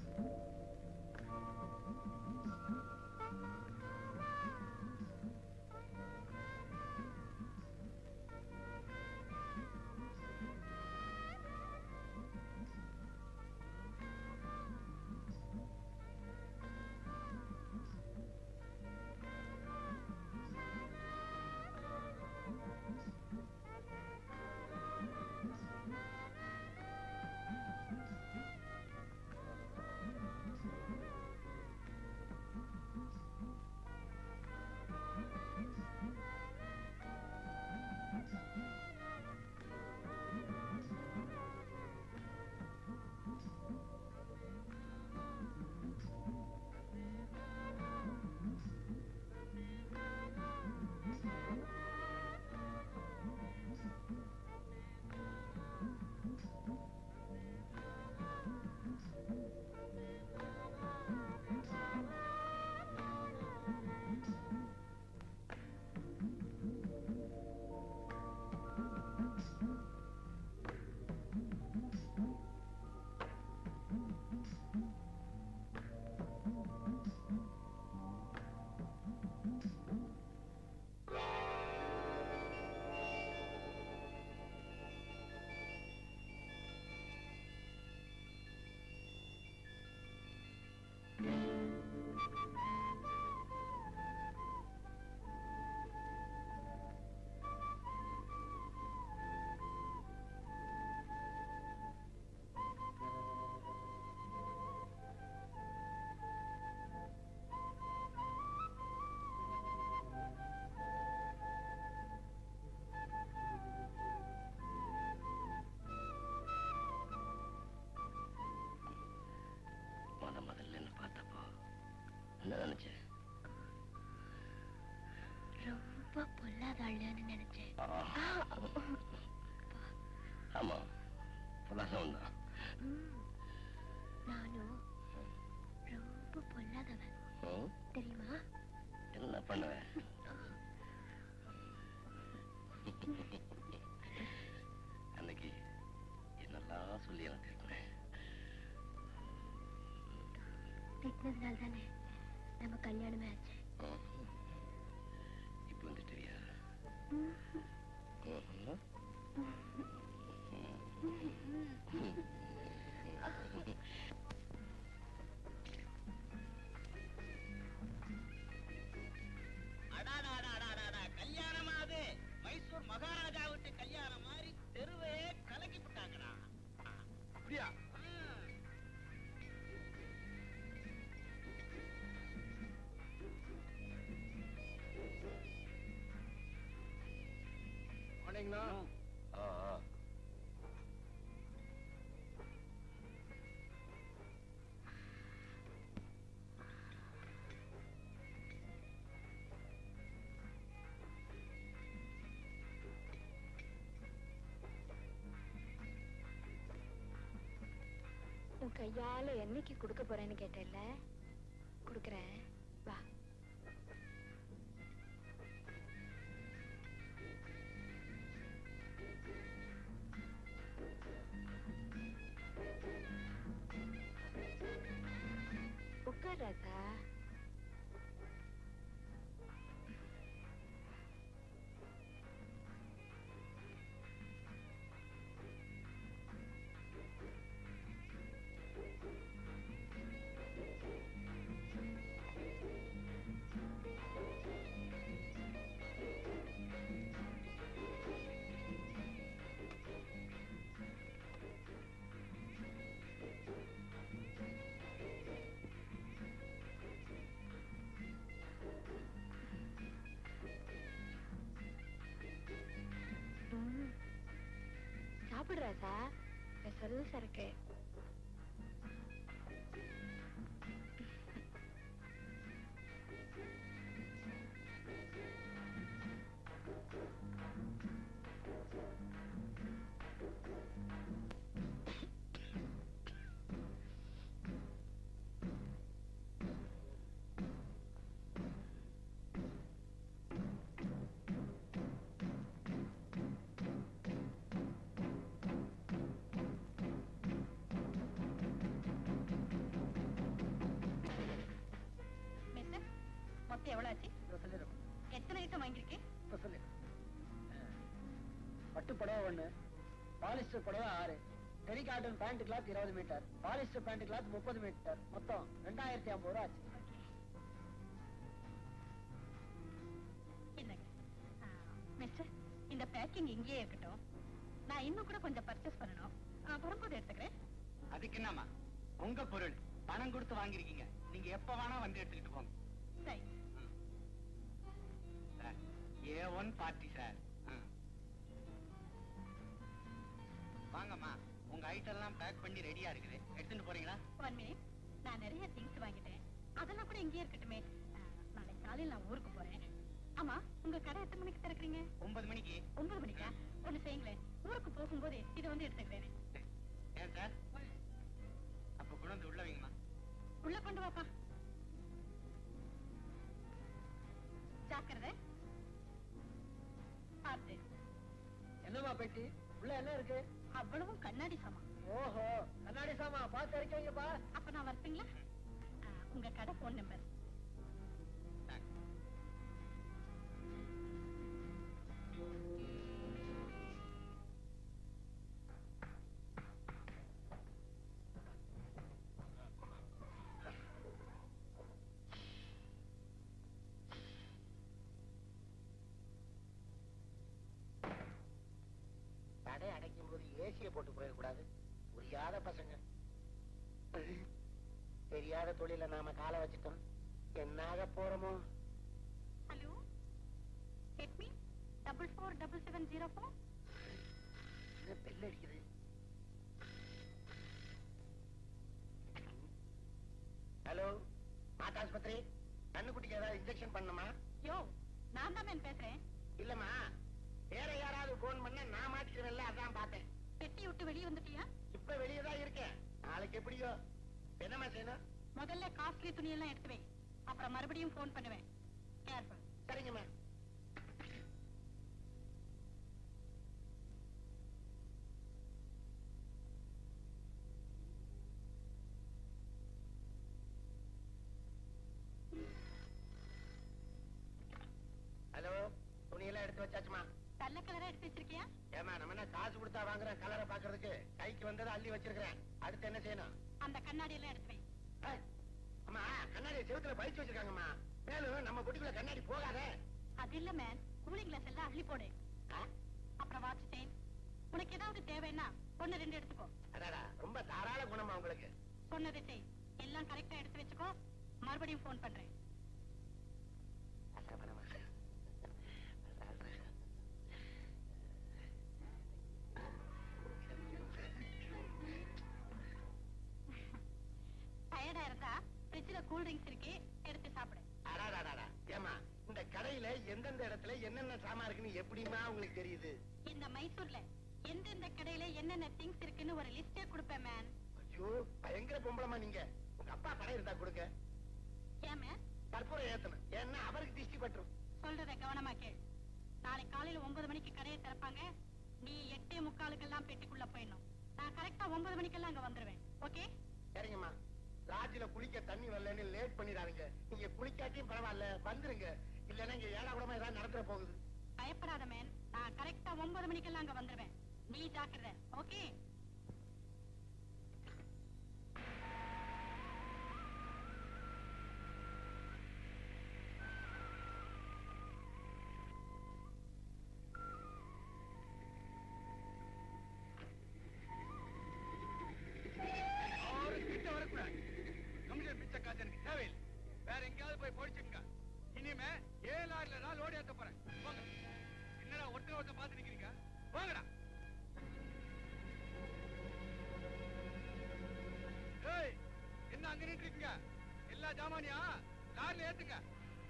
ஆ சொல்லுவேன்னு நினைச்சேன் ஆமா பிரகாசம் தான் ம், நானும் ரொம்ப பொல்லாதவன் தெரியுமா என்ன பண்ணுவேன் அன்னைக்கு என்னெல்லாம் சொல்லி எனக்கு திட்டினேன். திட்டினதுனால தானே நம்ம கல்யாணமே ஆச்சு ம். இப்ப வந்து தெரியா அடாடாடாடாடா, கல்யாணமா அது மைசூர் மகாராஜா விட்டு கல்யாணம் மாதிரி தெருவே கலக்கி விட்டாங்கடா அப்படியா ஆனீங்களா ஆ ஆ. உன் கையால என்னைக்கு கொடுக்க போறேன்னு கேட்டேல்ல கொடுக்கறேன் வா உட்கார் ராசா ம். சாப்பிடு ராசா ஸ்பெஷல் சரக்கு மிஸ்டர் மொத்தம் எவ்வளவு ஆச்சு எத்தனை ஐட்டம் வாங்கியிருக்கேன் பட்டு புடவை ஒண்ணு பாலிஸ்டர் புடவை ஆறு டெரி காட்டன் பேண்ட் கிளாத் இருபது மீட்டர் பாலிஸ்டர் பேண்ட் கிளாத் முப்பது மீட்டர் மொத்தம் ரெண்டாயிரத்தி ஐம்பது ரூபா ஆச்சு என்னங்க ஆ, மிஸ்டர் இந்த பேக்கிங் இங்கேயே இருக்கட்டும் நான் இன்னும் கூட கொஞ்சம் பர்ச்சேஸ் பண்ணணும் ஆ, வரும்போது எடுத்துக்கிறேன் அதுக்கு என்னம்மா உங்க பொருள் பணம் கொடுத்து வாங்கிருக்கீங்க நீங்க எப்ப வேணா வந்து எடுத்துக்கிட்டு போங்க சரி ஏ ஒன் பார்ட்டி சார் வாங்கம்மா உங்க ஐட்டம் எல்லாம் பேக் பண்ணி ரெடியா இருக்குது எடுத்துட்டு போறீங்களா ஒன் மினிட் நான் நிறைய திங்ஸ் வாங்கிட்டேன் அதெல்லாம் கூட இங்கேயே இருக்கட்டுமே ஆ, நாளைக்கு காலையில் நான் ஊருக்கு போறேன் ஆமா உங்க கடை எத்தனை மணிக்கு திறக்கிறீங்க ஒன்பது மணிக்கு ஒன்பது மணிக்கா ஒண்ணு செய்யுங்களேன் ஊருக்கு போகும்போது இதை வந்து எடுத்துக்கிறேன் ஏன் சார் அப்ப கொண்டு வந்து உள்ள வைங்கம்மா உள்ள கொண்டு வாப்பா ஜாக்கிரதை பார்த்து என்னம்மா பெட்டி உள்ள என்ன இருக்கு அவ்வளவும் கண்ணாடி சாமான் ஓஹோ கண்ணாடி சாமா பார்த்து இருக்கீங்கப்பா அப்ப நான் வரட்டுங்களா ஆ, உங்க கடை போன் நம்பர் கடை அடைக்கும் போது ஏசியை போட்டு போயிடக்கூடாது புரியாத பசங்க தெரியாத தொழில நாம காலை வச்சுட்டோம் என்னாக போறோமோ hello head me double four double seven zero four என்ன பெல் அடிக்குது ஹலோ மாட்டாஸ்பத்திரி கண்ணுக்குட்டிக்கு ஏதாவது இன்ஜெக்ஷன் பண்ணுமா யோ நான் தான் மேம் பேசுறேன் இல்லம்மா விட்டு வெளியே வந்துட்டியா இப்ப வெளியே தான் இருக்கேன் நாளைக்கு எப்படியோ என்னம்மா செய்யணும் முதல்ல காஸ்ட்லி துணியெல்லாம் எடுத்து வை அப்புறம் மறுபடியும் ஃபோன் பண்ணுவேன் கேர்ஃபுல் சரிங்கம்மா ஹலோ துணியெல்லாம் எடுத்து வச்சாச்சுமா நல்ல கலரா எடுத்து வச்சிருக்கியா ஏமா நம்ம என்ன காசு கொடுத்தா வாங்குறேன் கலரை பாக்குறதுக்கு கைக்கு வந்ததை அள்ளி வச்சிருக்கிறேன் அடுத்து என்ன செய்யணும் அந்த கண்ணாடி எல்லாம் எடுத்து வை ஏய், அம்மா கண்ணாடி செவுத்துல பறிச்சு வச்சிருக்காங்கம்மா மேலும் நம்ம பொட்டிக்குள்ள கண்ணாடி போகாத அது இல்ல மேன் கூலிங் கிளாஸ் எல்லாம் அள்ளி போடு ஆ? அப்புறம் வாட்ச் செயின் உனக்கு ஏதாவது தேவைன்னா ஒண்ணு ரெண்டு எடுத்துக்கோ அடாடா ரொம்ப தாராள குணமா உங்களுக்கு சொன்னதை செய் எல்லாம் கரெக்டா எடுத்து வச்சுக்கோ மறுபடியும் ஃபோன் பண்றேன் டயர்டா இருந்தா ஃப்ரிட்ஜ்ல கூல் ட்ரிங்க்ஸ் இருக்கு எடுத்து சாப்பிடு அடாடாடாடா ஏமா இந்த கடையில எந்தெந்த இடத்துல என்னென்ன சாமான் இருக்குன்னு எப்படிமா உங்களுக்கு தெரியுது இந்த மைசூர்ல எந்தெந்த கடையில என்னென்ன திங்ஸ் இருக்குன்னு ஒரு லிஸ்டே கொடுப்பேன் மேன் ஐயோ பயங்கர பொம்பளமா நீங்க உங்க அப்பா கடை இருந்தா கொடுங்க ஏன் மேன் கற்பூரம் ஏத்தணும் ஏன்னா அவருக்கு திஷ்டி பற்றும் சொல்றத கவனமா கேள் நாளை காலையில ஒன்பது மணிக்கு கடையை திறப்பாங்க நீ எட்டே முக்காலுக்கெல்லாம் பெட்டிக்குள்ள போயிடணும் நான் கரெக்டா ஒன்பது மணிக்கெல்லாம் அங்க வந்துருவேன் ஓகே சரிங்கம்மா லாட்ஜில குளிக்க தண்ணி வரலன்னு லேட் பண்ணிடாதீங்க நீங்க குளிக்காட்டியும் பரவாயில்ல வந்துருங்க இல்லன்னா இங்க ஏழா கூடமா ஏதாவது நடந்துற போகுது பயப்படாத மேன் நான் கரெக்டா ஒன்பது மணிக்கெல்லாம் அங்க வந்துருவேன் நீ ஜாக்கிரதை ஓகே யாரும் கிட்ட வரக்கூடாது கமிஷன் பிச்சை காசு எனக்கு தேவையில்லை வேற எங்கேயாவது போய் பொழிச்சுங்க இனிமே ஏழு லாரில நான் லோடு ஏத்த போறேன் போங்க என்னடா ஒருத்தர் ஒருத்தர் பார்த்து நிக்கிறீங்க போங்கடா ஏய் என்ன அங்க நின்று இருக்கீங்க எல்லா ஜாமானியா லாரில ஏத்துங்க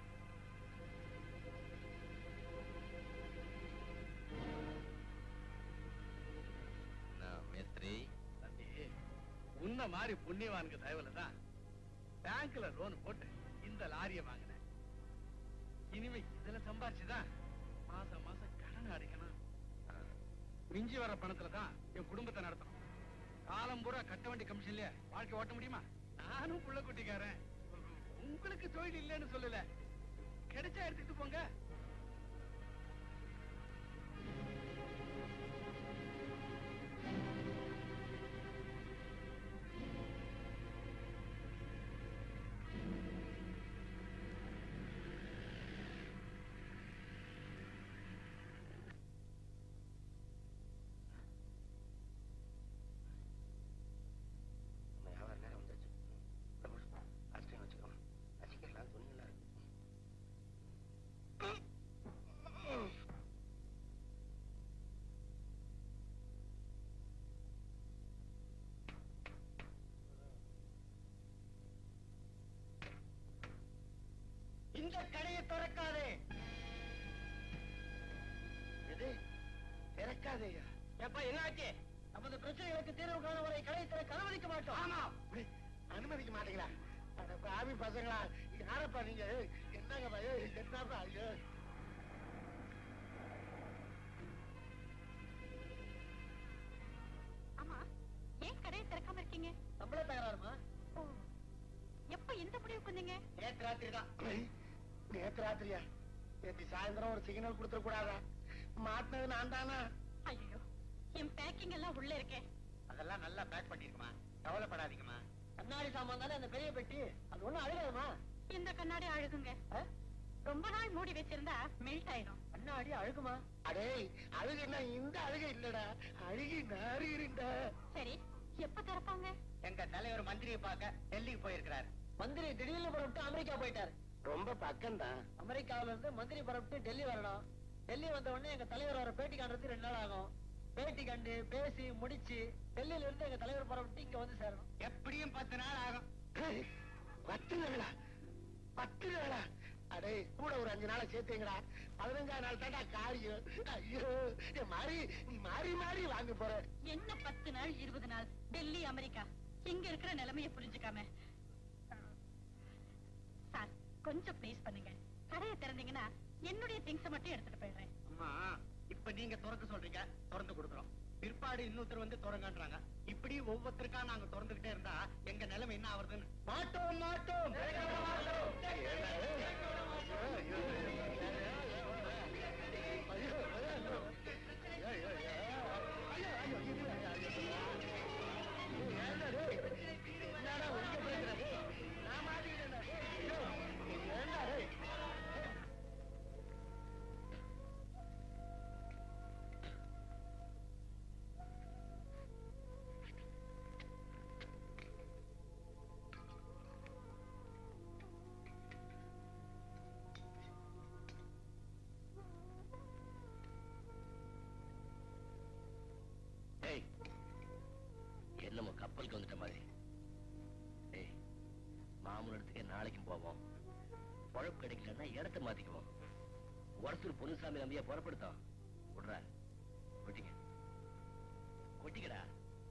நான் மேஸ்திரி தம்பி உன்ன மாதிரி புண்ணியவானுக்கு தயவுல தான் பேங்க்ல லோன் போட்டு இந்த லாரியை வாங்கினேன் இனிமே இதுல சம்பாரிச்சுதான் மாசம் மாசம் கடன் அடைக்கணும் மிஞ்சி வர பணத்துல தான் என் குடும்பத்தை நடத்தணும் காலம் பூரா கட்ட வேண்டிய கமிஷன்ல வாழ்க்கை ஓட்ட முடியுமா நானும் புள்ள குட்டிக்காரன் உங்களுக்கு தொழில் இல்லைன்னு சொல்லல கிடைச்சா எடுத்துட்டு போங்க நம்ம வியாபார நேரம் வந்துருச்சு அசிஸ்டன் வச்சுக்கணும் வச்சுக்கலாம் துணியெல்லாம் இருக்கு இந்த கடையை திறக்காதே எது திறக்காதேயா எப்ப என்ன ஆச்சு நமது பிரச்சனைகளுக்கு தீர்வு காண வரை கடை திறக்க அனுமதிக்க மாட்டோம் ஆமா அப்படி அனுமதிக்க மாட்டீங்களா அட பாவி பசங்களா யாரப்பா நீங்க என்னங்க பையோ என்னப்பா ஐயோ ஆமா ஏன் கடையை திறக்காம இருக்கீங்க நம்மள தகராறுமா ஓ எப்ப இந்த முடிவுக்கு வந்தீங்க நேத்து ராத்திரி தான் நேத்து ராத்திரியா நேத்து சாயந்தரம் ஒரு சிக்னல் கொடுத்துட கூடாதா மாட்டினது நான் தானா ஐயோ என் பேக்கிங் எல்லாம் உள்ள இருக்கே அதெல்லாம் நல்லா பேக் பண்ணிருக்குமா கவலைப்படாதீங்கம்மா கண்ணாடி சாமான் தானே அந்த பெரிய பெட்டி அது ஒண்ணும் அழுகாதுமா இந்த கண்ணாடி அழுகுங்க ரொம்ப நாள் மூடி வச்சிருந்தா மெல்ட் ஆயிடும் கண்ணாடி அழுகுமா அடே அழுகுன்னா இந்த அழுகை இல்லடா அழுகி நாறுகிறா சரி எப்ப திறப்பாங்க எங்க தலைவர் மந்திரியை பார்க்க டெல்லிக்கு போயிருக்கிறார் மந்திரி திடீர்னு புறப்பட்டு அமெரிக்கா போயிட்டாரு ரொம்ப பக்கம் தான் அமெரிக்காவில இருந்து மந்திரி புறப்பட்டு டெல்லி வரணும் டெல்லி வந்த உடனே எங்க தலைவர் வர பேட்டி காண்றதுக்கு ரெண்டு நாள் ஆகும் பேட்டி கண்டு பேசி முடிச்சு டெல்லியில இருந்து எங்க தலைவர் புறப்பட்டு இங்க வந்து சேரணும் எப்படியும் பத்து நாள் ஆகும் பத்து நாளா பத்து நாளா அடே கூட ஒரு அஞ்சு நாளை சேர்த்துங்கடா பதினஞ்சாம் நாள் தாண்டா காரியம் ஐயோ ஏய், மாறி மாறி மாறி வாங்க போறேன் என்ன பத்து நாள் இருபது நாள் டெல்லி அமெரிக்கா இங்க இருக்கிற நிலைமைய புரிஞ்சுக்காம சார் கொஞ்சம் ப்ளீஸ் பண்ணுங்க கடையை திறந்தீங்கன்னா என்னுடைய திங்ஸ் மட்டும் எடுத்துட்டு போயிடுறேன் அம்மா இப்ப நீங்க திறக்க சொல்றீங்க திறந்து கொடுக்குறோம் பிற்பாடு இன்னொருத்தர் வந்து திறங்கன்றாங்க இப்படி ஒவ்வொருத்தருக்கா நாங்க திறந்துகிட்டே இருந்தா எங்க நிலைமை என்ன ஆகுறதுன்னு மாட்டோம் மாட்டோம் ஏய் என்னமோ கப்பலுக்கு வந்துட்ட மாதிரி ஏய் மாமூல் இடத்துக்கே நாளைக்கும் போவோம் பழப்பு கிடைக்கலன்னா இடத்த மாத்திக்குவோம் ஒருத்தர் பொன்னுசாமி நம்பியா புறப்படுத்தோம் விடுற கொட்டிக்க கொட்டிக்கடா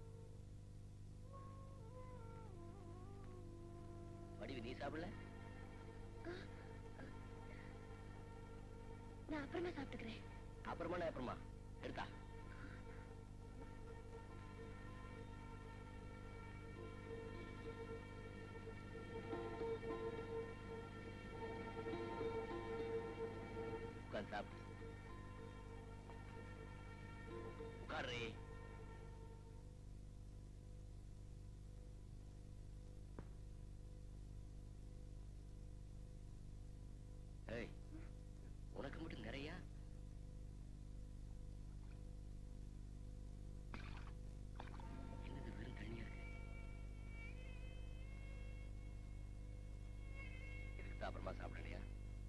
வடிவு நீ சாப்பிடல நான் அப்புறமா சாப்பிட்டுக்கிறேன் அப்புறமா நான் அப்புறமா எடுத்தா உட்காந்து சாப்பிடு உட்காரு ஏய் உனக்கு மட்டும் நிறையா என்னது வெறும் தண்ணியா இருக்கு இதுக்கு தான் அப்புறமா சாப்பிடலையா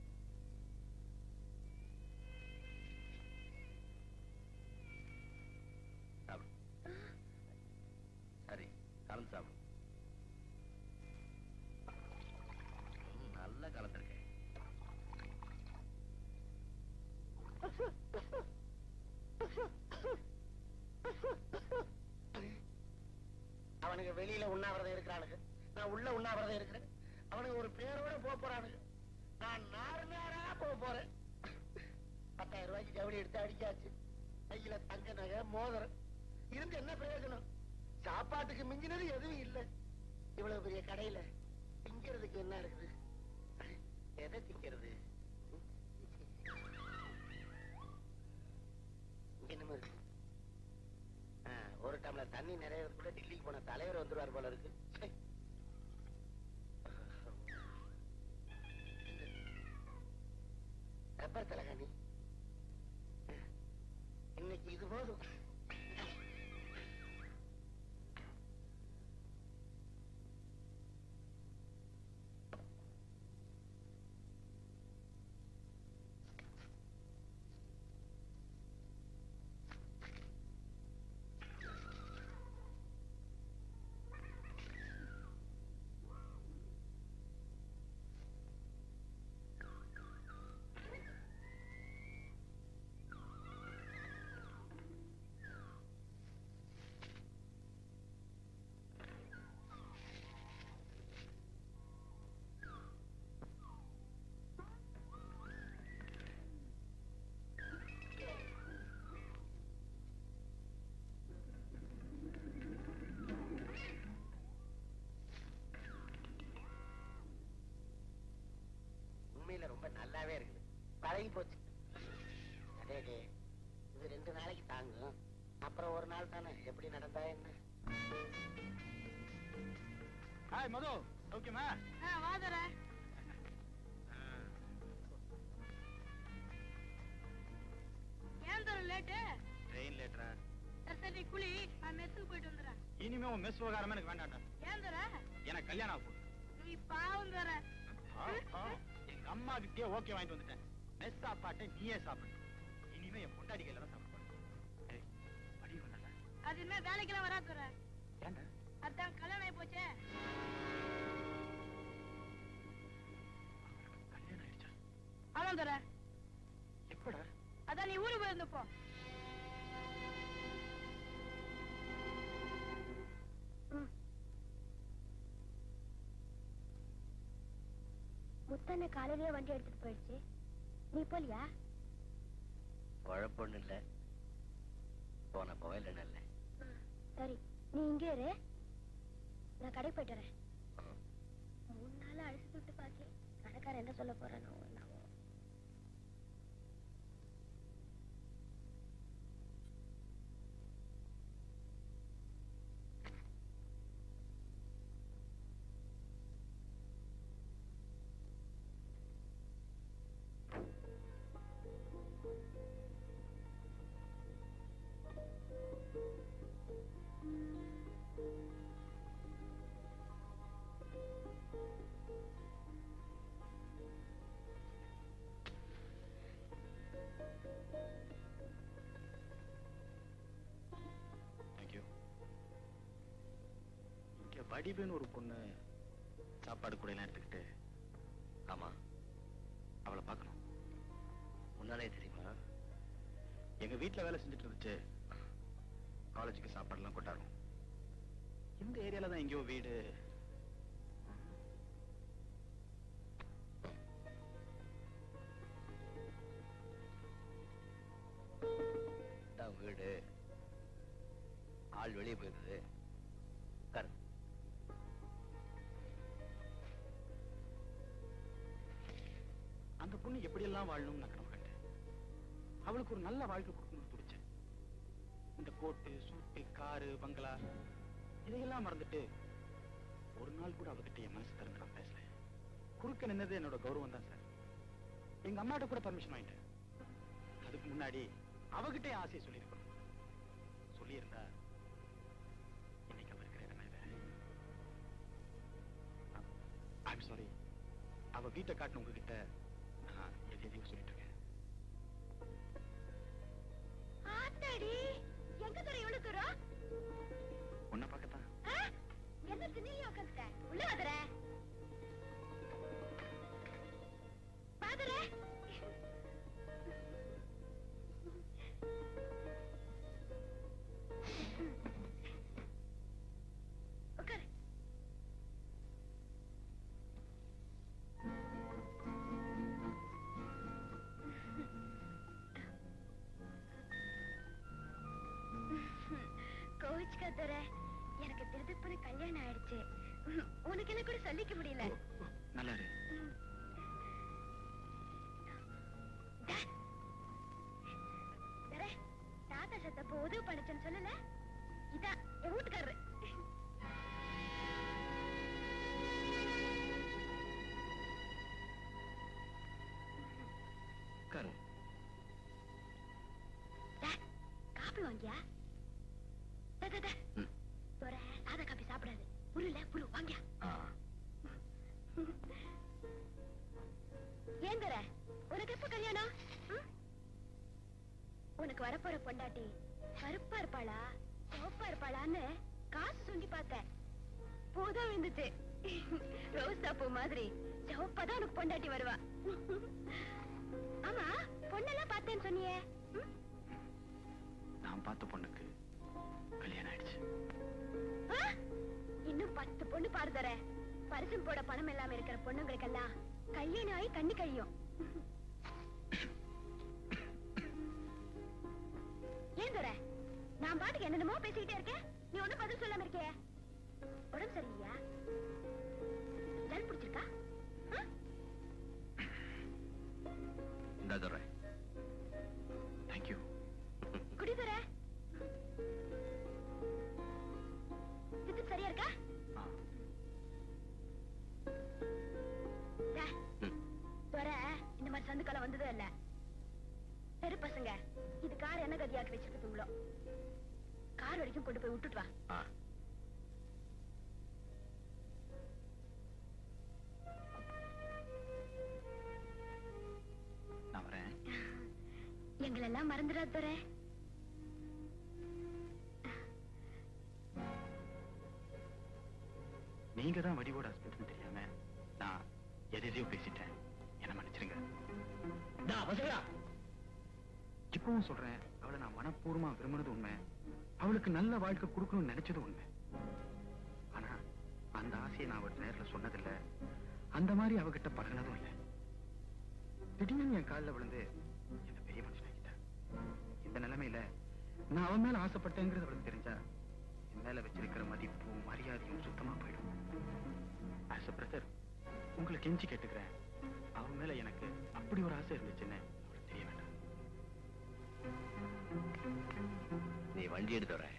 சாப்பிடு சரி கலந்து சாப்பிடு ம், நல்லா கலந்துருக்கேன் அவனுக்கு வெளியில உண்ணாவிரதம் இருக்கிறானுங்க நான் உள்ள உண்ணாவிரதம் இருக்கிறேன் அவனுக்கு ஒரு பேரோட போக போறானுங்க நான் நாறு நாரா போக போறேன் பத்தாயிரம் ரூபாய்க்கு ஜவுளி எடுத்து அடிக்காச்சு கையில தங்க நகை மோதிரம் இருந்து என்ன பிரயோஜனம் சாப்பாட்டுக்கு மிஞ்சினது எதுவும் இல்லை இவ்வளவு பெரிய கடையில திங்கிறதுக்கு என்ன இருக்குது எதை திங்கிறது இங்க என்னமோ இருக்கு ஆ, ஒரு டம்ளர் தண்ணி நிறைய கூட டெல்லிக்கு போன தலைவர் வந்துருவார் போல இருக்கு ச்சே. ரப்பர் தலகாணி இன்னைக்கு இது போதும் உண்மையில ரொம்ப நல்லாவே இருக்குது பழகி போச்சு அடே அடே, இது ரெண்டு நாளைக்கு தாங்கும் அப்புறம் ஒரு நாள் தானே எப்படி நடந்தா என்ன ஹாய் மது ஓகேமா வாதர ஏன் தர லேட்டு ட்ரெயின் லேட்டரா சரி குளி நான் மெஸ்ஸுக்கு போயிட்டு வந்துடுறேன் இனிமே உன் மெஸ் விவகாரமே எனக்கு வேண்டாம்டா ஏன் தர எனக்கு கல்யாணம் ஆகும் நீ பாவம் தர எங்க அம்மா கிட்டே ஓகே வாங்கிட்டு வந்துட்டேன் மெஸ் சாப்பாட்டை நீயே சாப்பிடு இனிமே என் பொண்டாடி கையில தான் சாப்பிட போறேன். ஏய், அடி வந்தல அது என்ன வேலைக்கெல்லாம் வரா தர ஏன்டா அதான் கல்யாணம் ஆகி போச்சே கல்யாணம் ஆயிடுச்சா வரோம் தர எப்படா அதான் நீ ஊருக்கு போயிருந்து போ முத்தண்ண காலையிலேயே வண்டி எடுத்துட்டு போயிடுச்சு நீ போலியா குழப்பம் இல்ல போன போயில நல்ல சரி நீ இங்கே இரு நான் கடைக்கு போயிட்டு வரேன் மூணு நாள் அழைச்சு விட்டு பாக்கி கடைக்காரன் என்ன சொல்ல போறானோ என்னவோ தேங்க்யூ இங்க வடிவுன்னு ஒரு பொண்ணு சாப்பாடு கூட எல்லாம் எடுத்துக்கிட்டு ஆமா அவளை பார்க்கணும் முன்னாலே தெரியுமா எங்க வீட்ல வேலை செஞ்சுட்டு இருந்துச்சு காலேஜுக்கு சாப்பாடுலாம் கொண்டாடும் இந்த ஏரியால தான் எங்கேயோ வீடு தான் வீடு ஆள் வெளியே போயிருந்தது உட்காரு அந்த பொண்ணு எப்படியெல்லாம் வாழணும்னு நான் கனவு கண்டேன் அவளுக்கு ஒரு நல்ல வாழ்க்கை கொடுக்கணும்னு துடிச்சேன் இந்த கோட்டு சூட்டு காரு பங்களா இதையெல்லாம் மறந்துட்டு ஒரு நாள் கூட அவகிட்ட என் மனசு திறந்து நான் பேசல குறுக்க நின்னது என்னோட கௌரவம் தான் சார் எங்க அம்மாட்ட கூட பர்மிஷன் வாங்கிட்டேன் அதுக்கு முன்னாடி அவகிட்ட என் ஆசையை சொல்லியிருக்கணும் சொல்லியிருந்தா இன்னைக்கு அவ இருக்கிற இடமே வேற ஐம் சாரி அவ வீட்டை காட்டின உங்ககிட்ட நான் எது எதையும் சொல்லிட்டு இருக்கேன் ஆத்தாடி எங்க தர இவ்வளவு தூரம் உன்னை பார்க்கத்தான் ஆ? என்ன திண்ணிலே உட்காந்துட்ட உள்ள வந்துற பாதுற உட்காரு கோவிச்சுக்காதர எனக்கு திருதுப்புன கல்யாணம் ஆயிடுச்சு உனக்கு என்ன கூட சொல்லிக்க முடியல நல்லா இரு தர, தாத்தா சத்தப்போ உதவி பண்ணிச்சேன்னு சொல்லல இதான் என் வீட்டுக்காரரு உட்காரு டா, காபி வாங்கியா டா, டா, டா. தோர, சாதா காபி சாப்பிடாது புரியல புரு வாங்கியா ஆ ஏன் தர உனக்கு எப்ப கல்யாணம் ம்? உனக்கு வரப்போற பொண்டாட்டி கருப்பா இருப்பாளா சிவப்பா இருப்பாளான்னு காசு சுண்டி பார்த்தேன் பூதா விழுந்துச்சு ரோசா பூ மாதிரி சிவப்பாதான் உனக்கு பொண்டாட்டி வருவா ஆமா பொண்ணெல்லாம் பார்த்தேன்னு சொன்னியே ம்? நான் பார்த்த பொண்ணுக்கு கல்யாணம் ஆயிடுச்சு ஆ? இன்னும் பத்து பொண்ணு பாரு தர பரிசம் போட பணம் இல்லாம இருக்கிற பொண்ணுங்களுக்கெல்லாம் கல்யாணம் ஆகி கண்ணு கழியும் ஏன் தர நான் பாட்டுக்கு என்னென்னமோ பேசிக்கிட்டே இருக்கேன் நீ ஒண்ணும் பதில் சொல்லாம இருக்கே உடம்பு சரியில்லையா ஜல் பிடிச்சிருக்கா ஆ? இந்த தர்றேன் தேங்க்யூ குடி தர சித்து சரியா இருக்கா டா, துரை, இந்த மாதிரி சந்துக்காலம் வந்ததே இல்ல தெரு பசங்க இது கார் என்ன கதியாக்கி வச்சிருக்குதுங்களோ கார் வரைக்கும் கொண்டு போய் விட்டுட்டு வா ஆ நான் வரேன் எங்களெல்லாம் மறந்துடாத துரை நீங்க தான் வடிவோட ஹஸ்பண்ட் தெரியாம நான் எதையோ பேசிட்டேன் என்ன மன்னிச்சிருங்க பசங்களா இப்பவும் சொல்றேன் அவளை நான் மனப்பூர்வமா விரும்புனது உண்மை அவளுக்கு நல்ல வாழ்க்கை கொடுக்கணும்னு நினைச்சது உண்மை ஆனா அந்த ஆசையை நான் அவட்ட நேர்ல சொன்னதில்ல அந்த மாதிரி அவகிட்ட பழகினதும் இல்லை திடீர்னு என் காலில் விழுந்து என்ன பெரிய மனுஷனாக்கிட்டேன் இந்த நிலைமையில நான் அவன் மேல ஆசைப்பட்டேங்கிறது அவளுக்கு தெரிஞ்சா என் மேல வச்சிருக்கிற மதிப்பும் மரியாதையும் சுத்தமா போயிடும் ஆஸ் பிரதர் உங்களை கெஞ்சி கேட்டுக்கிறேன் அவன் மேல எனக்கு அப்படி ஒரு ஆசை இருந்துச்சுன்னு அவளுக்கு தெரிய வேண்டாம் நீ வண்டி எடுத்து வர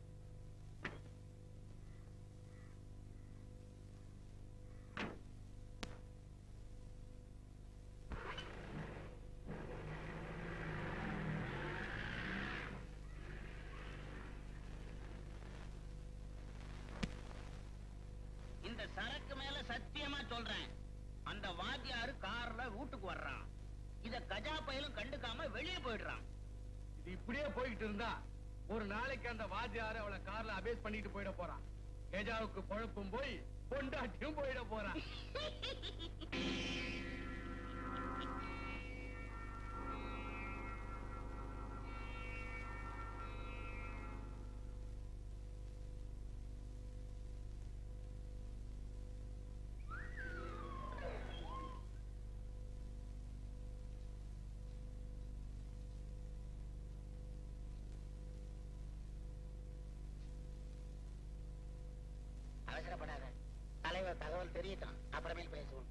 இந்த சரக்கு மேல சத்தியமா சொல்றேன் அந்த வாத்தியாரு கார்ல வீட்டுக்கு வர்றான் இத கஜா பயலும் கண்டுக்காம வெளியே போயிடுறான் இது இப்படியே போய்கிட்டு இருந்தா ஒரு நாளைக்கு அந்த வாத்தியார அவளை கார்ல அபேஸ் பண்ணிட்டு போயிட போறான் கேஜாவுக்கு குழப்பும் போய் பொண்டாட்டியும் போயிட போறான் அவசரப்படாத தலைவர் தகவல் தெரியட்டும் அப்புறமேல் பேசுவோம்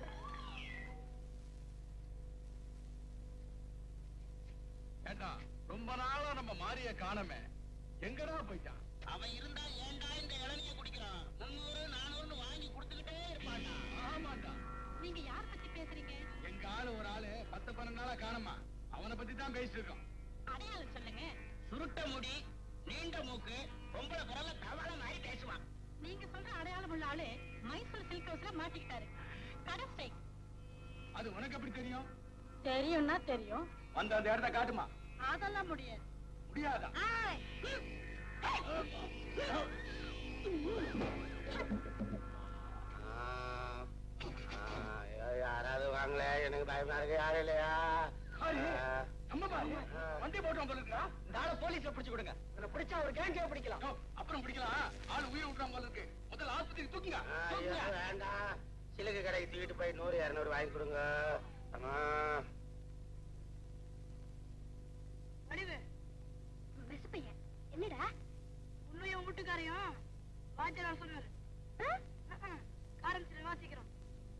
ஏண்டா ரொம்ப நாளா நம்ம மாரிய காணமே எங்கடா போயிட்டான் அவன் இருந்தா ஏன்டா இந்த இளநிய குடிக்கிறான் முன்னூறு நானூறுன்னு வாங்கி கொடுத்துக்கிட்டே இருப்பான்டா ஆமாண்டா நீங்க யார் பத்தி பேசுறீங்க எங்க ஆளு ஒரு ஆளு பத்து பன்னெண்டு நாளா காணமா அவனை பத்தி தான் பேசிட்டு இருக்கோம் அடையாளம் சொல்லுங்க சுருட்ட முடி நீண்ட மூக்கு பொம்பளை குரல்ல தவளை மாதிரி பேசுவான் நீங்க சொல்ற அடையாளம் உள்ள ஆளு மைசூர் சில்க் ஹவுஸ்ல மாட்டிக்கிட்டாரு கடை ஸ்ட்ரைக் அது உனக்கு எப்படி தெரியும் தெரியும்னா தெரியும் அந்த அந்த இடத்த காட்டுமா அதெல்லாம் முடியாது முடியாதா ஆய். யாராவது வாங்கல எனக்கு பயமா இருக்கு யாரும் இல்லையா நம்ம பாரு வண்டி போட்டோம் போல இருக்கா இந்த ஆளை போலீஸ்ல பிடிச்சு கொடுங்க இவனை பிடிச்சா ஒரு கேங்கே பிடிக்கலாம் யோ, அப்புறம் பிடிக்கலாம் ஆள் உயிர் விட்டுறான் போல இருக்கு முதல்ல ஆஸ்பத்திரி தூக்குங்க ஐயோ, தூக்குங்க. வேண்டாம் சிலுக்கு கடைக்கு தூக்கிட்டு போய் நூறு இரநூறு வாங்கி கொடுங்க ஆமா வடிவு விசுப்பையன் என்னடா உன்னையும் வீட்டுக்காரையும் வாத்தியார் சொன்னாரு ஆ? காரன் வாசிக்கிறோம்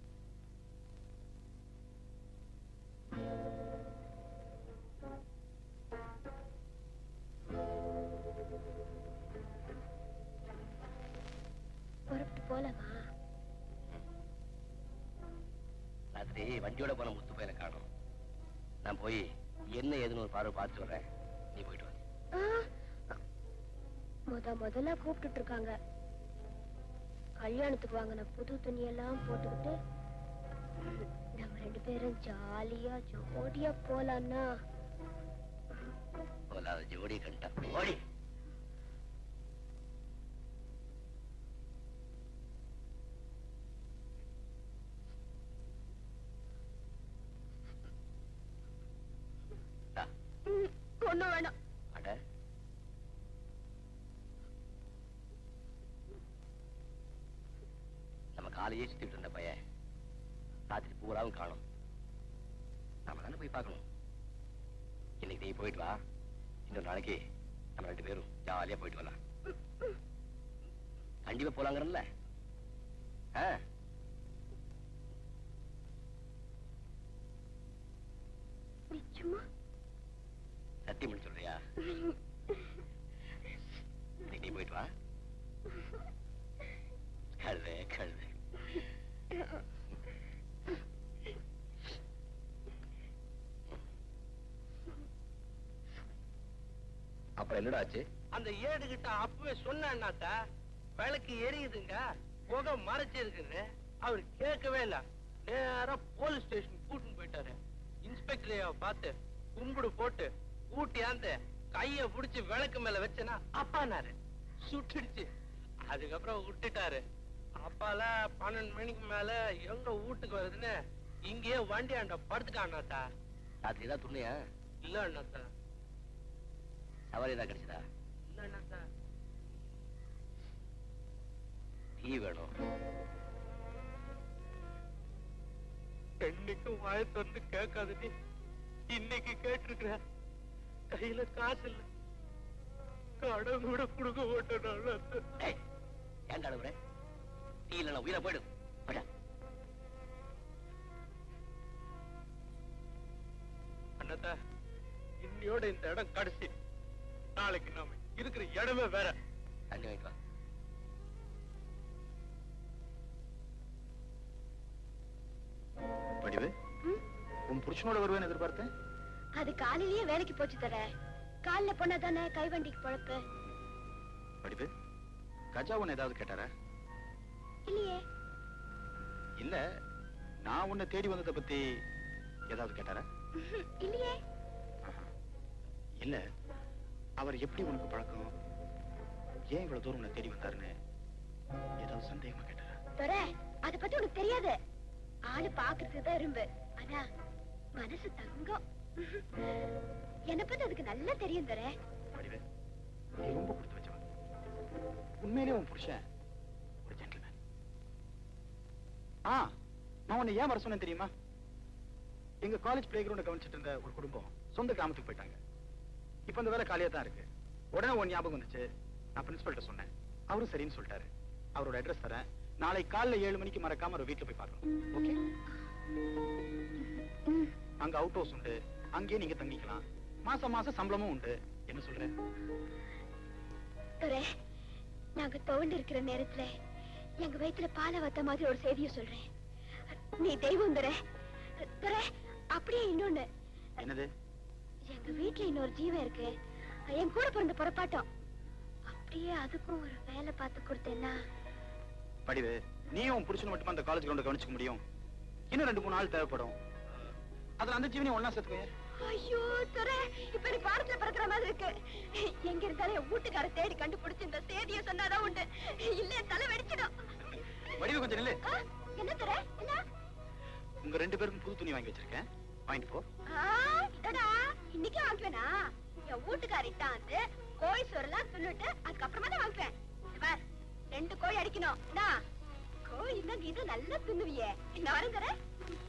புறப்பட்டு போலமா ராத்திரி வண்டியோட போன முத்து பையனை காணும் நான் போய் என்ன ஏதுன்னு ஒரு பார்வை பார்த்துட்டு வரேன் நீ போயிட்டு வா முத முதல்ல கூப்பிட்டுட்டு இருக்காங்க கல்யாணத்துக்கு வாங்கின புது துணியெல்லாம் போட்டுக்கிட்டு நம்ம ரெண்டு பேரும் ஜாலியா ஜோடியா போலான்னா போலாத ஜோடி கண்டா ஓடி தா, ஒண்ணும் வேணாம் அட நம்ம காலையே சுத்திட்டு இருந்த பையன் ராத்திரி பூராவும் காணும் நாம தானே போய் பார்க்கணும் இன்னைக்கு நீ போயிட்டு வா இன்னொரு நாளைக்கு நம்ம ரெண்டு பேரும் ஜாலியா போயிட்டு வரலாம் கண்டிப்பா போலாங்கிறல்ல ஆ நிச்சயமா சத்தியம் பண்ணி சொல்றியா இன்னைக்கு நீ போயிட்டு வா கழுத கழுத அப்புறம் என்னடா ஆச்சு அந்த ஏடு கிட்ட அப்பவே சொன்னான்னாத்தா விளக்கு எரியுதுங்க புகை மறைச்சு இருக்குன்னு அவர் கேட்கவே இல்ல நேரா போலீஸ் ஸ்டேஷன் கூட்டின்னு போயிட்டாரு இன்ஸ்பெக்டர் பார்த்து கும்பிடு போட்டு ஊட்டியாந்து கைய புடிச்சு விளக்கு மேல வச்சனா அப்பானாரு சுட்டுடுச்சு அதுக்கப்புறம் விட்டுட்டாரு அப்பால பன்னெண்டு மணிக்கு மேல எங்க வீட்டுக்கு வருதுன்னு இங்கேயே வண்டி ஆண்ட படுத்துட்டான்னாத்தா ராத்திரி ஏதாவது துண்ணியா இல்ல அண்ணாத்தா சவாரி ஏதாவது கிடைச்சதா இல்ல அண்ணாத்தா டீ வேணும் என்னைக்கும் வாய திறந்து கேட்காத நீ இன்னைக்கு கேட்டிருக்கிற கையில காசு இல்ல கடன் கூட கொடுக்க மாட்டேன் ஏய், ஏன் கடவுளே டீ இல்லைன்னா உயிரை போயிடும் போடா. அண்ணாத்தா இன்னையோட இந்த இடம் கடைசி நாளைக்கு நாம இருக்கிற இடமே வேற தண்ணி வாங்கிட்டு வா படிவு உன் புருஷனோட வருவேன்னு எதிர்பார்த்தேன் அது காலையிலேயே வேலைக்கு போச்சு தர காலைல போனா தானே கைவண்டிக்கு பொழப்பு படிவு கஜா உன்னை ஏதாவது கேட்டாரா இல்லையே இல்ல நான் உன்னை தேடி வந்ததை பத்தி ஏதாவது கேட்டாரா ம்ஹும், இல்லையே ஆஹா. இல்ல அவர் எப்படி உனக்கு பழக்கம் ஏன் இவ்வளவு தூரம் உன்னை தேடி வந்தாருன்னு ஏதாவது சந்தேகமா கேட்டாரா தர அத பத்தி உனக்கு தெரியாது ஆளு பாக்குறதுக்கு தான் இரும்பு ஆனா மனசு தங்கம் என்ன பத்தி அதுக்கு நல்லா தெரியும் தர படிவு நீ ரொம்ப கொடுத்து வச்சவன் உண்மையிலேயே உன் புருஷன் ஒரு ஜென்டில்மேன் ஆ நான் உன்னை ஏன் வர சொன்னேன் தெரியுமா எங்க காலேஜ் பிளே கிரவுண்ட கவனிச்சிட்டு இருந்த ஒரு குடும்பம் சொந்த கிராமத்துக்கு போயிட்டாங்க இப்ப அந்த வேலை காலியா தான் இருக்கு உடனே உன் ஞாபகம் வந்துச்சு நான் பிரின்சிபல்ட்ட சொன்னேன் அவரும் சரின்னு சொல்லிட்டாரு அவரோட அட்ரஸ் தரேன் நாளை காலைல ஏழு மணிக்கு மறக்காம அவர் வீட்டுல போய் பார்க்கணும் ஓகே அங்க அவுட் ஹவுஸ் உண்டு அங்கேயே நீங்க தங்கிக்கலாம் மாசம் மாசம் சம்பளமும் உண்டு என்ன சொல்ற துரை நாங்க துவண்டு இருக்கிற நேரத்துல எங்க வயித்துல பாலை வத்த மாதிரி ஒரு செய்தியை சொல்றேன் நீ தெய்வம் துரை துரை அப்படியே இன்னொன்னு என்னது எங்க வீட்டுல இன்னொரு ஜீவன் இருக்கு என் கூட பிறந்த புறப்பாட்டம் அப்படியே அதுக்கும் ஒரு வேலை பார்த்து கொடுத்தேன்னா படிவு நீயும் உன் புருஷன் மட்டுமா அந்த காலேஜ் கிரவுண்ட கவனிச்சுக்க முடியும் இன்னும் ரெண்டு மூணு நாள் தேவைப்படும் அதுல அந்த ஜீவனையும் ஒன்னா சேர்த்துக்கோங்க ஐயோ துரை இப்ப எனக்கு வாரத்துல பிறக்கிற மாதிரி இருக்கு எங்க இருந்தாலும் என் வீட்டுக்கார தேடி கண்டுபிடிச்சு இந்த செய்தியை சொன்னாதான் உண்டு இல்ல தலை வெடிச்சிடும் வடிவு கொஞ்சம் நில்லு ஆ, என்ன துரை என்ன உங்க ரெண்டு பேருக்கும் புது துணி வாங்கி வச்சிருக்கேன் வாங்கிட்டு போ ஆ, இதடா, இன்னைக்கே வாங்குவேனா என் வீட்டுக்காரிட்ட வந்து கோழி சோறெல்லாம் தின்னுட்டு அதுக்கப்புறமா தான் வாங்குவேன் இங்க பார், ரெண்டு கோழி அடிக்கணும் என்ன? கோழி தான் இது நல்லா தின்னுவியே நானும் தரேன்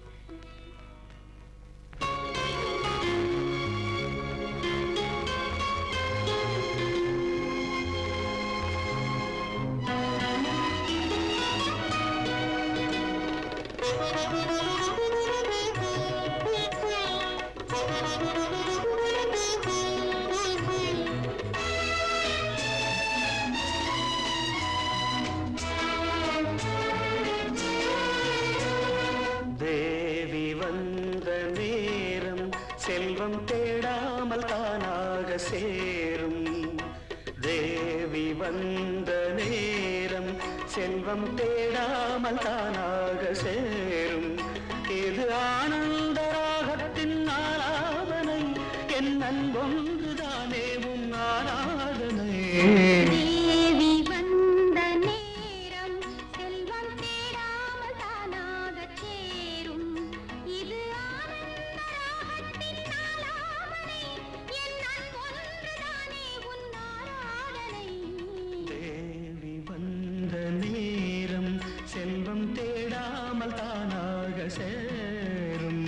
தேவி வந்த நேரம் செல்வம் தேடாமல் தானாக சேரும் தேவி வந்த நேரம் செல்வம் தேடாமல் தானாக சேரும் இது ஆனந்த ராகத்தின் ஆராதனை என் அன்பொன்றுதானே உன் ஆராதனை தேவி வந்த நேரம் செல்வம் தேடாமல் தானாகச் சேரும் இது ஆனந்த ராகத்தின் ஆலாபனை என் அன்பொன்றுதானே உன் ஆராதனை தேவி வந்த நேரம் செல்வம் தேடாமல் தானாக சேரும்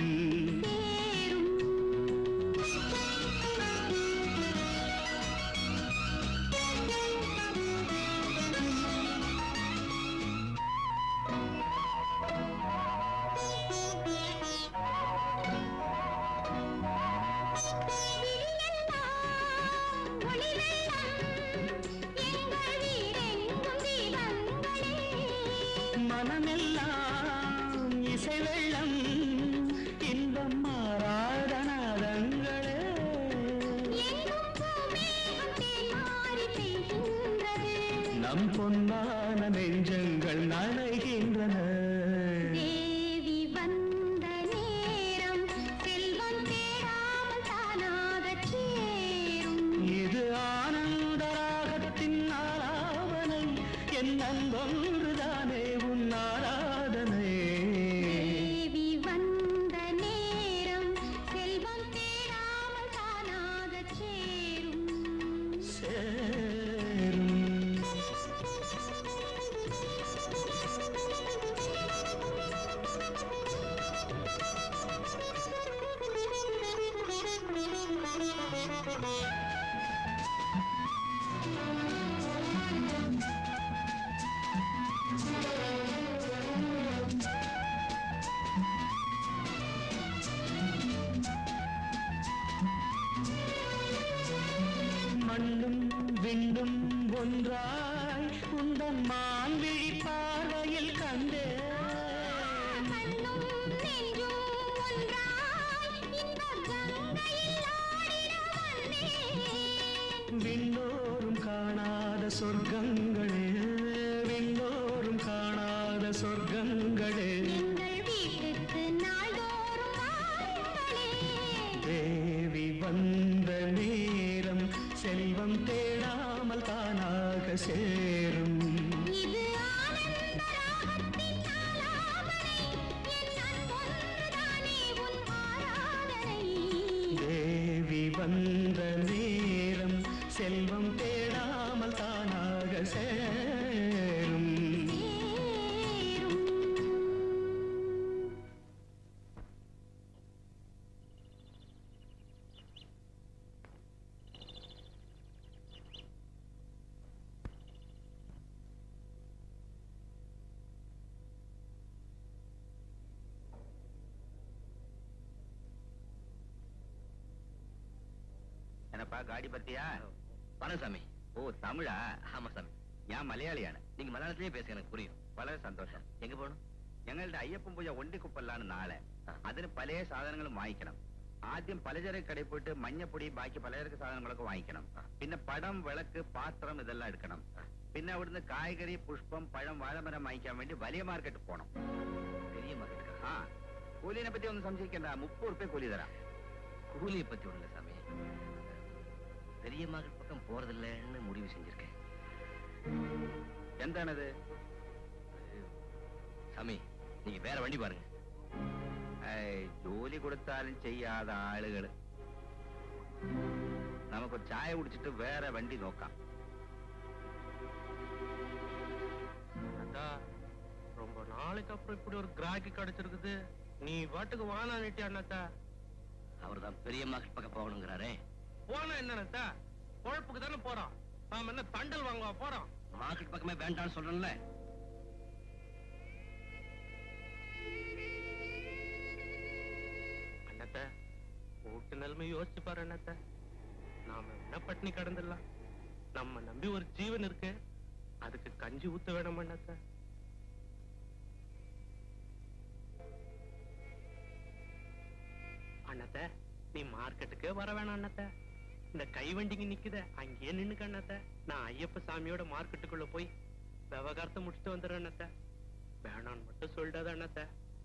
மனமெல்லாம் இசை வெள்ளம் இன்பம் மாறாத நாதங்களே நம் பொன்னான நெஞ்சங்கள் நனைகின்றன தேவி வந்த நேரம் செல்வம் தேடாமல் தானாகச் சேரும் இது ஆனந்த ராகத்தின் ஆலாபனை என் அன்பொன்றுதானே உன் ஆராதனை தேவி வந்த நேரம் செல்வம் மண்ணும் விண்ணும் ஒன்றாய் உந்தன் மான்விழி பார்வையில் கண்டே விண்ணோரும் காணாத சொர்க்கங்களே விண்ணோரும் காணாத சொர்க்கங்களே தேவி வந்த நேரம் செல்வம் தேடாமல் தானாக சேரும் தேவி வந்த நேரம் செல்வம் தேடாமல் தானாக சேரும் என்னப்பா காடி பத்தியா பணசாமி ஓ தமிழா ஆமா சாமி ഞാൻ മലയാളിയാണ് நீங்க மலையாளத்திலே பேச எனக்கு புரியும் വളരെ സന്തോഷം എങ്ക പോകണം ഞങ്ങളുടെ അയ്യപ്പൻ പൂജ ഒണ്ടിക്കുപ്പല്ലാണ് നാളെ അതിന് പല സാധനങ്ങളും വാങ്ങിക്കണം ആദ്യം പലചരക്ക് കടയിൽ പോയിട്ട് മഞ്ഞപ്പൊടി ബാക്കി പലചരക്ക് സാധനങ്ങളൊക്കെ വാങ്ങിക്കണം പിന്നെ പടം വിളക്ക് പാത്രം ഇതെല്ലാം എടുക്കണം പിന്നെ അവിടുന്ന് കായ്കറി പുഷ്പം പഴം വാഴമരം വാങ്ങിക്കാൻ വേണ്ടി വലിയ മാർക്കറ്റ് പോണം വലിയ മാർക്കറ്റ് ആ കൂലിനെ പറ്റി ഒന്നും സംശയിക്കണ്ട മുപ്പത് റുപ്യ കൂലി തരാം கூலியை பத்தி ஒண்ணு சாமி பெரிய மகள் பக்கம் போறதில்லைன்னு முடிவு செஞ்சிருக்கேன் എന്താണത് സമി നീ വേറെ വണ്ടി പാരുங்க ജോലി കൊടുത്താലും ചെയ്യാത്ത ആളുകള് നമുക്കൊരു ചായ കുടിച്ചിട്ട് വേറെ വണ്ടി നോക്കാം அக்கா ரொம்ப நாளைக்கு அப்புறம் இப்படி ஒரு கிராக்கி கிடைச்சிருக்குது நீ வாட்டுக்கு வானா நீட்டி அண்ணாத்தா அவர் தான் பெரிய மகள் பக்கம் போகணுங்கிறாரே போனா என்னண்ணா குழப்புக்கு தானே போறோம் நாம என்ன தண்டல் வாங்குவா போறோம் மார்க்கெட் பக்கமே வேண்டாம்னு சொல்றேன்ல அண்ணாத்த வீட்டு நிலைமை யோசிச்சு பாரு அண்ணாத்த நாம என்ன பட்டினி கடந்துடலாம் நம்ம நம்பி ஒரு ஜீவன் இருக்கு அதுக்கு கஞ்சி ஊத்த வேணும் அண்ணாத்த அண்ணாத்த நீ மார்க்கெட்டுக்கே வர வேணாம் அண்ணாத்த இந்த கைவண்டிங்க நிக்குத அங்கேயே நின்னுக்க அண்ணாத்த நான் ஐயப்ப சாமியோட மார்க்கெட்டுக்குள்ள போய் விவகாரத்தை முடிச்சுட்டு வந்துடுறேன் அண்ணாத்த வேணான்னு மட்டும் சொல்லிடாத அண்ணாத்த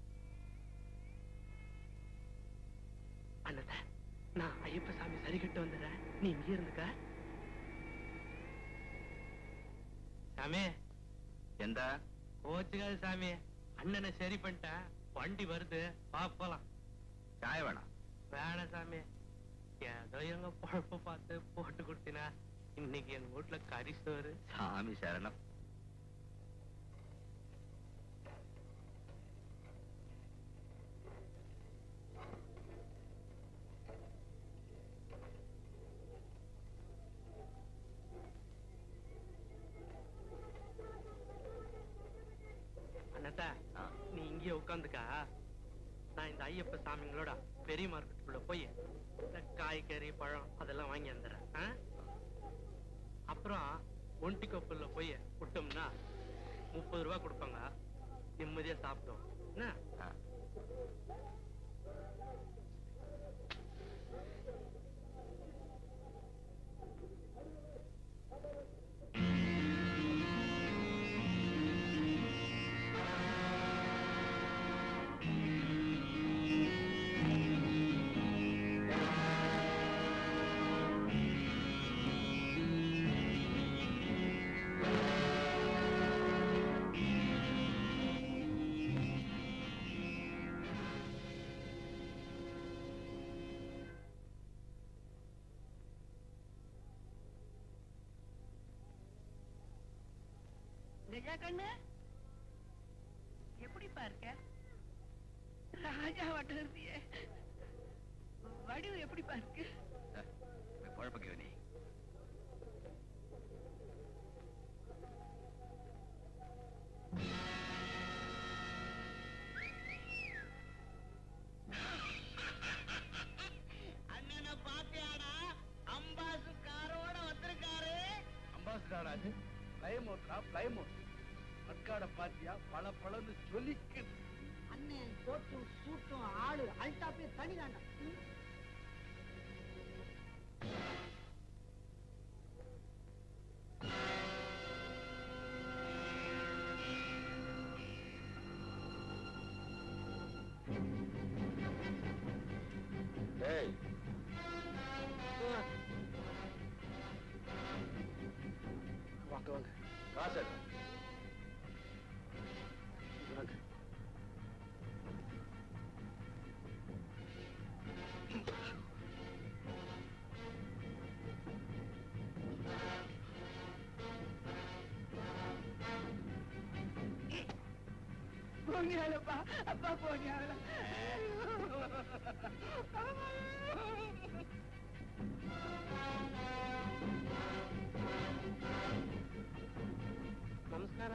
அண்ணாத்த நான் ஐயப்ப சாமி சரி கட்டு வந்துடுறேன் நீ இங்கே இருந்துக்க சாமி എന്താ கோச்சுக்காது சாமி அண்ணனை சரி பண்ணிட்டேன் வண்டி வருது வா போலாம் ചായ വേണം வேணாம் சாமி ஏதோ எங்க பொழப்ப பார்த்து போட்டு கொடுத்தினா இன்னைக்கு எங்க வீட்டுல கறி சோறு സ്വാമി ശരണം அண்ணாத்தா நீ இங்கே உட்காந்துக்கா நான் இந்த ஐயப்ப சாமிங்களோட பெரிய மார்க்கெட்டுக்குள்ள போய் இந்த காய்கறி பழம் அதெல்லாம் வாங்கி வந்துடுறேன் ஆ? அப்புறம் ஒண்டி கொப்பல்ல போய் விட்டோம்னா முப்பது ரூபா கொடுப்பாங்க நிம்மதியா சாப்பிட்டோம் என்ன கஜா கண்ணு எப்படிப்பா இருக்க ராஜா வட்டம் இருந்தியே வடிவு எப்படிப்பா இருக்கு என்னது பிளைமோட்ரா பிளைமோட் மட்காட பாத்தியா பல பழன்னு சொல்லிக்குது அண்ணன் கோட்டும் சூட்டும் ஆளு அல்டாப்பே தனி தாண்டா டேய் வாங்க வாங்க காசு எடு. வாங்க போனியாலப்பா அப்பா போனியால ನಮಸ್ಕಾರ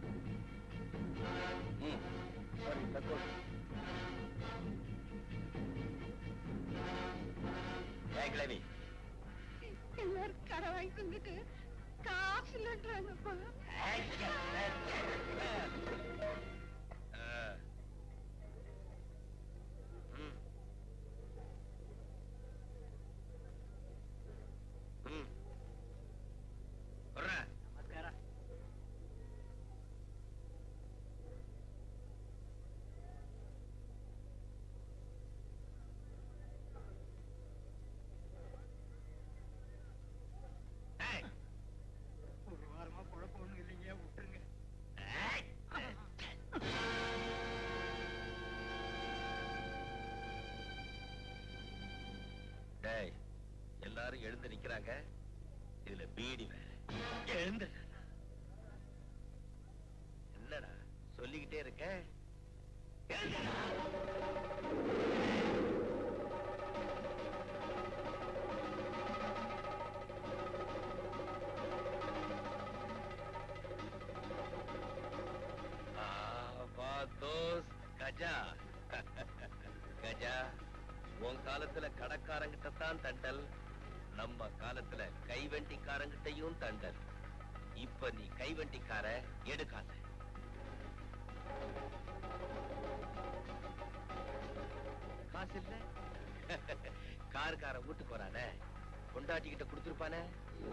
ಹ್ಮ್ ಸರಿ ತಗೊಳ್ಳಿ ஏய் கிழவி எல்லாரும் கடை வாங்கி தந்துட்டு காசு இல்லைன்றாங்கப்பா ஆ. ம். ம். வர்றேன். நமஸ்காரம் ஏய். ஒரு வாரமா குழப்பம் ஒண்ணும் இல்லைங்க விட்டுருங்க ஏய். டேய் எல்லாரும் எழுந்து நிக்கிறாங்க இதுல பீடி வேற எழுந்து என்னடா சொல்லிக்கிட்டே இருக்க எழுந்துடா. ஆ, வா தோஸ்த் கஜா கஜா உன் காலத்துல கடக்காரங்கிட்ட தான் தண்டல் நம்ம காலத்துல கைவண்டிக்காரங்கிட்டையும் தண்டல் இப்ப நீ கைவண்டிக்கார எடுக்காத காசு இல்ல கார்கார வீட்டுக்கு வரானே கொண்டாட்டிக்கிட்ட கொடுத்துருப்பானே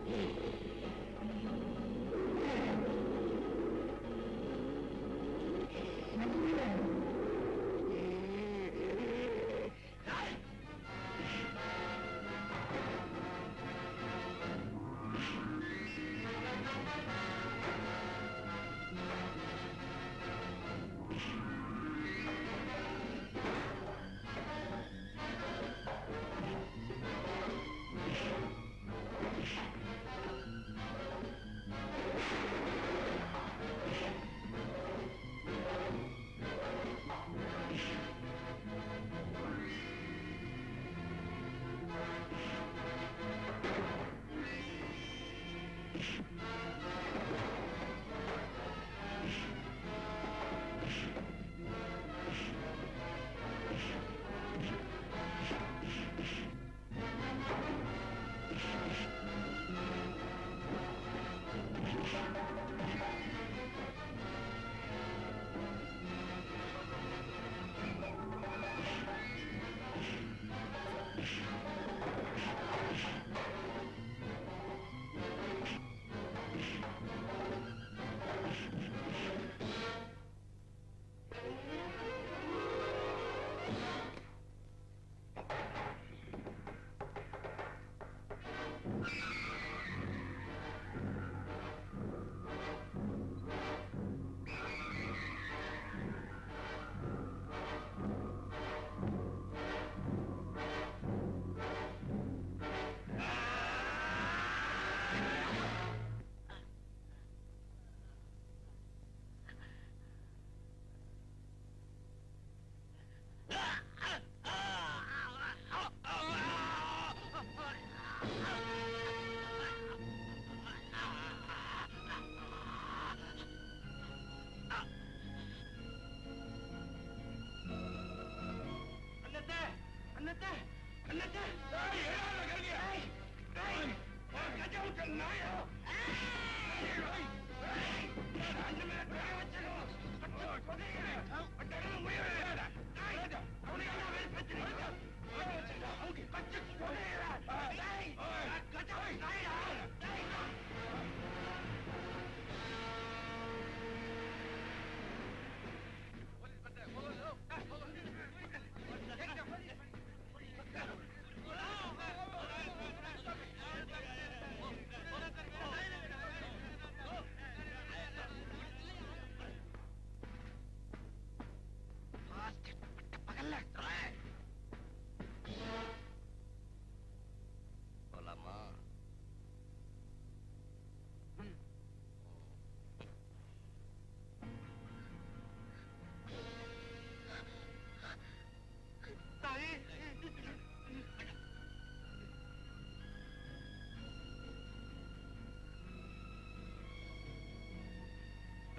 அண்ணத்தே அண்ணத்தே அண்ணத்தே டேய் ஏறாத கல்லியா டேய் வா கஜா விட்ட நாயா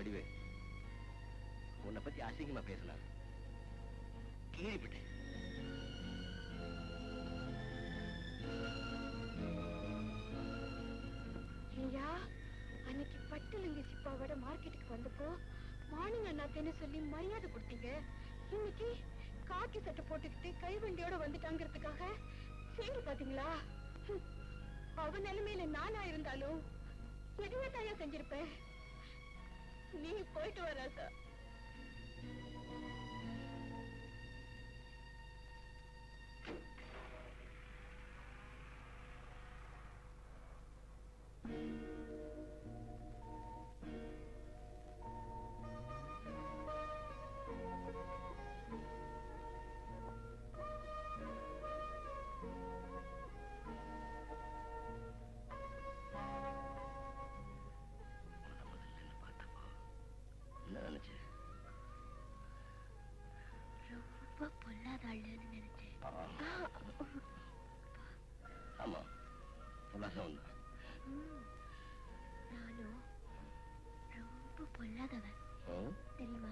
வடிவு உன்னை பத்தி அசிங்கமா பேசினார் கீழிப்பட்டேன் ஐயா அன்னைக்கு பட்டுலுங்க சிப்பாவோட மார்க்கெட்டுக்கு வந்தப்போ மார்னிங் அண்ணாத்தேன்னு சொல்லி மரியாதை கொடுத்தீங்க இன்னைக்கு காக்கி சட்டை போட்டுக்கிட்டு கைவண்டியோட வந்துட்டாங்கிறதுக்காக சீண்டி பாத்தீங்களா ஹம். அவ நிலைமையில நானா இருந்தாலும் எதுவே தாயா செஞ்சிருப்பேன் நீ போயிட்டு வர ராசா என்ன நினைச்சு ரொம்ப பொல்லாத ஆளுன்னு நினைச்சேன் ஆமா உலகம் தான் ம். நானும் ரொம்ப பொல்லாதவன் தெரியுமா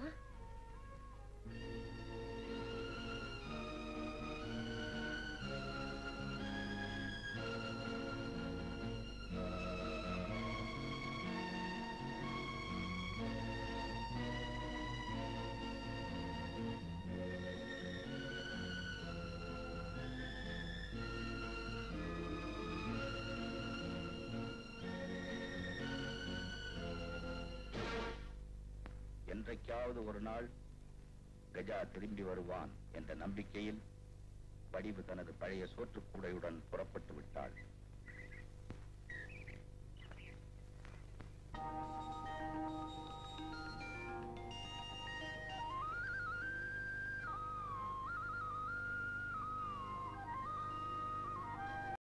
என்றைக்காவது ஒரு நாள் கஜா திரும்பி வருவான் என்ற நம்பிக்கையில் வடிவு தனது பழைய சோற்றுக்கூடையுடன் புறப்பட்டு விட்டாள்